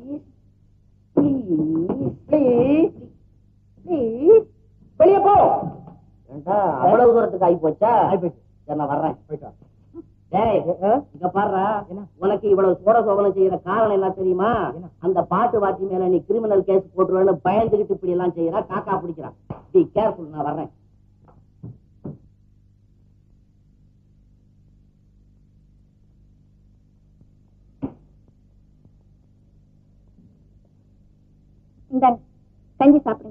ப்ளீஸ் ப்ளீஸ் வெளியே போ ஏண்டா அவ்வளவு தூரத்துக்கு ஆகி போச்சா ஆயிப்போச்சு. சரி நான் வர்றேன் போயிட்டு வா. டேய் இங்க பாருடா உனக்கு இவ்வளவு சோட சோதனை செய்யற காரணம் என்ன தெரியுமா அந்த பாட்டு வாத்தி மேல நீ கிரிமினல் கேஸ் போட்டுருவேன்னு பயந்துகிட்டு இப்படி எல்லாம் செய்யறா காக்கா பிடிக்கிறான் பி கேர்ஃபுல் நான் வர்றேன் இந்தாங்க கஞ்சி சாப்பிடுங்க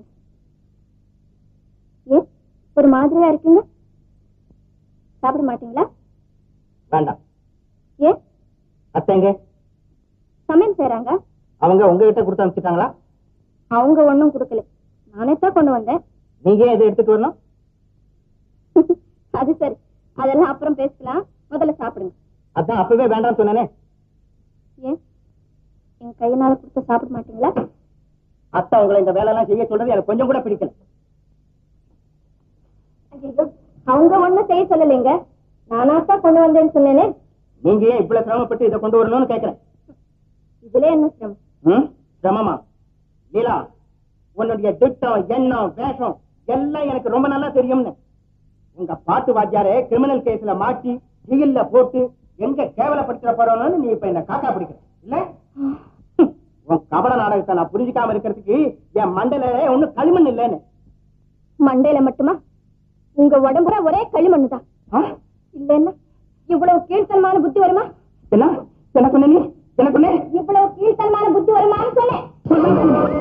ஏ ஒரு மாதிரியா இருக்கீங்க சாப்பிட மாட்டீங்களா வேண்டாம் ஏ அத்தைங்க சமையல் செய்றாங்க அவங்க உங்ககிட்ட கொடுத்து அனுப்பிச்சிட்டாங்களா அவங்க ஒண்ணும் கொடுக்கல நானே தான் கொண்டு வந்தேன் நீங்க ஏன் இதை எடுத்துட்டு வரணும் அது சரி அதெல்லாம் அப்புறம் பேசலாம் முதல்ல சாப்பிடுங்க அதான் அப்பவே வேண்டாம்னு சொன்னேனே ஏன் என் கையினால கொடுத்து சாப்பிட மாட்டீங்களா அத்தை உங்களை இந்த வேலை எல்லாம் செய்ய சொல்றது எனக்கு கொஞ்சம் கூட பிடிக்கல ஐயோ அவங்க ஒண்ணும் செய்ய சொல்லலைங்க நானா தான் கொண்டு வந்தேன்னு சொன்னேனே நீங்க ஏன் இவ்வளவு சிரமப்பட்டு இதை கொண்டு வரணும்னு கேக்குறேன் இதுல என்ன சிரமம் ம்? சிரமமா லீலா உன்னுடைய திட்டம் எண்ணம் வேஷம் எல்லாம் எனக்கு ரொம்ப நல்லா தெரியும்னு உங்க பாட்டு வாத்தியாரே கிரிமினல் கேஸ்ல மாட்டி ஜெயில்ல போட்டு எங்க கேவலப்படுத்திட போறோம்னு நீ இப்ப என்ன காக்கா பிடிக்கிற இல்ல ஹம். உன் கபட நாடகத்தை நான் புரிஞ்சுக்காம இருக்கிறதுக்கு என் மண்டல ஒண்ணு களிமண் இல்லைன்னு மண்டையில மட்டுமா உங்க உடம்புல ஒரே களிமண்ணு தான் ஆ? இல்லன்னா இவ்வளவு கீழ்த்தனமான புத்தி வருமா என்ன என்ன சொன்ன நீ என்ன சொன்ன இவ்வளவு கீழ்த்தனமான புத்தி வருமான்னு சொன்னேன்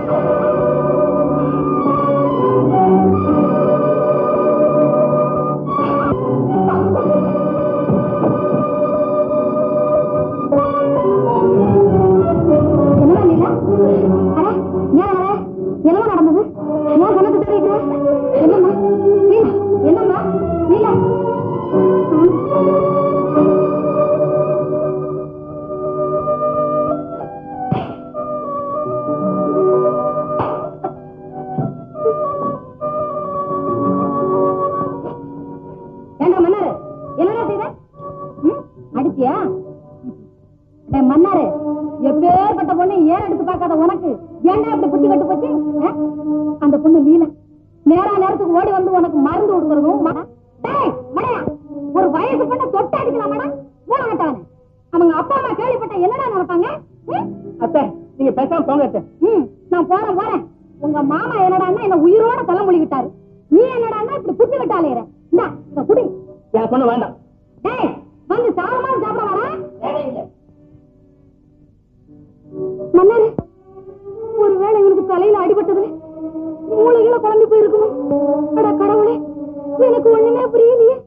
என்னமா லீலா? அட, ஏன் அழ? என்னமா நடந்தது? ஏன் கண்ணத்தை தெரிவிக்கிற? என்னம்மா? லீலா, என்னம்மா? லீலா? ம். ஏண்டா மன்னாரு என்னடா செய்த ம்? அடிச்சியா டேய் மன்னாரு எப்பேற்பட்ட பொண்ணு ஏன் எடுத்து பார்க்காத உனக்கு ஏன்டா இப்படி புத்தி கட்டு போச்சு ஆ? அந்த பொண்ணு லீல நேரா நேரத்துக்கு ஓடி வந்து உனக்கு மருந்து கொடுக்கறதும் ம- டேய் மடையா ஒரு வயசு பொண்ணை தொட்டு அடிக்கலாமாடா மூணாட்டவன அவங்க அப்பா அம்மா கேள்விப்பட்ட என்னடா நினைப்பாங்க ம்? அத்தை நீங்க பேசாம போங்க அத்தை ம், நான் போறேன் போறேன் உங்க மாமா என்னடான்னா என்ன உயிரோட தள்ள மொழிகிட்டாரு நீ என்னடான்னா இப்படி புத்தி விட்டாலே இந்தா இத குடி என் பொண்ணு வேண்டாம் டேய் வந்து சாரமா சாப்பிட வரா மன்னாரு ஒருவேளை இவனுக்கு தலையில அடிபட்டதுல மூளைகளை குழம்பி போயிருக்குமோ அட கடவுளே எனக்கு ஒண்ணுமே புரியலையே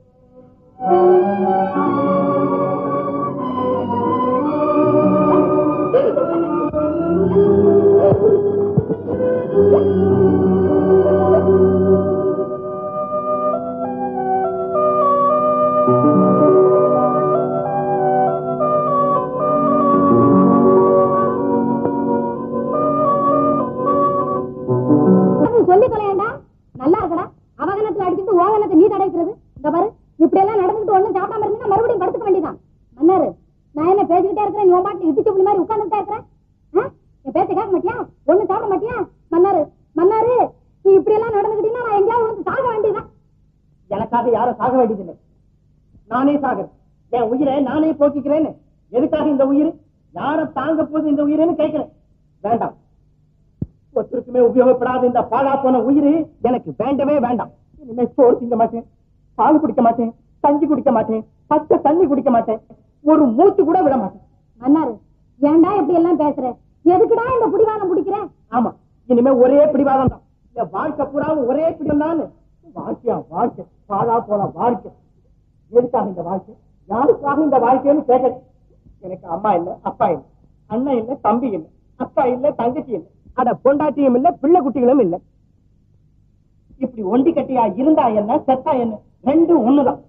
அது சொல்லி தொலையண்டா நல்லா இருக்கடா அவகனத்துல அடிச்சுட்டு ஓகனத்தை நீ தடைக்கிறது இந்த பாரு இப்படி எல்லாம் நடந்துட்டு ஒண்ணும் சாப்பிடாம இருந்தா மறுபடியும் படுத்துக்க வேண்டியதான் மன்னாரு நான் என்ன பேசிக்கிட்டே இருக்கிறேன் நீ உன் பாட்டு இடிச்சு இப்படி மாதிரி உட்கார்ந்துட்டே இருக்கிறேன் ஆ? என் பேச்ச கேட்க மாட்டியா ஒண்ணு சாப்பிட மாட்டியா மன்னாரு மன்னாரு நீ இப்படி எல்லாம் நடந்துக்கிட்டீங்கன்னா நான் எங்கேயாவது வந்து சாக வேண்டியதான் எனக்காக யாரும் சாக வேண்டியதில்லை நானே சாகிறேன் என் உயிரை நானே போக்கிக்கிறேன்னு எதுக்காக இந்த உயிர் யார தாங்க போகுது இந்த உயிர்னு கேட்கிறேன் வேண்டாம் ஒருத்தருக்குமே உபயோகப்படாத இந்த பாழா போன உயிர் எனக்கு வேண்டவே வேண்டாம் இனிமே சோறு திங்க மாட்டேன் பால் குடிக்க மாட்டேன் தஞ்சி குடிக்க மாட்டேன் பச்சை தண்ணி குடிக்க மாட்டேன் ஒரு மூச்சு கூட விட மாட்டேன் மன்னாரு ஏன்டா இப்படி எல்லாம் பேசுற எதுக்குடா இந்த புடிவாதம் பிடிக்கிற ஆமா இனிமே ஒரே பிடிவாதம் தான் என் வாழ்க்கை பூராவும் ஒரே பிடிவம் தான் வாழ்க்கையா வாழ்க்கை பாழா போல வாழ்க்கை எதுக்காக இந்த வாழ்க்கை யாருக்காக இந்த வாழ்க்கைன்னு கேட்க எனக்கு அம்மா இல்ல அப்பா இல்ல அண்ணன் இல்ல தம்பி இல்ல அக்கா இல்ல தங்கச்சி இல்ல அட பொண்டாட்டியும் இல்ல பிள்ளை குட்டிகளும் இல்ல இப்படி ஒண்டி கட்டியா இருந்தா என்ன செத்தா என்ன ரெண்டும் ஒண்ணுதான்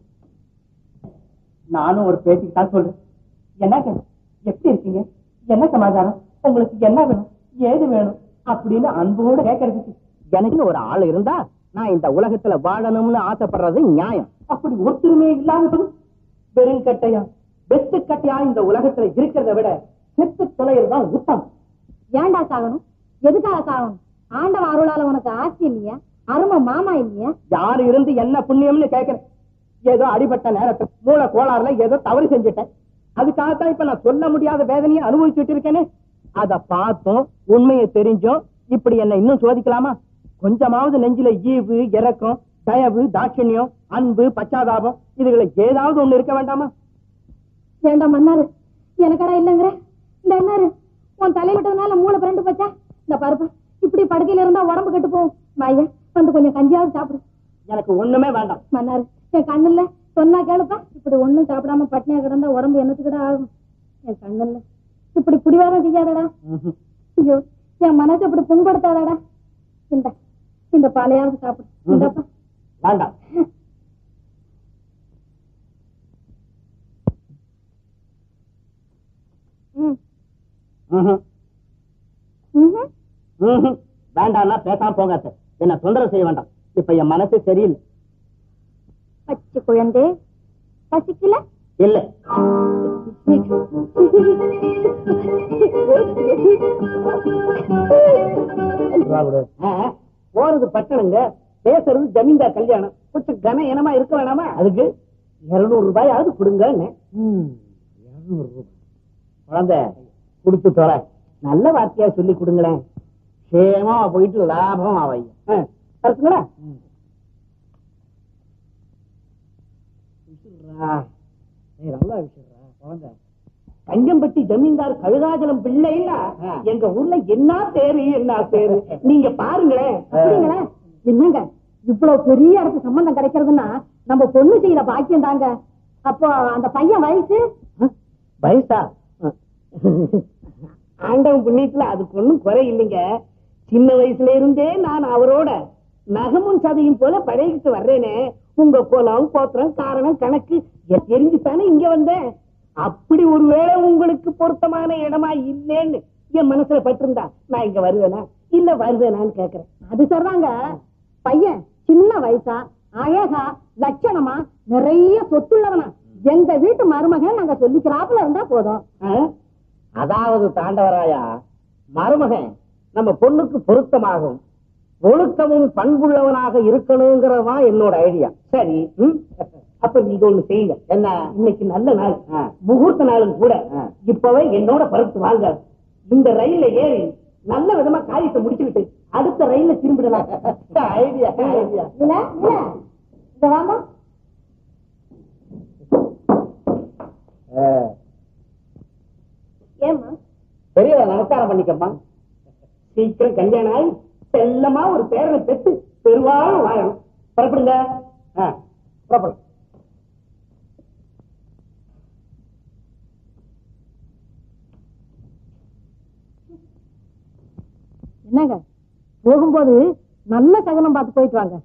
நானும் ஒரு பேட்டிக்கு தான் சொல்றேன் என்ன கேட்க எப்படி இருக்கீங்க என்ன சமாச்சாரம் உங்களுக்கு என்ன வேணும் ஏது வேணும் அப்படின்னு அன்போடு கேட்கறதுக்கு எனக்கு ஒரு ஆள் இருந்தா நான் இந்த உலகத்துல வாழணும்னு ஆசைப்படுறது நியாயம் அப்படி ஒருத்தருமே இல்லாதது வெறும் கட்டையா வெத்து கட்டையா இந்த உலகத்துல இருக்கிறத விட செத்து தொலைகிறது தான் உத்தம் ஏன்டா சாகணும் எதுக்காக சாகணும் ஆண்டவன் அருளால உனக்கு ஆட்சி இல்லையா அருமை மாமா இல்லையா யாரு இருந்து என்ன புண்ணியம்னு கேட்கிறேன் ஏதோ அடிபட்ட நேரத்துல மூளை கோளாறுல ஏதோ தவறு செஞ்சுட்டேன் அதுக்காகத்தான் இப்ப நான் சொல்ல முடியாத வேதனையை அனுபவிச்சுட்டு இருக்கேனே அத பார்த்தும் உண்மையை தெரிஞ்சும் இப்படி என்ன இன்னும் சோதிக்கலாமா கொஞ்சமாவது நெஞ்சில ஈவு இறக்கம் தயவு தாட்சண்யம் அன்பு பச்சாதாபம் இதுகளை ஏதாவது ஒண்ணு இருக்க வேண்டாமா ஏண்டா மன்னாரு எனக்கடா இல்லைங்கிற இந்த அண்ணாரு உன் தலை விட்டதுனால மூளை பிறண்டு போச்சா இந்த பருப்பு இப்படி படுக்கையில இருந்தா உடம்பு கெட்டு போகும் வாயா வந்து கொஞ்சம் கஞ்சியாவது சாப்பிடு எனக்கு ஒண்ணுமே வேண்டாம் மன்னாரு என் கண்ணுல சொன்னா கேளுப்பா இப்படி ஒண்ணும் சாப்பிடாம பட்னியா கிடந்தா உடம்பு என்னத்துக்கிட ஆகும் என் கண்ணுல இப்படி பிடிவாதம் செய்யாதடா ஐயோ என் மனசு இப்படி புண்படுத்தாதடா இந்த இந்த பாலையாவது சாப்பிடு இந்தப்பா வேண்டாம் ம் ம்ஹும். ம்ஹும். ம்ஹும். வேண்டாம்னா பேசாம போங்க அத்தை. என்ன தொந்தரவு செய்ய வேண்டாம் இப்ப என் மனசு சரியில்லை பச்சை குழந்தை பசிக்கல இல்ல ஆ, போறது பட்டணங்க பேசுறது ஜமீன்தார் கல்யாணம் கொஞ்சம் கன இனமா இருக்க வேணாமா அதுக்கு இருநூறு ரூபாயாவது கொடுங்க குழந்தை கொடுத்து தொலை நல்ல வார்த்தையா சொல்லி கொடுங்களேன் சேமா போயிட்டு லாபம் ஆவையா கரெக்டுங்களா நல்லா விஷயம்டா குழந்தை கஞ்சம்பட்டி ஜமீன்தார் கழுகாஜலம் பிள்ளைன்னா எங்க ஊர்ல என்ன பேரு என்ன பேரு நீங்க பாருங்களேன் அப்படிங்களா என்னங்க இவ்வளவு பெரிய இடத்து சம்பந்தம் கிடைக்கிறதுன்னா நம்ம பொண்ணு செய்யற பாக்கியம் தாங்க அப்போ அந்த பையன் வயசு வயசா ஆண்டவன் புண்ணியத்துல அதுக்கு ஒண்ணும் குறை இல்லைங்க சின்ன வயசுல இருந்தே நான் அவரோட நகமும் சதையும் போல பழகிட்டு வர்றேனே உங்க குலம் கோத்திரம் காரணம் கணக்கு எ- தெரிஞ்சுத்தானே இங்க வந்தேன் அப்படி ஒருவேளை உங்களுக்கு பொருத்தமான இடமா இல்லைன்னு என் மனசுல பட்டிருந்தா நான் இங்க வருவேனா இல்ல வருவேனான்னு கேக்குறேன் அது சொல்றாங்க பையன் சின்ன வயசா அழகா லட்சணமா நிறைய சொத்துள்ளவனா எங்க வீட்டு மருமகன் நாங்க சொல்லிக்கிறாப்புல இருந்தா போதும் ஆ? அதாவது தாண்டவராயா மருமகன் நம்ம பொண்ணுக்கு பொருத்தமாகும் ஒழுக்கமும் பண்புள்ளவனாக இருக்கணுங்கிறதுதான் என்னோட ஐடியா சரி ம்? அப்ப நீங்க ஒண்ணு செய்யுங்க என்ன இன்னைக்கு நல்ல நாள் முகூர்த்த நாளும் கூட இப்பவே என்னோட பருத்து வாங்க இந்த ரயில்ல ஏறி நல்ல விதமா காரியத்தை முடிச்சுக்கிட்டு அடுத்த ரயில்ல திரும்பிடலாம் ஐடியா ஐடியா இல்ல இல்ல இந்த வாங்க ஏமா பெரியவ நமஸ்காரம் பண்ணிக்கம்மா சீக்கிரம் கல்யாணம் ஆகி செல்லமா ஒரு பேரனை பெற்று பெருவாழும் வாழணும் புறப்படுங்க ஆ, புறப்படும் என்னங்க போகும்போது நல்ல சகனம் பார்த்து போயிட்டு வாங்க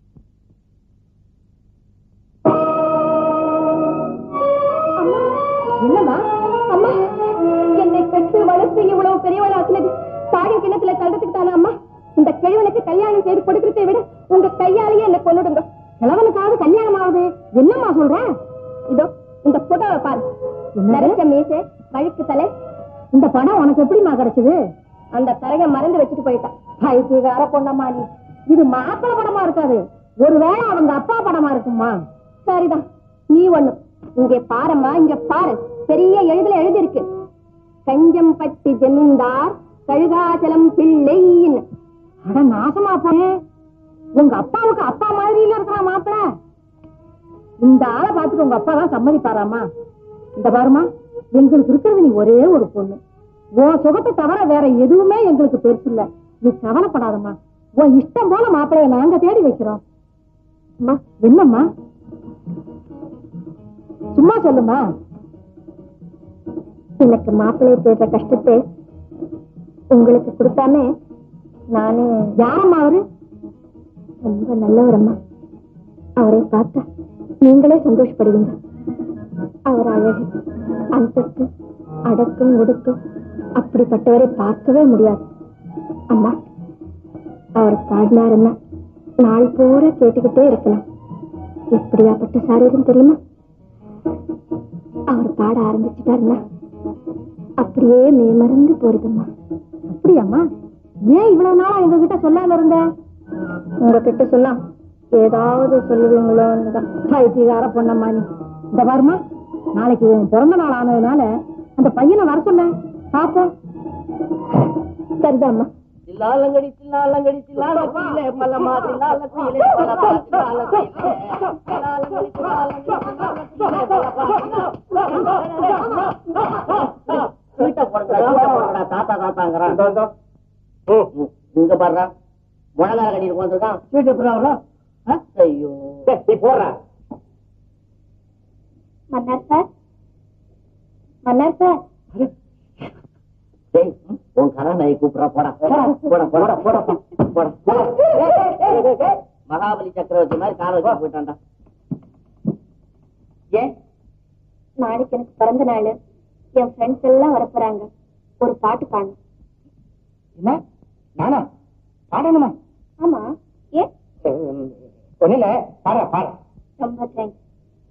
என்னம்மா அம்மா என்னை பெற்று வளர்த்து இவ்வளவு பெரியவளாக்குனது தாயின் கிணத்துல கலந்துக்கிட்டானா அம்மா இந்த கிழவனுக்கு கல்யாணம் செய்து கொடுக்கறதை விட உங்க கையாலேயே என்ன கொண்டுடுங்க கிழவனுக்காவது கல்யாணம் ஆகுது என்னம்மா சொல்ற இதோ இந்த போட்டோவை பாரு நரைச்ச மீசை வழுக்கு தலை இந்த படம் உனக்கு எப்படிமா கிடைச்சது அந்த தரைய மறந்து வச்சுட்டு போயிட்டான் பைத்தியக்கார பொண்ணம்மா நீ இது மாப்பிள படமா இருக்காது ஒருவேளை அவங்க அப்பா படமா இருக்குமா சரிதான் நீ ஒண்ணு இங்க பாரம்மா இங்க பாரு பெரிய எழுதுல எழுதி இருக்கு கஞ்சம்பட்டி ஜமீன்தார் கழுகாச்சலம் பிள்ளைன்னு அட நாசமா போனே உங்க அப்பாவுக்கு அப்பா மாதிரியில இருக்கிறான் மாப்பிள இந்த ஆளை பார்த்துட்டு உங்க அப்பா தான் சம்மதிப்பாராமா இந்த பாருமா எங்களுக்கு இருக்கிறது நீ ஒரே ஒரு பொண்ணு உன் சுகத்தை தவிர வேற எதுவுமே எங்களுக்கு பெருசு இல்ல நீ கவலைப்படாதம்மா உன் இஷ்டம் போல மாப்பிளைய நாங்க தேடி வைக்கிறோம் அம்மா என்னம்மா சும்மா சொல்லுமா எனக்கு மாப்பிள்ளைய தேடுற கஷ்டத்தை உங்களுக்கு கொடுத்தாமே நானே யாரம்மா அவரு ரொம்ப நல்லவரம்மா அவரை பார்த்தா நீங்களே சந்தோஷப்படுவீங்க அவர் அழகு அந்தஸ்து அடக்கம் ஒடுக்கம் அப்படிப்பட்டவரை பார்க்கவே முடியாது அம்மா அவர் பாடினாருன்னா நாள் பூரா கேட்டுக்கிட்டே இருக்கலாம் எப்படியாப்பட்ட சாரீரம் தெரியுமா அவர் பாட ஆரம்பிச்சுட்டாருன்னா அப்படியே மேமறந்து போறதும்மா அப்படியாம்மா ஏன் இவ்வளவு நாளா எங்க கிட்ட சொல்லாம இருந்த உங்ககிட்ட சொல்லாம் ஏதாவது சொல்லுவீங்களோன்னு தான் பைத்தியக்கார பொண்ணம்மா நீ இந்த பாருமா நாளைக்கு உன் பிறந்த நாள் ஆனதுனால அந்த பையனை வர சொல்ல பாப்போம் சரிதாம்மா தில்லாலங்கடி தில்லாலங்கடி தில்லாலத்திலே பல மாதிரி லாலத்திலே பல மாதிரி லாலத்திலே தில்லாலங்கடி தில்லாலங்கடி வீட்டை போடுறா வீட்டை போடுறா தாத்தா தாத்தாங்கிறான் இங்க பாடுறா முழங்கால கடி உட்காந்துருக்கான் சீட்டு எப்படி ஐயோ நீ போடுற மன்னர் சார் மன்னர் சார் டேய் உன் கரணை கூப்பிடுறா போடா போடா போடா போடா போடா போடா மகாபலி சக்கரவர்த்தி மாதிரி காலை வச்சு போயிட்டான்டா ஏன் நாளைக்கு எனக்கு பிறந்த நாள் என் ஃப்ரெண்ட்ஸ் எல்லாம் வரப்போறாங்க ஒரு பாட்டு பாடணும் என்ன நானா பாடணுமா ஆமா ஏன் ஒண்ணுல பாடுற பாடு ரொம்ப தேங்க்ஸ்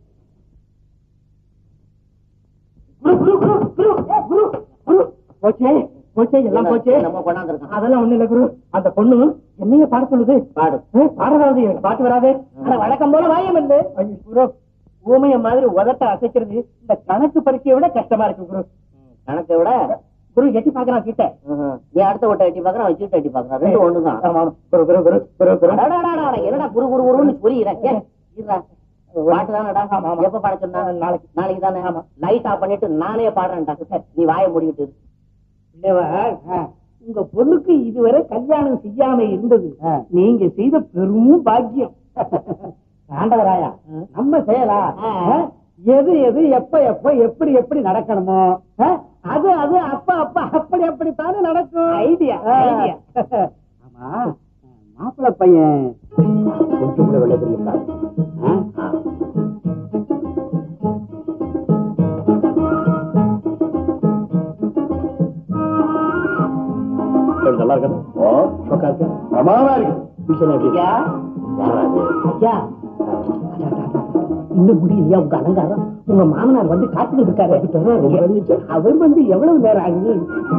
குரு குரு குரு குரு குரு குரு போச்சே போச்சே எல்லாம் போச்சே நம்ம கொண்டாந்துருக்கான் அதெல்லாம் ஒண்ணு இல்ல குரு அந்த பொண்ணு என்னைய பாட சொல்லுது பாடு ஏ, பாடுறாது எனக்கு பாட்டு வராது ஆனா வழக்கம் போல வாயம் இல்ல ஐயோ குரு ஊமைய மாதிரி உதட்ட அசைக்கிறது இந்த கணக்கு பரீட்சையை விட கஷ்டமா இருக்கு குரு கணக்கை விட குரு எட்டி பாக்குறான் கிட்ட ம்ஹும். நீ அடுத்த ஓட்ட எட்டி பாக்குறான் வச்சு எட்டி பாக்குறான் ரெண்டு ஒண்ணுதான் ஆமா, ஆமா. குரு குரு குரு குரு குரு அடடடடடா, என்னடா குரு குரு குருன்னு புரியுற பாட்டு தானடா ஆமா, ஆமா. எப்ப பாட சொன்னா நாளைக்கு. நாளைக்கு தானே லைட் ஆஃப் பண்ணிட்டு நானே பாடுறேன்டா நீ வாயை முடிக்கிட்டு இரு. பிள்ளைவா, உங்க பொண்ணுக்கு இதுவரை கல்யாணம் செய்யாம இருந்தது ஆ. நீங்க செய்த பெரும் பாக்கியம் ஆண்டவராயா நம்ம செய்யலா ஆ. ஆ? எது எது எப்ப எப்ப எப்படி எப்படி நடக்கணுமோ ஆ? அது அது அப்ப அப்ப அப்படி அப்படித்தானே நடக்கும் ஐடியா ஐடியா ஆமா மாப்பிள்ள பையன் கொஞ்சம் கூட வெள்ள தெரியுமா நல்லா இருக்கணும் ஓ ஷோக்கா இருக்கு பிரமாதமா இருக்கு விஷயம் எப்படி ஐயா ஐயா இன்னும் முடியலையா உங்க அலங்காரம் உங்க மாமனார் வந்து காத்துக்கிட்டு இருக்காரு அவர் வந்து எவ்வளவு நேரம் ஆகுது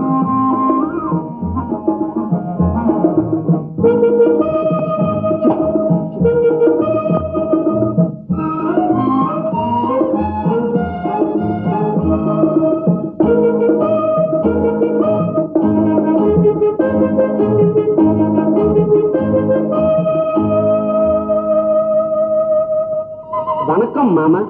வணக்கம் மாமா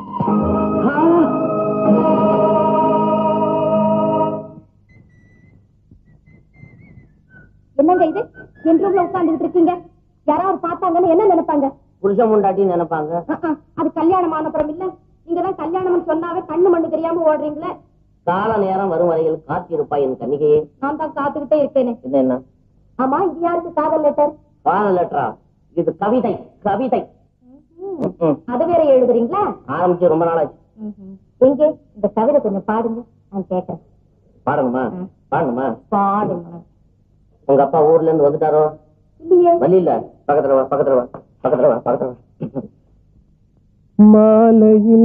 என்னங்க இது என் ரூம்ல உட்கார்ந்துகிட்டு இருக்கீங்க யாராவது பார்த்தாங்கன்னு என்ன நினைப்பாங்க புருஷன் முண்டாட்டின்னு நினைப்பாங்க அஹ், அஹ், அது கல்யாணம் ஆனப்புறம் இல்ல நீங்க தான் கல்யாணம்னு சொன்னாவே கண்ணு மண்ணு தெரியாம ஓடுறீங்களே கால நேரம் வரும் வரையில் காத்திருப்பாய் என் கன்னிகையே நான் தான் காத்துக்கிட்டே இருக்கேனே என்ன என்ன ஆமா இது யாருக்கு காதல் லெட்டர் கால லெட்டரா இது கவிதை கவிதை ம்ம். அது வேற எழுதுறீங்களா ஆரம்பிச்சு ரொம்ப நாளாச்சு எங்க இந்த கவிதை கொஞ்சம் பாடுங்க நான் கேட்கறேன் பாடணுமா ம். பாடணுமா பாடுங்க உங்க அப்பா ஊர்ல இருந்து வந்துட்டாரோ இல்லையே வழி இல்ல பக்கத்துல வா பக்கத்துல வா பக்கத்துல வா பக்கத்துல வா மாலையில்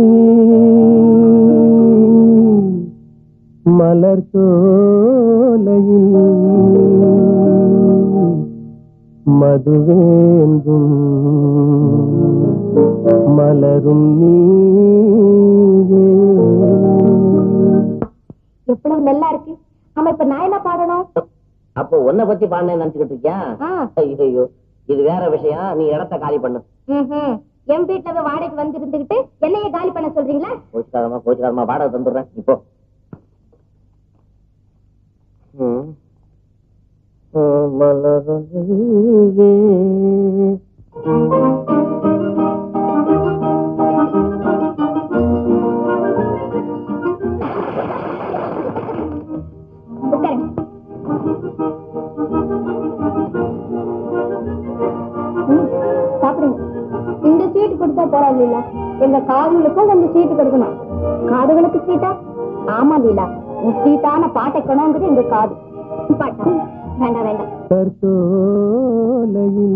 மலர் சோலையில் மதுவேந்தும் மலரும் நீயே எவ்வளவு நல்லா இருக்கு ஆமா இப்ப நான் என்ன பாடணும் அப்போ உன்னை பத்தி பாடினேன்னு நினைச்சுக்கிட்டு இருக்கியா ஆ. ஐயோ இது வேற விஷயம் நீ இடத்த காலி பண்ணு ம்ஹும். என் வீட்டுல போய் வாடகைக்கு வந்து இருந்துகிட்டு என்னைய காலி பண்ண சொல்றீங்களா கோச்சுக்காரமா கோச்சுக்காரமா வாடகை தந்துடுறேன் இப்போ ம். ம், மலரொலியே. உட்காருங்க ம், சாப்பிடுங்க இந்த சீட்டு கொடுத்தா போறாது லீலா எங்க காதுகளுக்கும் கொஞ்சம் சீட்டு கொடுக்கணும் காதுகளுக்கு சீட்டா ஆமா லீலா உன் சீட்டான பாட்டை கொண்டாங்கிறது எங்க காது பாட்டா வேண்டாம் வேண்டாம் கர்த்தோலையில்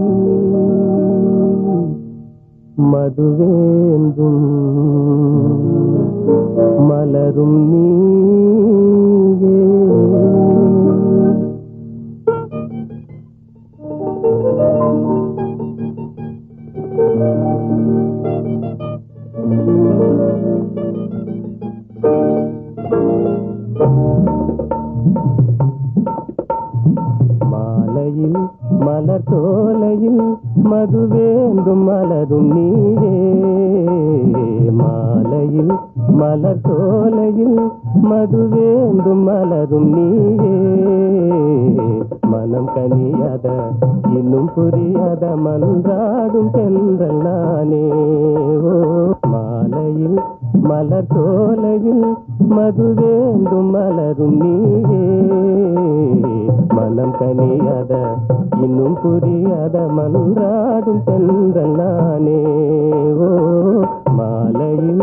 மதுவேந்தும் மலரும் நீயே மாலையில் மலர் தோலையில் மதுவேந்தும் மலரும் நீயே மாலையில் மலர் தோலையில் மதுவேந்தும் மலரும் நீயே மனம் கனியாத இன்னும் புரியாத மன்றாடும் தென்றல் நானே ஓ மாலையில் மலர் தோலையில் மதுவேந்தும் மலரும் நீயே மனம் கனியாத இன்னும் புரியாத மன்றாடும் தென்றல் நானே ஓ மாலையில்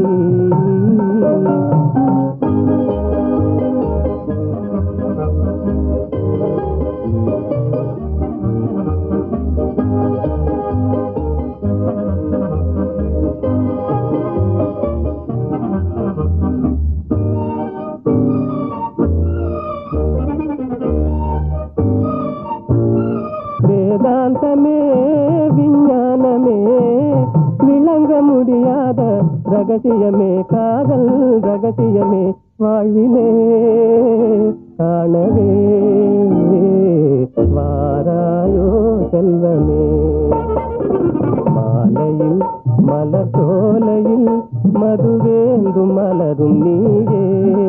வேதாந்தமே விஞ்ஞானமே விளங்க முடியாத ரகசியமே காதல் ரகசியமே வாழ்விலே காணவே வாராயோ செல்வமே மாலையில் மலர் சோலையில் மதுவேந்தும் மலரும் நீயே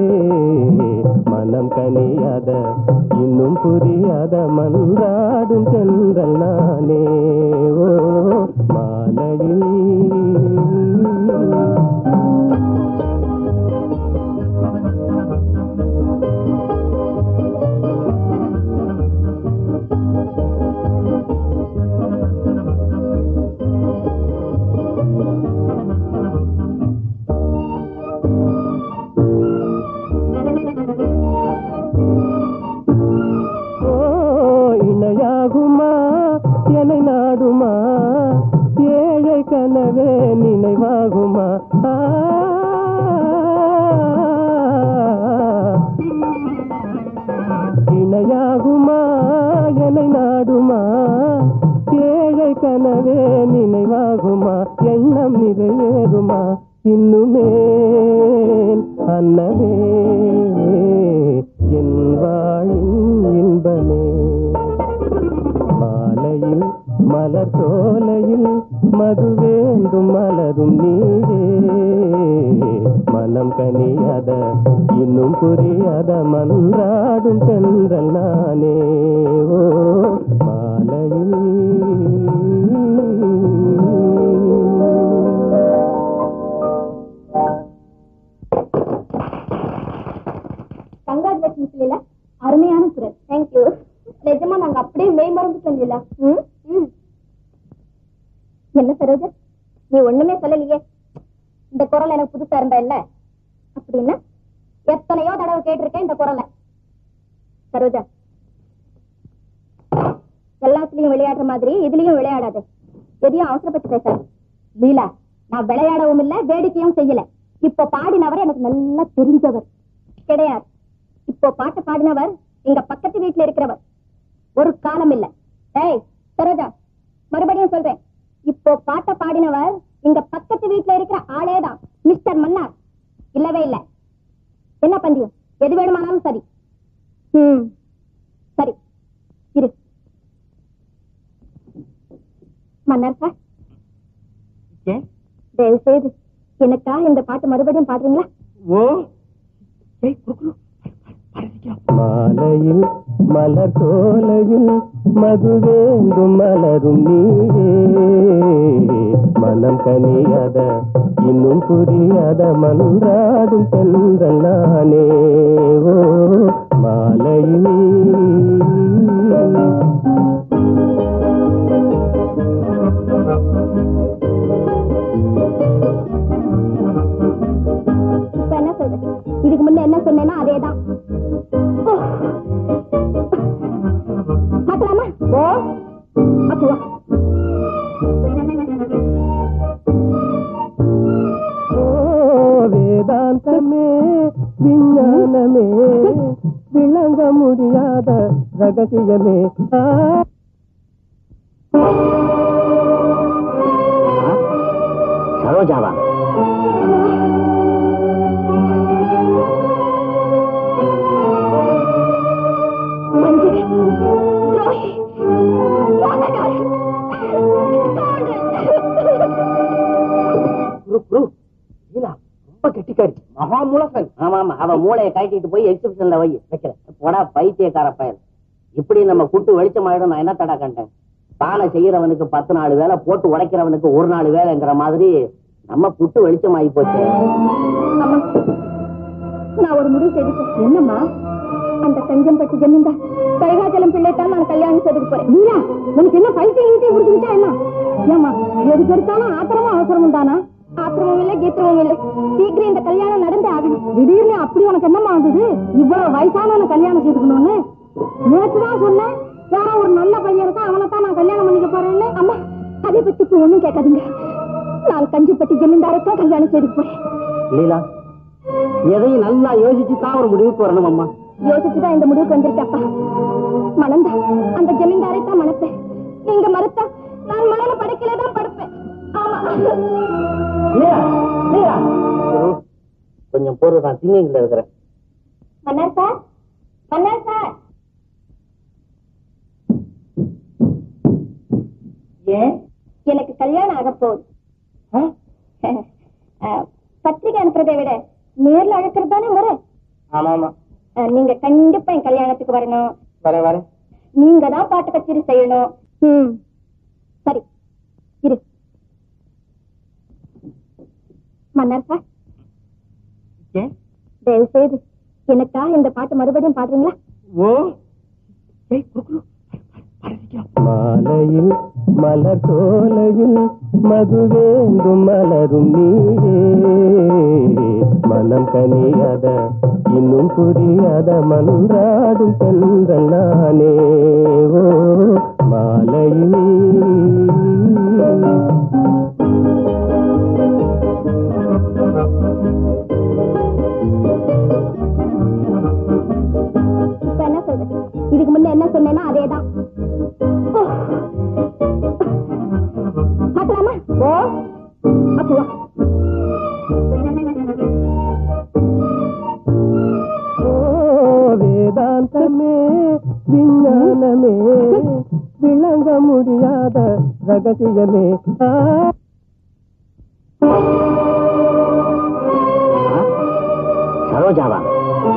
மனம் கனியாத இன்னும் புரியாத மன்றாடும் சென்றல் நானே ஓ மாலையில் ஓ இணையாகுமா என்னை நாடுமா ஏழை கனவே நினைவாகுமா ஆ. இணையாகுமா என்னை நாடுமா ஏழை கனவே நினைவாகுமா எண்ணம் நிறைவேறுமா இன்னுமே அன்னமே என் வாழின் இன்பமே மாலையில் மலர் தோலையில் மதுவேந்தும் மலரும் நீயே மனம் கனியாத இன்னும் புரியாத மன்றாடும் தென்றல் நானே ஓ மாலையில் கங்காச்சுலேஷன்ஸ் லீலா அருமையான குரல் தேங்க்யூ நிஜமா நாங்க அப்படியே மெய் மறந்துட்டோம் லீலா ம் ம் என்ன சரோஜா நீ ஒண்ணுமே சொல்லலையே இந்த குரல் எனக்கு புதுசா இருந்தா இல்ல அப்படின்னா எத்தனையோ தடவை கேட்டிருக்கேன் இந்த குரலை சரோஜா எல்லாத்துலயும் விளையாடுற மாதிரி இதுலயும் விளையாடாது எதையும் அவசரப்பட்டு பேசாது லீலா நான் விளையாடவும் இல்ல வேடிக்கையும் செய்யல இப்போ பாடினவர் எனக்கு நல்லா தெரிஞ்சவர் கிடையாது இப்போ பாட்டு பாடினவர் எங்க பக்கத்து வீட்டுல இருக்கிறவர் ஒரு காலம் இல்ல ஏய் சரோஜா மறுபடியும் சொல்றேன் இப்போ பாட்ட பாடினவர் எங்க பக்கத்து வீட்டுல இருக்கிற ஆளேதான் மிஸ்டர் மன்னார் இல்லவே இல்ல என்ன பந்தயம் எது வேணுமானாலும் சரி ம் சரி இரு மன்னர் சார் ஏன் தயவு செய்து எனக்காக இந்த பாட்டு மறுபடியும் பாடுறீங்களா ஓ ஏய் குறுக்குறு பாடுறீங்களா மாலையில் மலர் தோலையில் மதுவேந்தும் மலரும் நீயே மனம் கனியாத இன்னும் புரியாத மன்றாடும் பெண்கள் நானே ஓ மாலையில் இப்ப என்ன சொல்றது இதுக்கு முன்ன என்ன சொன்னேனோ அதேதான் ஓ. பார்க்கலாமா ஓ அப்போ வா. ஓ வேதாந்தமே விஞ்ஞானமே விளங்க முடியாத ரகசியமே ஆ சரோஜாவா வஞ்சகி, துரோகி, மோசக்காரி, குரு குரு லீலா ரொம்ப கெட்டிக்காரி மகா மூலசன் ஆமா ஆமா அவ மூளையை கட்டிட்டு போய் எக்ஸிபிஷன்ல வை வைக்கிறேன் போடா பைத்தியக்கார பயல் இப்படி நம்ம குட்டு வெளிச்சமாயிடும் நான் என்ன தடா கண்டேன் பானை செய்யறவனுக்கு பத்து நாலு வேலை போட்டு உடைக்கிறவனுக்கு ஒரு நாலு வேலைங்கிற மாதிரி நம்ம புட்டு வெளிச்சமாயி போச்சு அம்மா நான் ஒரு முடிவு செய்துட்டேன் என்னம்மா அந்த தஞ்சம்பட்டி ஜமீன்தார் கைகாச்சலம் பிள்ளைத்தான் நான் கல்யாணம் செய்துக்கு போறேன் நீயா உனக்கு என்ன பைத்தியம் ஈட்டியும் குடிச்சுக்கிட்டா என்ன ஏமா எதுக்கு எடுத்தாலும் ஆத்திரமும் அவசரமும் தானா ஆத்திரமும் இல்லை கீத்திரமும் இல்லை சீக்கிரம் இந்த கல்யாணம் நடந்தே ஆகணும் திடீர்னு அப்படி உனக்கு என்னம்மா ஆகுது இவ்வளவு வயசானவன கல்யாணம் செய்துக்கணும்னு நேற்று தான் சொன்னேன் யாரோ ஒரு நல்ல பையன் இருக்கா அவனை தான் நான் கல்யாணம் பண்ணிக்க போறேன்னு அம்மா அதை பத்தி இப்ப ஒண்ணும் கேட்காதீங்க நான் கஞ்சிப்பட்டி ஜமீன்தாரத்தான் கல்யாணம் செய்துக்கு போறேன் லீலா எதையும் நல்லா யோசிச்சு தான் ஒரு முடிவுக்கு வரணும் அம்மா யோசிச்சுதான் இந்த முடிவுக்கு வந்திருக்கப்பா மணந்தா அந்த ஜமீன்தாரை தான் மணப்பேன் நீங்க மறுத்தா நான் மணல படைக்கல தான் படுப்பேன் ஆமா லீலா லீலா கொஞ்சம் பொறு நான் திங்கிங்ல இருக்கிறேன் மன்னர் சார் மன்னர் சார் ஏன் எனக்கு கல்யாணம் ஆக போகுது ஆ? அஹ், பத்திரிகை அனுப்புறதை விட நேர்ல அழைக்கிறது தானே முறை ஆமா ஆமா அஹ், நீங்க கண்டிப்பா என் கல்யாணத்துக்கு வரணும் வரேன் வரேன் நீங்க தான் பாட்டு கச்சேரி செய்யணும் ம் சரி இரு மன்னர் சார் ஏன் தயவு செய்து எனக்காக இந்த பாட்டு மறுபடியும் பாடுறீங்களா ஓ ஏய் குறுக்குறு பாடுறீங்களா மாலையில் மலர் தோலையில் மதுவேந்தும் மலரும் நீயே மனம் கனியாத இன்னும் புரியாத மன்றாடும் பெண்கள் நானே ஓ மாலையில் இப்ப என்ன சொல்றது இதுக்கு முன்ன என்ன சொன்னேனோ அதேதான் ஓ. பார்க்கலாமா ஓ அப்போ வா. ஓ வேதாந்தமே விஞ்ஞானமே விளங்க முடியாத ரகசியமே ஆ சரோஜாவா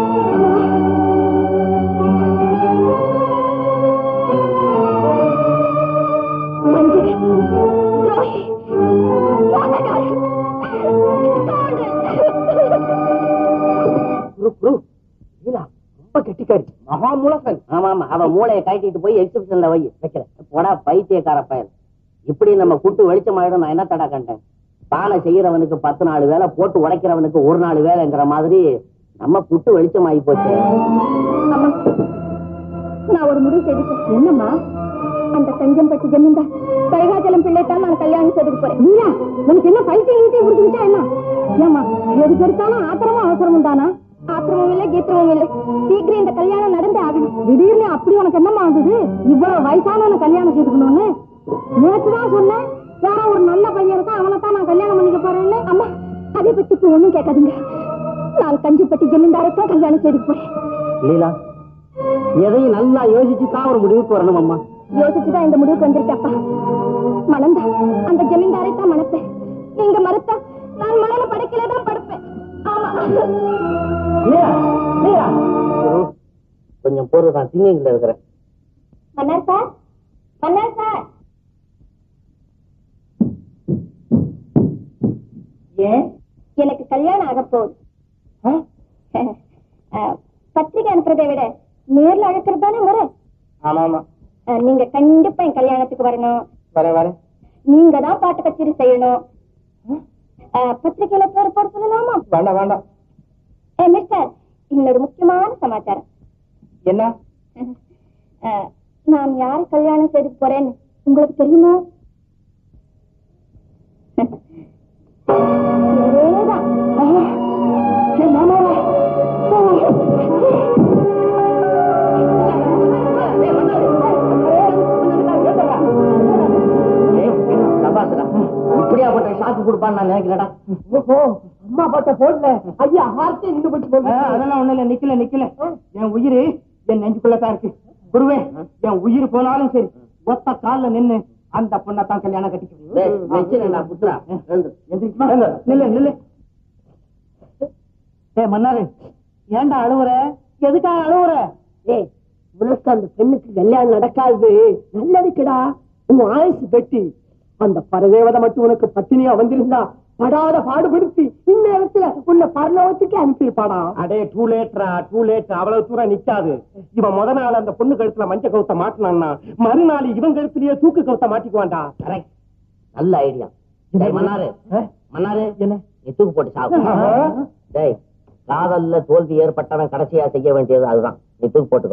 வஞ்சகி, துரோகி, மோசக்காரி, குரு குரு லீலா ரொம்ப கெட்டிக்காரி மகா மூலசன் ஆமா ஆமா அவ மூளையை கட்டிட்டு போய் எக்ஸிபிஷன்ல வை வைக்கிறேன் போடா பைத்தியக்கார பயல் இப்படி நம்ம குட்டு வெளிச்சமாயிடும் நான் என்ன தடா கண்டேன் பானை செய்யறவனுக்கு பத்து நாலு வேலை போட்டு உடைக்கிறவனுக்கு ஒரு நாலு வேலைங்கிற மாதிரி நம்ம புட்டு வெளிச்சமாயி போச்சு அம்மா நான் ஒரு முடிவு செய்துட்டேன் என்னம்மா அந்த தஞ்சம்பட்டி ஜமீன்தார் கைகாச்சலம் பிள்ளைத்தான் நான் கல்யாணம் செய்துக்கு போறேன் நீயா உனக்கு என்ன பைத்தியம் ஈட்டியும் குடிச்சுக்கிட்டா என்ன ஏமா எதுக்கு எடுத்தாலும் ஆத்திரமும் அவசரமும் தானா ஆத்திரமும் இல்லை கீத்திரமும் இல்லை சீக்கிரம் இந்த கல்யாணம் நடந்தே ஆகணும் திடீர்னு அப்படி உனக்கு என்னம்மா ஆகுது இவ்வளவு வயசானவன கல்யாணம் செய்துக்கணும்னு நேற்று தான் சொன்னேன் யாரோ ஒரு நல்ல பையன் இருக்கா அவனை தான் நான் கல்யாணம் பண்ணிக்க போறேன்னு அம்மா அதை பத்தி இப்ப ஒண்ணும் கேட்காதீங்க நான் கஞ்சிப்பட்டி ஜமீன்தாரை தான் கல்யாணம் செய்துக்கு போறேன் லீலா எதையும் நல்லா யோசிச்சு தான் ஒரு முடிவுக்கு வரணும் அம்மா யோசிச்சுதான் இந்த முடிவுக்கு வந்திருக்கப்பா மணந்தா அந்த ஜமீன்தாரை தான் மணப்பேன் நீங்க மறுத்தா நான் மணல படைக்கல தான் படுப்பேன் ஆமா மீரா மீரா கொஞ்சம் பொறு நான் திங்கிங்ல இருக்கிறேன் மன்னர் சார் மன்னர் சார் ஏன் எனக்கு கல்யாணம் ஆக போகுது ஆ? அஹ், பத்திரிக்கை அனுப்புறதை விட நேர்ல அழைக்கிறது தானே முறை ஆமா ஆமா அஹ், நீங்க கண்டிப்பா என் கல்யாணத்துக்கு வரணும் வரேன் வரேன் நீங்க தான் பாட்டு கச்சேரி செய்யணும் அஹ், பத்திரிக்கையில பேர் போட சொல்லலாமா வேண்டாம் வேண்டாம் ஏ மிஸ்டர் இன்னொரு முக்கியமான சமாச்சாரம் என்ன அஹ், நான் யாரை கல்யாணம் செய்து போறேன்னு உங்களுக்கு தெரியுமா இவரேதான். என் மாமாவா சபாசடா இப்படியாப்பட்ட ஷாக்கு கொடுப்பான்னு நான் நினைக்கிறேடா ஓஹோ அம்மா பாட்ட போடல ஐயா ஹார்ட்டே நின்று போச்சு போங்க அதெல்லாம் ஒண்ணு இல்ல நிக்கல நிக்கல என் உயிரு என் நெஞ்சுக்குள்ள தான் இருக்கு குருவே என் உயிர் போனாலும் சரி ஒத்த கால்ல நின்னு அந்த பொண்ணை தான் கல்யாணம் டேய், வச்சிருடா, புத்ரா. எழுந்து. கட்டிக்கிறேன் நில்லு நில்லு ஏ மன்னாரு ஏன்டா அழுவுற எதுக்காக அழுவுற ஏய் உனக்கு அந்த பெண்ணுக்கு கல்யாணம் நடக்காது நல்லதுக்குடா உன் ஆயுசு பெட்டி அந்த பரதேவதை மட்டும் உனக்கு பத்தினியா வந்திருந்தா படாத பாடுபடுத்தி இந்நேரத்துல உன்னை பரலோகத்துக்கு அனுப்பியிருப்பாடா அடே டூ லேட்ரா டூ லேட் அவ்வளவு தூரம் நிக்காது இவன் முத நாள் அந்த பொண்ணு கழுத்துல மஞ்ச கவுத்த மாட்டினான்னா மறுநாள் இவன் கழுத்துலயே தூக்கு கவுத்த மாட்டிக்குவான்டா Correct. நல்ல ஐடியா டேய் மன்னாரு மன்னாரு என்ன? நீ தூக்கு போட்டு சாவு டேய் காதல்ல தோல்வி ஏற்பட்டவன் கடைசியா செய்ய வேண்டியது அதுதான் நீ தூக்கு போட்டுக்கோ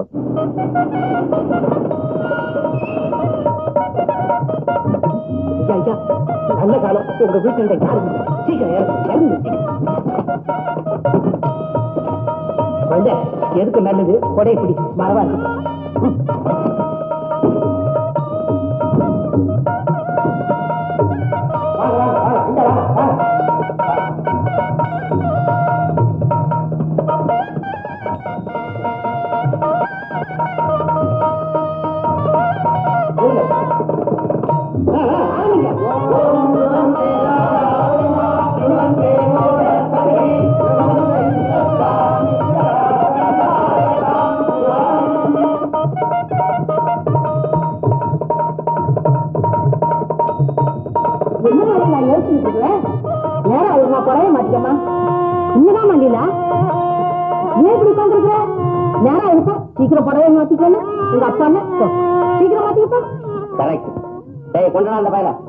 ஐயா ஐயா நல்ல காலம் உங்க வீட்டுல யாரும் இல்லை. சீக்கிரம் இறங்கு, இறங்கு, சீக்கிரம். குழந்தை, எதுக்கு நல்லது கொடை பிடி மரவாசி என்ன மாதிரி நான் யோசிச்சுட்டு இருக்கேன் நேரம் ஆகுது நான் குறைய மாட்டேமா இன்னதான் மல்லிலா ஏன் இப்படி உட்காந்துருக்குற நேரம் ஆகுதுப்பா சீக்கிரம் புடவை மாத்திக்கணும் எங்க அப்பா என்ன போ. சீக்கிரம் மாத்திக்கப்பா கரெக்ட் டேய் கொண்டு அந்த பையல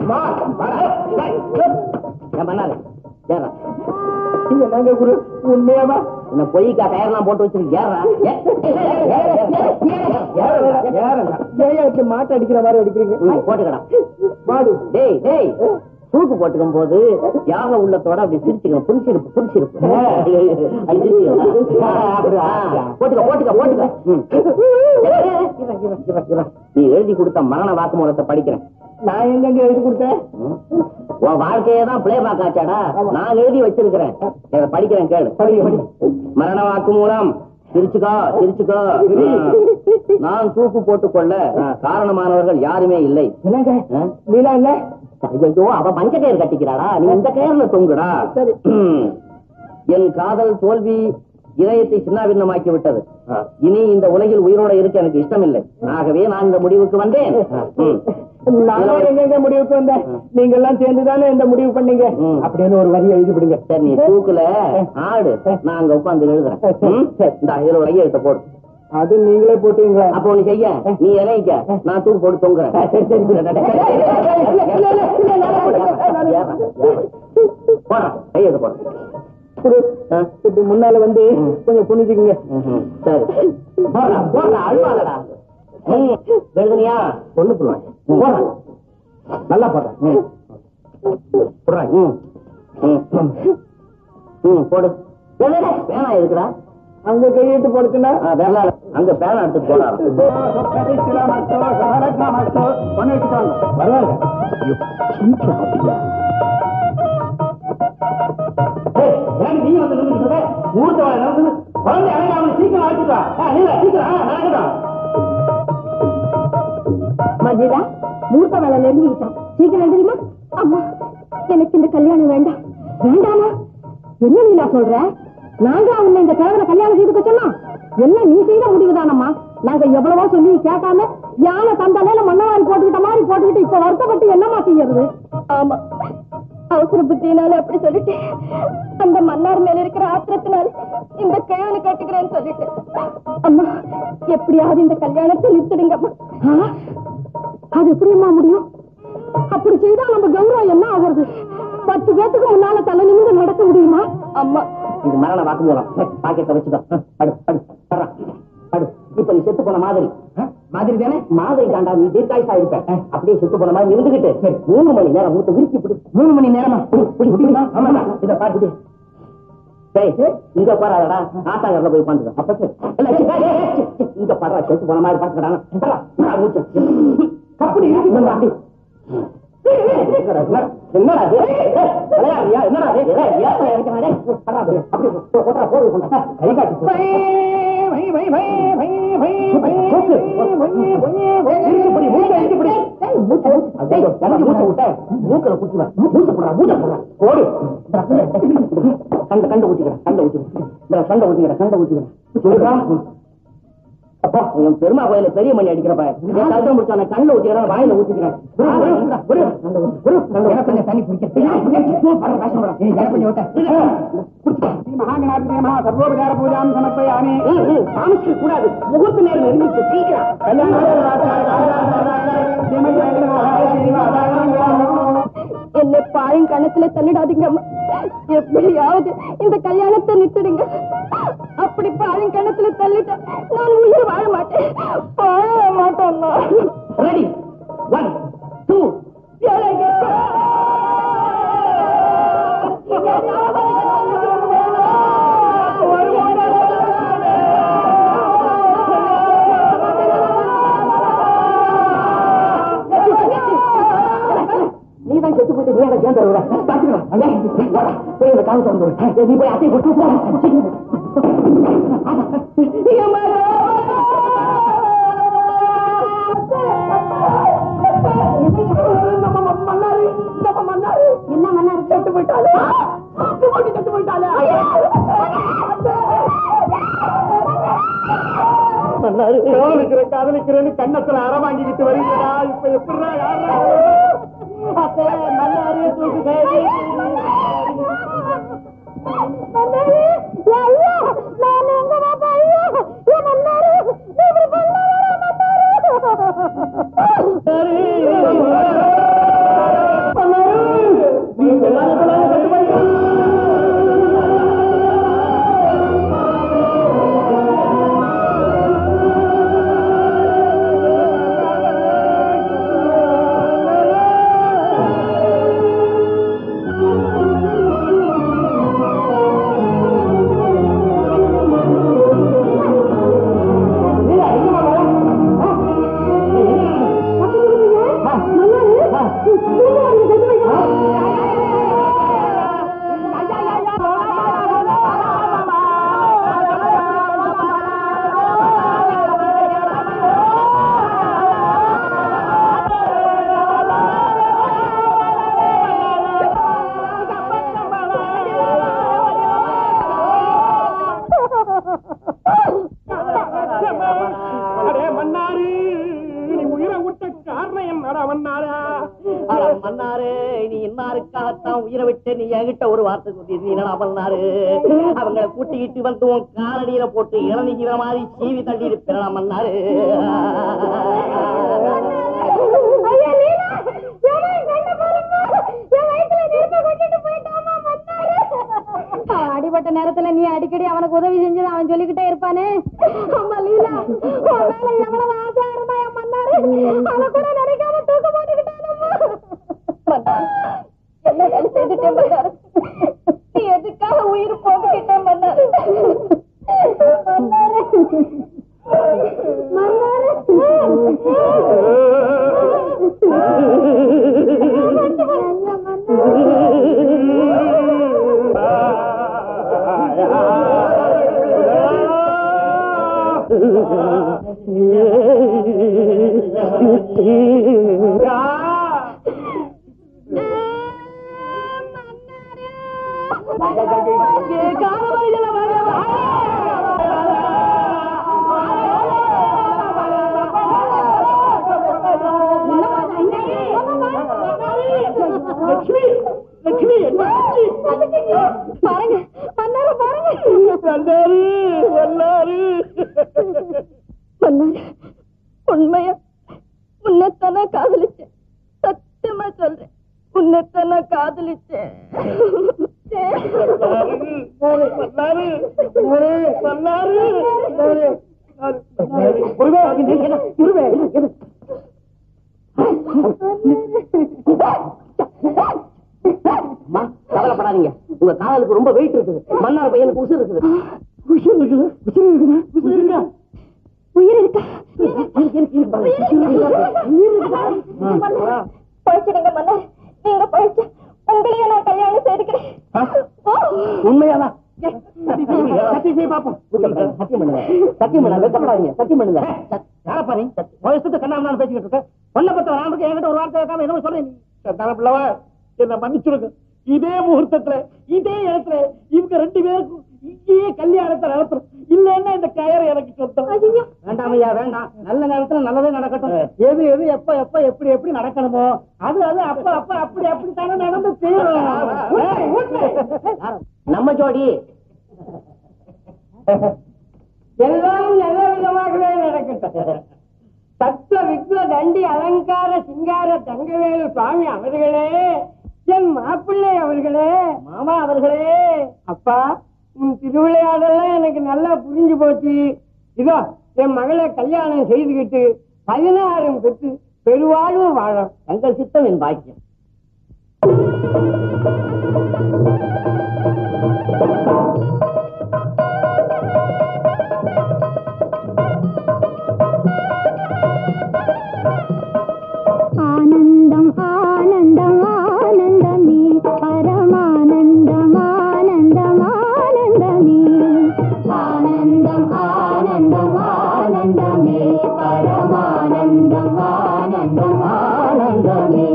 ஏன் பண்ணாரு ஏறா என்னங்க குரு உண்மையாவா என்ன பொய்க்கா கயர்லாம் போட்டு வச்சிருக்கு ஏறா ஏ, ஏன் இப்படி மாட்டு அடிக்கிற மாதிரி அடிக்கிறீங்க ம், போட்டுக்கடா மாடு டேய் டேய் தூக்கு போட்டுக்கும் போது யாக உள்ளத்தோட அப்படி சிரிச்சுக்கணும் புடிச்சிருப்பு புடிச்சிருப்பு அப்படி சிரிச்சுக்கணும். ஆ, போட்டுக்க போட்டுக்க போட்டுக்க ம். இரு, இரு, இரு, இரு. நீ எழுதி கொடுத்த மரண வாக்குமூலத்தை படிக்கிறேன் நான் எங்கெங்க எழுதி கொடுத்தேன் ம். உன் வாழ்க்கையே தான் பிளே பேக் ஆச்சாடா நான் எழுதி வச்சிருக்கிறேன் இதை படிக்கிறேன் கேளு படிங்க, படிங்க. மரண வாக்குமூலம் சிரிச்சுக்கோ சிரிச்சுக்கோ ஆ. நான் தூக்கு போட்டுக்கொள்ள காரணமானவர்கள் யாருமே இல்லை என்னங்க ஆ? நீலா என்ன ஐயோ அவ மஞ்ச கயிறு கட்டிக்கிறாடா நீ இந்த கயிறுல தொங்குடா ம். என் காதல் தோல்வி இதயத்தை சின்னாபின்னமாக்கி விட்டது இனி இந்த உலகில் உயிரோட இருக்க எனக்கு இஷ்டமில்லை ஆகவே நான் இந்த முடிவுக்கு வந்தேன் ம். நானும் எங்கெங்க முடிவுக்கு வந்தேன் நீங்க எல்லாம் சேர்ந்துதானே இந்த முடிவு பண்ணீங்க ம். அப்படின்னு ஒரு வரி எழுதி விடுங்க சரி நீ தூக்குல ஆடு நான் அங்க உட்கார்ந்து எழுதுறேன் ம்? இந்தா, இதுல ஒரு கையெழுத்த போடு அது நீங்களே போட்டீங்களா அப்போ நீ செய்ய நீ இணைக்க நான் தூக்கு போட்டு தொங்குறேன் போடுறேன் கையெழுத்த போடுறேன் குரு, ஆ? இப்படி முன்னால வந்து கொஞ்சம் புனிஞ்சுக்குங்க ம்ஹும். சரி போடுறா போடுறா அழுவாதடா ம், எழுதுனியா பொண்ணு போடுவேன் போடுறேன் நல்லா போடுறேன் ம். போடுறேன் ம் ம் ம் போடு டேய், டேய், டேய், பேனா இருக்குடா அங்க கையெழுத்து போடுச்சுன்னா ஆ, பேனா அங்க பேனா எடுத்து போடா வருவாங்க ஏய், ஏன் நீ வந்து நின்னுட்டு இருக்க? ஊர்த்த வாழை நடந்து, குழந்தை அழகாம சீக்கிரம் அழைச்சிட்டு வா. ஆ, நீலா, சீக்கிரம், ஆ, நடக்கட்டும். மஞ்சுளா மூர்த்த வேலை நெருங்கிட்டான் சீக்கிரம் எழுதிமா அம்மா எனக்கு இந்த கல்யாணம் வேண்டாம் வேண்டாமா என்ன நீலா சொல்ற நாங்க உன்னை இந்த கிழவனை கல்யாணம் செய்துக்க சொன்னோம் என்ன நீ செய்த முடிவுதானம்மா நாங்க எவ்வளவோ சொல்லி கேட்காம யானை தந்தாலே மண்ணவாரி போட்டுக்கிட்ட மாதிரி போட்டுக்கிட்டு இப்ப வருத்தப்பட்டு என்னமா செய்யறது ஆமா அவசர புத்தினால அப்படி சொல்லிட்டு அந்த மன்னார் மேல இருக்கிற ஆத்திரத்தினால இந்த கிழவனை கட்டுக்கிறேன்னு சொல்லிட்டு அம்மா எப்படியாவது இந்த கல்யாணத்தை நிறுத்திடுங்கம்மா அது எப்படிம்மா முடியும் அப்படி செய்தா நம்ம கௌரவம் என்ன ஆகுறது பத்து பேத்துக்கு முன்னால தலை நிமிந்து நடக்க முடியுமா அம்மா இது மரண வாக்குமூலம் பாக்கெட்டை வச்சுக்கோ படு படு படுறா. படு இப்ப நீ செத்து போன மாதிரி மாதிரி தானே மாதிரி தாண்டா நீ தீர்க்காயுசா இருப்ப அப்படியே செத்து போன மாதிரி இருந்துகிட்டு மூணு மணி நேரம் மூத்த விரிச்சு பிடி மூணு மணி நேரமா புடி, புடி, புடி. ஆமாடா. இத பாத்துட்டு டேய் இங்க போறாடா ஆத்தாங்கர்ல போய் உட்காந்துக்க அப்ப சரி. இல்ல, சி, ஏய், ஏய், சி, சி, இங்க பாடுறா செத்து போன மாதிரி பாத்துக்கடா மூச்சு அப்படி இந்தா, அப்படி. என்னடா இது? ஏய், விளையாடுறியா? என்னடா இது? ஏய், ஏப்பா இறக்குறா, டேய். படுறா, அப்படியே. அப்படியே, போ, போடா, போடு, கொண்டா. கை காட்டு. இழுத்து பிடி, மூச்சை இழுத்து பிடி. மூச்சை, மூச்சை. ஐயோ, எனக்கு மூச்சை விட்ட. மூக்குல குத்துவேன். மூச்சை போடுறா, மூச்சை போடுறா. போடு. கண்ட கண்ட ஊத்திக்கிறேன் கண்ட ஊத்திக்கிறேன் இந்த கண்ட ஊத்திக்கிறேன் கண்ட ஊத்திக்கிறேன் சொல்லுடா அப்பா என் பெருமா கோயில பெரிய மணி அடிக்கிறப்ப என் கழுத்தை முடிச்சா நான் கண்ணில் ஊத்திக்கிறேன் வாயில ஊத்திக்கிறேன் ஒரு, ஒரு, ஒரு, ஒரு, ஒரு, ஒரு, எனக்கு கொஞ்சம் தண்ணி குடிக்க எனக்கு கொஞ்சம் விட்ட மகாகணாதிபதி மகா சர்வோபச்சார பூஜாம் சமர்ப்பயாமி ம், ம், தாமசிக்க கூடாது முகூர்த்த நேரம் நெருங்கிச்சு சீக்கிரம் என்னை பாழும் கணத்துல தள்ளிடாதீங்க அம்மா. எப்படியாவது இந்த கல்யாணத்தை நிறுத்திடுங்க அப்படி பாழும் கணத்துல தள்ளிட்டா நான் உயிர் வாழ மாட்டேன் வாழ மாட்டேம்மா ரெடி ஒன் டூ நீ தான் செத்து போயிட்டு நீ அதை சேர்ந்து வருவ பாத்துக்கலாம் ஐயா வாடா, போய் அந்த காவு திறந்து விடு. ஏய், நீ போய் அத்தை கொடுத்து போ சீக்கிரம் போ. என்ன மன்னார் செத்து போயிட்டாலே செத்து போயிட்டாலே காதலிக்கிறேன் காதலிக்கிறேன்னு கண்ணத்துல அற வாங்கிக்கிட்டு வரீங்களா இப்ப எப்படிடா யாரா அடே மன்னாரு நீ உயிரை விட்ட காரணம் என்னடா மன்னாரா அட மன்னாரே நீ இன்னாருக்காகத்தான் உயிரை விட்டு நீ என்கிட்ட ஒரு வார்த்தை சொல்லி நீ என்னடா பண்ணாரு அவங்கள கூட்டிக்கிட்டு வந்து உன் காலடியில போட்டு இளநிக்கிற மாதிரி சீவி தள்ளி இருப்பிடா மன்னாரு அடிபட்ட நேரத்துல நீ அடிக்கடி அவனுக்கு உதவி செஞ்சது அவன் சொல்லிக்கிட்டே இருப்பானே அம்மா லீலா உன் மேல எவ்வளவு ஆசையா இருந்தா என் மன்னாரு அவ கூட நினைக்காம தூக்க போட்டுக்கிட்டானம்மா என்ன வேலை செய்துட்டேன் மன்னாரு நீ எதுக்காக உயிர் போட்டுக்கிட்டேன் மன்னாரு மன்னாரு மன்னாரு லட்சுமி லட்சுமி என்ன ஆச்சு? பாருங்க மன்னார பாருங்க வல்லாரு வல்லாரு மன்னார உண்மையா உன்னைத்தானே காதலிச்சேன் சத்தியமா சொல்றேன் உன்னைத்தானே காதலிச்சேன் வல்லாரு வல்லாரு வல்லாரு முருகா, இது என்ன? முருகா, இது என்ன? அம்மா கவலைப்படாதீங்க உங்க காதலுக்கு ரொம்ப வெயிட் இருக்குது மன்னார் பையனுக்கு உசுர் இருக்குது உசுர் இருக்குது உசுர் இருக்குதா உசுர் இருக்கா உயிர் இருக்கா பழிச்சிடுங்க மன்னர் நீங்க பழிச்ச உங்களையே நான் கல்யாணம் செய்துக்கிறேன் ஓ. உண்மையாதான் சத்தி செய்ய பாப்போம் சத்தியம் பண்ணுங்க சத்தியம் பண்ணுங்க வெக்கப்படாதீங்க சத்தியம் பண்ணுங்க யாரப்பா நீ வயசுக்கு கண்ணாமலாம் பேசிக்கிட்டு இருக்க பொண்ணை பத்த நான் இருக்கு என்கிட்ட ஒரு வார்த்தை கேட்காம என்ன சொல்றேன் நீ சத்தான பிள்ளவா என்ன மன்னிச்சுடுங்க இதே முகூர்த்தத்துல இதே இடத்துல இவங்க ரெண்டு பேருக்கும் இங்கேயே கல்யாணத்தை நடத்துறோம் இல்லைன்னா இந்த கயரை எனக்கு சொந்தம் வேண்டாம் ஐயா வேண்டாம் நல்ல நேரத்துல நல்லதே நடக்கட்டும் எது எது எப்ப எப்ப எப்படி எப்படி நடக்கணுமோ அது அது அப்ப அப்ப அப்படி அப்படி தானே நடந்து தீரும் நம்ம ஜோடி எல்லாம் நல்ல விதமாகவே நடக்கட்டும் சப்த விக்ன தண்டி அலங்கார சிங்கார தங்கவேலு சுவாமி அவர்களே என் மாப்பிள்ளை அவர்களே மாமா அவர்களே அப்பா உன் திருவிளையாடெல்லாம் எனக்கு நல்லா புரிஞ்சு போச்சு இதோ என் மகளை கல்யாணம் செய்துகிட்டு பதினாறும் பெற்று பெருவாழ்வு வாழும் தங்கள் சித்தம் என் பாக்கியம் ஆனந்தம் ஆனந்தம் ஆனந்தமே பரமானந்தம் ஆனந்தம் ஆனந்தமே ஆனந்தம் ஆனந்தம் ஆனந்தமே பரமானந்தம் ஆனந்தம் ஆனந்தமே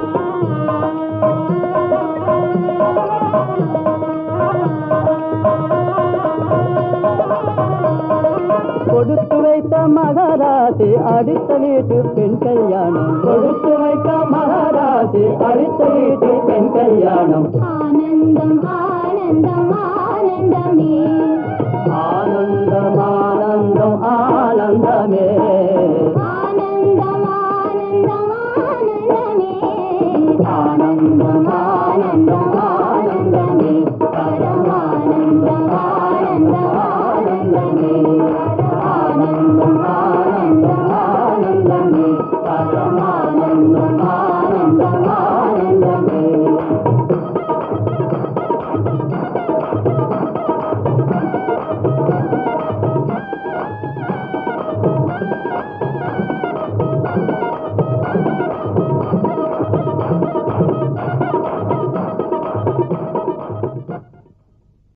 கொடுத்து வைத்த மகாராசி அடுத்த வீட்டு பெண் கல்யாணம் கொடுத்து வைத்த மகாராசி அடுத்த வீட்டு பெண் கல்யாணம் ஆனந்தம் ஆனந்தம் ஆனந்தமே ஆனந்தம் ஆனந்தம் ஆனந்தமே